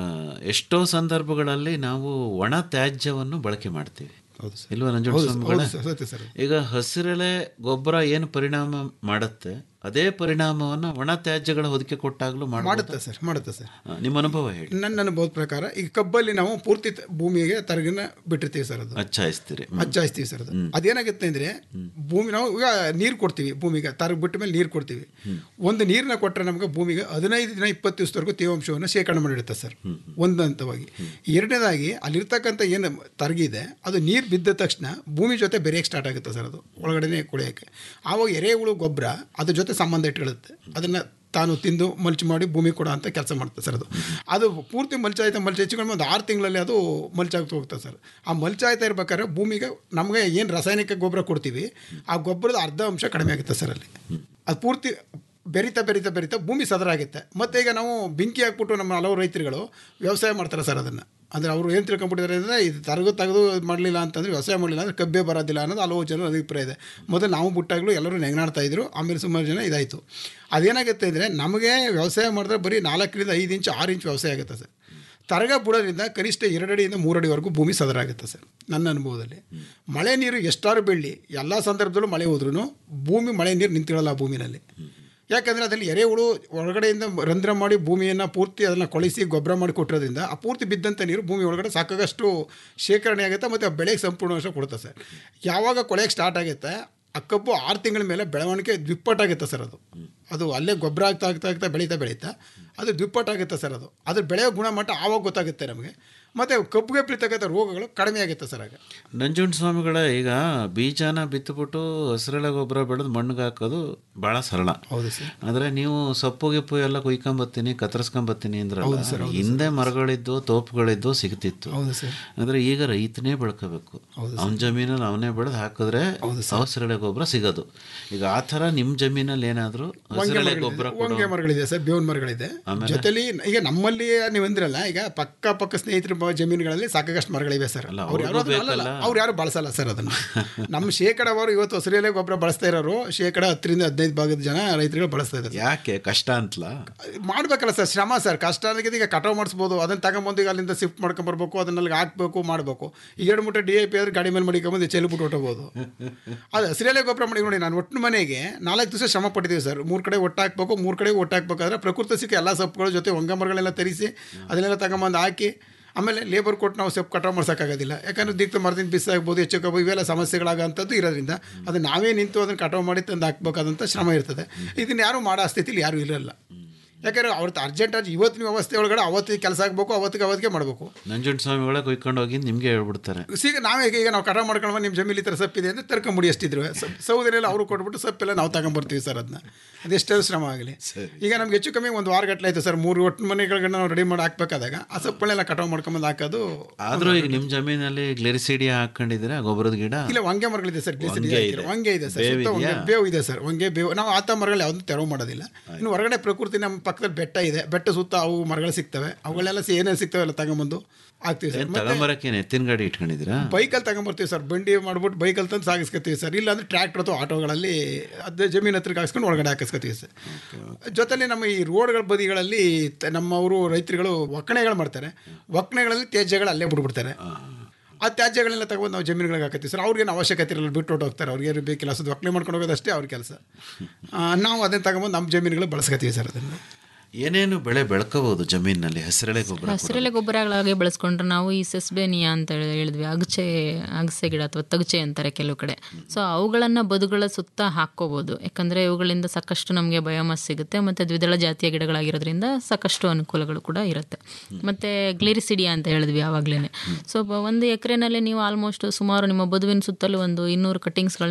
ಎಷ್ಟೋ ಸಂದರ್ಭಗಳಲ್ಲಿ ನಾವು ಒಣ ತ್ಯಾಜ್ಯವನ್ನು ಬಳಕೆ ಮಾಡ್ತೀವಿ ಹೌದು ಇಲ್ವಾ ಹೌದು ನಂಜುಂಡಸ್ವಾಮಿಗಳೇ? ಸರ್, ಸತ್ಯ ಸರ್. ಈಗ ಹಸಿರೆಲೆ ಗೊಬ್ಬರ ಏನು ಪರಿಣಾಮ ಮಾಡುತ್ತೆ ಅದೇ ಪರಿಣಾಮವನ್ನು ಒಣ ತ್ಯಾಜ್ಯಗಳ ಹೊದಿಕೆ ಕೊಟ್ಟಾಗಲೂ ಮಾಡುತ್ತೆ ಸರ್ ಮಾಡುತ್ತೆ ಸರ್ ನಿಮ್ಮ ಅನುಭವ ಹೇಳಿ ನನ್ನ ಅನುಭವದ ಪ್ರಕಾರ ಈಗ ಕಬ್ಬಲ್ಲಿ ನಾವು ಪೂರ್ತಿ ತ- ಭೂಮಿಗೆ ತರಗಿನ ಬಿಟ್ಟಿರ್ತೀವಿ ಸರ್ ಅದು ಹಚ್ಚಾಯಿಸ್ತೀರಿ ಹಚ್ಚಾಯಿಸ್ತೀವಿ ಸರ್ ಅದು ಅದೇನಾಗುತ್ತೆ ಅಂದರೆ ಭೂಮಿ ನಾವು ಈಗ ನೀರು ಕೊಡ್ತೀವಿ ಭೂಮಿಗೆ ತರಗ್ ಬಿಟ್ಟ ಮೇಲೆ ನೀರು ಕೊಡ್ತೀವಿ ಒಂದು ನೀರನ್ನ ಕೊಟ್ಟರೆ ನಮಗೆ ಭೂಮಿಗೆ ಹದಿನೈದು ದಿನ ಇಪ್ಪತ್ತು ದಿವಸದವರೆಗೂ ತೇವಾಂಶವನ್ನು ಶೇಖರಣೆ ಮಾಡಿಡುತ್ತೆ ಸರ್ ಒಂದು ಹಂತವಾಗಿ ಎರಡನೇದಾಗಿ ಅಲ್ಲಿರ್ತಕ್ಕಂಥ ಏನು ತರಗಿದೆ ಅದು ನೀರು ಬಿದ್ದ ತಕ್ಷಣ ಭೂಮಿ ಜೊತೆ ಬೆರೆಯಕ್ಕೆ ಸ್ಟಾರ್ಟ್ ಆಗುತ್ತೆ ಸರ್ ಅದು ಒಳಗಡೆನೆ ಕುಳಿಯೋಕ್ಕೆ ಆವಾಗ ಎರೆಹುಳು ಗೊಬ್ಬರ ಅದ್ರ ಜೊತೆ ಸಂಬಂಧ ಇಟ್ಕೊಳ್ಳುತ್ತೆ ಅದನ್ನು ತಾನು ತಿಂದು ಮಲ್ಚ್ ಮಾಡಿ ಭೂಮಿ ಕೊಡೋ ಅಂತ ಕೆಲಸ ಮಾಡುತ್ತೆ ಸರ್ ಅದು ಅದು ಪೂರ್ತಿ ಮಲ್ಚ ಆಯ್ತಾ ಮಲ್ಚ ಹೆಚ್ಚಿಕೊಂಡು ಒಂದು ಆರು ತಿಂಗಳಲ್ಲಿ ಅದು ಮಲ್ಚಾಗ್ತಾ ಹೋಗ್ತದೆ ಸರ್ ಆ ಮಲ್ಚ ಆಯ್ತಾ ಇರ್ಬೇಕಾದ್ರೆ ಭೂಮಿಗೆ ನಮಗೆ ಏನು ರಾಸಾಯನಿಕ ಗೊಬ್ಬರ ಕೊಡ್ತೀವಿ ಆ ಗೊಬ್ಬರದ ಅರ್ಧ ಅಂಶ ಕಡಿಮೆ ಆಗುತ್ತೆ ಸರ್ ಅಲ್ಲಿ ಅದು ಪೂರ್ತಿ ಬೆರಿತಾ ಬೆರಿತಾ ಬೆರಿತಾ ಭೂಮಿ ಸದರ ಆಗುತ್ತೆ ಮತ್ತು ಈಗ ನಾವು ಬೆಂಕಿ ಹಾಕ್ಬಿಟ್ಟು ನಮ್ಮ ಹಲವು ರೈತರುಗಳು ವ್ಯವಸಾಯ ಮಾಡ್ತಾರೆ ಸರ್ ಅದನ್ನು ಅಂದರೆ ಅವರು ಏನು ತಿಳ್ಕೊಂಬಿಟ್ಟಿದ್ದಾರೆ ಅಂದರೆ ಇದು ತರಗು ತೆಗೆದು ಮಾಡಲಿಲ್ಲ ಅಂತಂದರೆ ವ್ಯವಸಾಯ ಮಾಡಲಿಲ್ಲ ಅಂದರೆ ಕಬ್ಬೆ ಬರೋದಿಲ್ಲ ಅನ್ನೋದು ಹಲವು ಜನರ ಅಭಿಪ್ರಾಯ ಇದೆ ಮೊದಲು ನಾವು ಬಿಟ್ಟಾಗಲೂ ಎಲ್ಲರೂ ನೆಗ್ನಾಡ್ತಾ ಇದ್ರು ಆಮೇಲೆ ಸುಮಾರು ಜನ ಇದಾಯಿತು ಅದೇನಾಗುತ್ತೆ ಅಂದರೆ ನಮಗೆ ವ್ಯವಸಾಯ ಮಾಡಿದ್ರೆ ಬರೀ ನಾಲ್ಕರಿಂದ ಐದು ಇಂಚು ಆರು ಇಂಚು ವ್ಯವಸಾಯ ಆಗುತ್ತೆ ಸರ್ ತರಗ ಬಿಡೋದ್ರಿಂದ ಕನಿಷ್ಠ ಎರಡು ಅಡಿಯಿಂದ ಮೂರು ಅಡಿವರೆಗೂ ಭೂಮಿ ಸದರ ಆಗುತ್ತೆ ಸರ್ ನನ್ನ ಅನುಭವದಲ್ಲಿ ಮಳೆ ನೀರು ಎಷ್ಟಾರು ಬೆಳ್ಳಿ ಎಲ್ಲ ಸಂದರ್ಭದಲ್ಲೂ ಮಳೆ ಹೋದ್ರೂ ಭೂಮಿ ಮಳೆ ನೀರು ನಿಂತಿರಲ್ಲ ಆ ಭೂಮಿನಲ್ಲಿ ಯಾಕಂದರೆ ಅದರಲ್ಲಿ ಎರೆಹುಳು ಒಳಗಡೆಯಿಂದ ರಂಧ್ರ ಮಾಡಿ ಭೂಮಿಯನ್ನು ಪೂರ್ತಿ ಅದನ್ನು ಕೊಳಿಸಿ ಗೊಬ್ಬರ ಮಾಡಿ ಕೊಟ್ಟಿರೋದ್ರಿಂದ ಆ ಪೂರ್ತಿ ಬಿದ್ದಂಥ ನೀರು ಭೂಮಿ ಒಳಗಡೆ ಸಾಕಾಗಷ್ಟು ಶೇಖರಣೆ ಆಗುತ್ತೆ ಮತ್ತು ಆ ಬೆಳೆಗೆ ಸಂಪೂರ್ಣ ವರ್ಷ ಕೊಡುತ್ತೆ ಸರ್ ಯಾವಾಗ ಕೊಳೆಯಕ್ಕೆ ಸ್ಟಾರ್ಟ್ ಆಗುತ್ತೆ ಆ ಕಬ್ಬು ಆರು ತಿಂಗಳ ಮೇಲೆ ಬೆಳವಣಿಗೆ ದ್ವಿಪ್ಪಟ್ಟಾಗುತ್ತೆ ಸರ್ ಅದು ಅದು ಅಲ್ಲೇ ಗೊಬ್ಬರ ಆಗ್ತಾ ಆಗ್ತಾ ಆಗ್ತಾ ಬೆಳೀತಾ ಬೆಳೀತಾ ಅದು ದ್ವಿಪ್ಪಟ್ಟಾಗುತ್ತೆ ಸರ್ ಅದು ಅದ್ರ ಬೆಳೆಯೋ ಗುಣಮಟ್ಟ ಆವಾಗ ಗೊತ್ತಾಗುತ್ತೆ ನಮಗೆ ಮತ್ತು ಕಬ್ಬಿಗೆ ಬೀಳ್ತಕ್ಕಂಥ ರೋಗಗಳು ಕಡಿಮೆ ಆಗುತ್ತೆ ಸರ್ ಆಗ ನಂಜುಂಡ ಸ್ವಾಮಿಗಳ ಈಗ ಬೀಜನ ಬಿತ್ತುಬಿಟ್ಟು ಹಸಿರೆಲೆ ಗೊಬ್ಬರ ಬೆಳೆದು ಮಣ್ಣಿಗೆ ಹಾಕೋದು ಭಾಳ ಸರಳ ಹೌದು ಸರ್ ಆದರೆ ನೀವು ಸೊಪ್ಪು ಗಿಪ್ಪು ಎಲ್ಲ ಕುಯ್ಕೊಂಬತ್ತೀನಿ ಕತ್ತರಿಸ್ಕೊಂಬತ್ತೀನಿ ಅಂದ್ರೆ ಹೌದು ಸರ್, ಹೌದು ಹಿಂದೆ ಮರಗಳಿದ್ದು ತೋಪುಗಳಿದ್ದು ಸಿಗ್ತಿತ್ತು ಹೌದು ಸರ್ ಅಂದರೆ ಈಗ ರೈತನೇ ಬೆಳ್ಕೋಬೇಕು ಅವನ ಜಮೀನಲ್ಲಿ ಅವನೇ ಬೆಳೆದು ಹಾಕಿದ್ರೆ ಹಸಿರೆಲೆ ಗೊಬ್ಬರ ಸಿಗೋದು ಈಗ ಆ ಥರ ನಿಮ್ಮ ಜಮೀನಲ್ಲಿ ಏನಾದರೂ ಹಸಿರೆಲೆ ಗೊಬ್ಬರ ಹೊಂಗೆ ಮರಗಳಿದೆ ಸರ್ ಬೇವಿನ ಮರಗಳಿದೆ ಆಮೇಲೆ? ಜೊತೆಲಿ ಈಗ ನಮ್ಮಲ್ಲಿ ನೀವು ಅಂದ್ರಲ್ಲ ಈಗ ಪಕ್ಕ ಪಕ್ಕ ಸ್ನೇಹಿತರ ಬ- ಜಮೀನುಗಳಲ್ಲಿ ಸಾಕಷ್ಟು ಮರಗಳಿವೆ ಸರ್ ಅವ್ರು ಯಾರು ಅವ್ರಿಗೂ ಅದನ್ನ ಅಲ್ಲಲ್ಲ, ಬೇಕಲ್ಲ. ಅವ್ರು ಯಾರು ಬಳಸಲ್ಲ ಸರ್ ಅದನ್ನು ನಮ್ಮ ಶೇಕಡವರು ಇವತ್ತು ಹಸಿರೆಲೆ ಗೊಬ್ಬರ ಬಳಸ್ತಾ ಇರೋರು ಶೇಕಡ ಹತ್ತರಿಂದ ಹದಿನೈದು ಭಾಗದ ಜನ ರೈತರುಗಳು ಬಳಸ್ತಾ ಇದ್ದಾರೆ ಯಾಕೆ ಕಷ್ಟ ಅಂತಲಾ ಮಾಡ್ಬೇಕಲ್ಲ ಸರ್ ಶ್ರಮ ಸರ್ ಕಷ್ಟ ಅನ್ನೋದಕ್ಕಿಂತ ಈಗ ಕಟಾವು ಮಾಡಿಸ್ಬೋದು ಅದನ್ನು ತಗೊಂಬಂದು ಈಗ ಅಲ್ಲಿಂದ ಶಿಫ್ಟ್ ಮಾಡ್ಕೊಂಬರ್ಬೇಕು ಅದನ್ನಲ್ಲಿ ಹಾಕ್ಬೇಕು ಮಾಡಬೇಕು ಈಗ ಎರಡು ಮೂಟೆ ಡಿ ಎ ಪಿ ಆದ್ರೆ ಗಾಡಿ ಮೇಲೆ ಮಡಿಕೊಂಬಂದು ಚೆಲ್ಬಿಟ್ಟು ಹೊಟ್ಟೋಗ್ಬೋದು ಅದು ಹಸಿರೆಲೆ ಗೊಬ್ಬರ ಮಾಡಿ ನೋಡಿ ನಾನು ಒಟ್ಟು ಮನೆಗೆ ನಾಲ್ಕು ದಿವಸ ಶ್ರಮ ಪಟ್ಟಿದ್ದೀವಿ ಸರ್ ಮೂರು ಕಡೆ ಒಟ್ಟು ಹಾಕ್ಬೇಕು ಮೂರು ಕಡೆ ಒಟ್ಟು ಹಾಕ್ಬೇಕಾದ್ರೆ ಪ್ರಕೃತಿ ಸಿಕ್ಕ ಎಲ್ಲ ಸೊಪ್ಪುಗಳ ಜೊತೆ ಹೊಂಗ ಮರಗಳೆಲ್ಲ ತರಿಸಿ ಅದನ್ನೆಲ್ಲ ತಗೊಂಬಂದು ಹಾಕಿ ಆಮೇಲೆ ಲೇಬರ್ ಕೊಟ್ಟು ನಾವು ಸೊಪ್ಪು ಕಟಾವು ಮಾಡ್ಸೋಕ್ಕಾಗೋದಿಲ್ಲ ಯಾಕಂದ್ರೆ ದಿಕ್ಕು ಮರದಿಂದ ಬಿಸಾಗ್ಬೋದು ಹೆಚ್ಚು ಕಬ್ಬು ಇವೆಲ್ಲ ಸಮಸ್ಯೆಗಳಾಗಂಥದ್ದು ಇರೋದ್ರಿಂದ ಅದು ನಾವೇ ನಿಂತು ಅದನ್ನು ಕಟಾವು ಮಾಡಿ ತಂದು ಹಾಕ್ಬೇಕಾದಂಥ ಶ್ರಮ ಇರ್ತದೆ ಇದನ್ನು ಯಾರೂ ಮಾಡೋ ಸ್ಥಿತಿಲಿ ಯಾರೂ ಇರಲ್ಲ ಯಾಕಂದ್ರೆ ಅವ್ರದ್ದು ಅರ್ಜೆಂಟ್ ಆಗಿ ಇವತ್ತಿನ ವ್ಯವಸ್ಥೆ ಒಳಗಡೆ ಅವತ್ತಿಗೆ ಕೆಲಸ ಆಗಬೇಕು ಅವತ್ತಿಗೆ ಅವತ್ತಿಗೆ ಮಾಡಬೇಕು ನಂಜುಂಡ ಸ್ವಾಮಿಗಳೇ ಕುಯ್ಕೊಂಡು ಹೋಗಿ ನಿಮಗೆ ಹೇಳ್ಬಿಡ್ತಾರೆ ಸೀಗ ನಾವೇ ಈಗ ನಾವು ಕಟಾವು ಮಾಡ್ಕೊಂಡು ನಿಮ್ಮ ಜಮೀಲಿ ಈ ಥರ ಸಪ್ಪಿದೆ ಅಂದರೆ ತರ್ಕೊಂಬಿಡಿ ಅಷ್ಟಿದ್ರು ಸೌದರೆಲ್ಲ ಅವರು ಕೊಟ್ಬಿಟ್ಟು ಸಪ್ಪೆಲ್ಲ ನಾವು ತಗೊಂಬರ್ತೀವಿ ಸರ್ ಅದನ್ನ ಅದೆಷ್ಟೇ ಶ್ರಮ ಆಗಲಿ ಈಗ ನಮ್ಗೆ ಹೆಚ್ಚು ಕಮ್ಮಿ ಒಂದು ವಾರ ಗಟ್ಟಲೆ ಆಯ್ತು ಸರ್ ಮೂರು ಒಟ್ಟು ಮನೆಗಳನ್ನ ನಾವು ರೆಡಿ ಮಾಡಿ ಹಾಕ್ಬೇಕಾದಾಗ ಆ ಸೊಪ್ಪುಗಳೆಲ್ಲ ಕಟಾವು ಮಾಡ್ಕೊಂಬಂದು ಹಾಕೋದು ಆದರೂ ಈಗ ನಿಮ್ಮ ಜಮೀನಲ್ಲಿ ಗ್ಲೆರಿಸಿಡಿಯಾ ಹಾಕೊಂಡಿದ್ದೀರಾ ಗೊಬ್ಬರದ ಗಿಡ ಇಲ್ಲ ಹೊಂಗೆ ಮರಗಳಿದೆ ಸರ್ ಗ್ಲಿಸರಿನ್ ಹೊಂಗೆ ಹಾಕಿರೋ. ಇದೆ. ಹೊಂಗೆ ಇದೆ ಸರ್ ಬೇವು ಸುತ್ತ ಹೊಂಗೆ ಇದೆಯಾ? ಬೇವು ಇದೆ ಸರ್ ಹೊಂಗೆ ಬೇವು ನಾವು ಆತ ಮರಗಳು ಯಾವುದು ತೆರವು ಮಾಡೋದಿಲ್ಲ ಇನ್ನು ಹೊರಗಡೆ ಪ್ರಕೃತಿ ನಮ್ಮ ಪಕ್ಕದಲ್ಲಿ ಬೆಟ್ಟ ಇದೆ ಬೆಟ್ಟ ಸುತ್ತ ಅವು ಮರಗಳು ಸಿಗ್ತವೆ ಅವುಗಳೆಲ್ಲ ಸಿ- ಏನೇನು ಸಿಗ್ತವೆ ಎಲ್ಲ ತಗೊಂಬಂದು ಹಾಕ್ತೀವಿ ಸರ್ ಏನು ಮತ್ತೆ ತಗೊಂಬರಕ್ಕೆ ಎತ್ತಿನ ಗಾಡಿ ಇಟ್ಕೊಂಡಿದ್ದೀರಾ ಬೈಕಲ್ಲಿ ತಗೊಂಬರ್ತೀವಿ ಸರ್ ಬಂಡಿ ಮಾಡ್ಬಿಟ್ಟು ಬೈಕಲ್ಲಿ ತಂದು ಸಾಗಿಸ್ಕೊತೀವಿ ಸರ್ ಇಲ್ಲಾಂದ್ರೆ ಟ್ರ್ಯಾಕ್ಟರ್ ಅಥವಾ ಆಟೋಗಳಲ್ಲಿ ಅದು ಜಮೀನು ಹತ್ರಕ್ಕೆ ಹಾಕ್ಸ್ಕೊಂಡು ಒಳಗಡೆ ಹಾಕಿಸ್ಕೊತೀವಿ ಸರ್ ಜೊತೆಲಿ ನಮ್ಮ ಈ ರೋಡ್ಗಳ ಬದಿಗಳಲ್ಲಿ ತ- ನಮ್ಮವರು ರೈತರುಗಳು ಒಕ್ಕಣೆಗಳು ಮಾಡ್ತಾರೆ ಒಕ್ಕಣೆಗಳಲ್ಲಿ ತ್ಯಾಜ್ಯಗಳು ಅಲ್ಲೇ ಬಿಟ್ಬಿಡ್ತಾರೆ ಆ ತ್ಯಾಜ್ಯಗಳನ್ನೆಲ್ಲ ತಗೊಂಡು ನಾವು ಜಮೀನುಗಳಿಗೆ ಹಾಕತ್ತೀವಿ ಸರ್ ಅವ್ರಿಗೇನು ಅವಶ್ಯಕತೆ ಇರಲ್ಲ ಬಿಟ್ಟು ಹೊರ್ಟ್ ಹೋಗ್ತಾರೆ ಅವ್ರಿಗೆ ಏನು ಬೇಕಿಲ್ಲ ಅದು ಒಕ್ಕಣೆ ಮಾಡ್ಕೊಂಡು ಹೋಗೋದಷ್ಟೇ ಅವ್ರ ಕೆಲಸ ನಾವು ಅದನ್ನು ತಗೊಂಬಂದು ನಮ್ಮ ಜಮೀನುಗಳು ಬಳಸ್ಕೊತೀವಿ ಸರ್ ಅದನ್ನು ಏನೇನು ಬೆಳೆ ಬೆಳ್ಕೋಬಹುದು ಜಮೀನಿನಲ್ಲಿ ಹಸಿರೆಳೆ ಗೊಬ್ಬರ ಹಸಿರೆಲೆ ಗೊಬ್ಬರಗಳಾಗಿ ಬಳಸ್ಕೊಂಡ್ರೆ ನಾವು ಈ ಸೆಸ್ಬೇನಿಯಾ ಅಂತ ಹೇಳಿ ಹೇಳಿದ್ವಿ ಅಗಚೆ ಅಗಸೆ ಗಿಡ ಅಥವಾ ತಗಚೆ ಅಂತಾರೆ ಕೆಲವು ಕಡೆ ಸೊ ಅವುಗಳನ್ನು ಬದುಗಳ ಸುತ್ತ ಹಾಕ್ಕೋಬೋದು ಯಾಕಂದರೆ ಇವುಗಳಿಂದ ಸಾಕಷ್ಟು ನಮಗೆ ಬಯೋಮಾಸ್ ಸಿಗುತ್ತೆ ಮತ್ತು ದ್ವಿದಳ ಜಾತಿಯ ಗಿಡಗಳಾಗಿರೋದ್ರಿಂದ ಸಾಕಷ್ಟು ಅನುಕೂಲಗಳು ಕೂಡ ಇರುತ್ತೆ ಮತ್ತು ಗ್ಲಿರಿಸಿಡಿಯಾ ಅಂತ ಹೇಳಿದ್ವಿ ಆವಾಗಲೇ ಸೊ ಒಂದು ಎಕರೆನಲ್ಲಿ ನೀವು ಆಲ್ಮೋಸ್ಟ್ ಸುಮಾರು ನಿಮ್ಮ ಬದುವಿನ ಸುತ್ತಲೂ ಒಂದು ಇನ್ನೂರು ಕಟ್ಟಿಂಗ್ಸ್ಗಳನ್ನ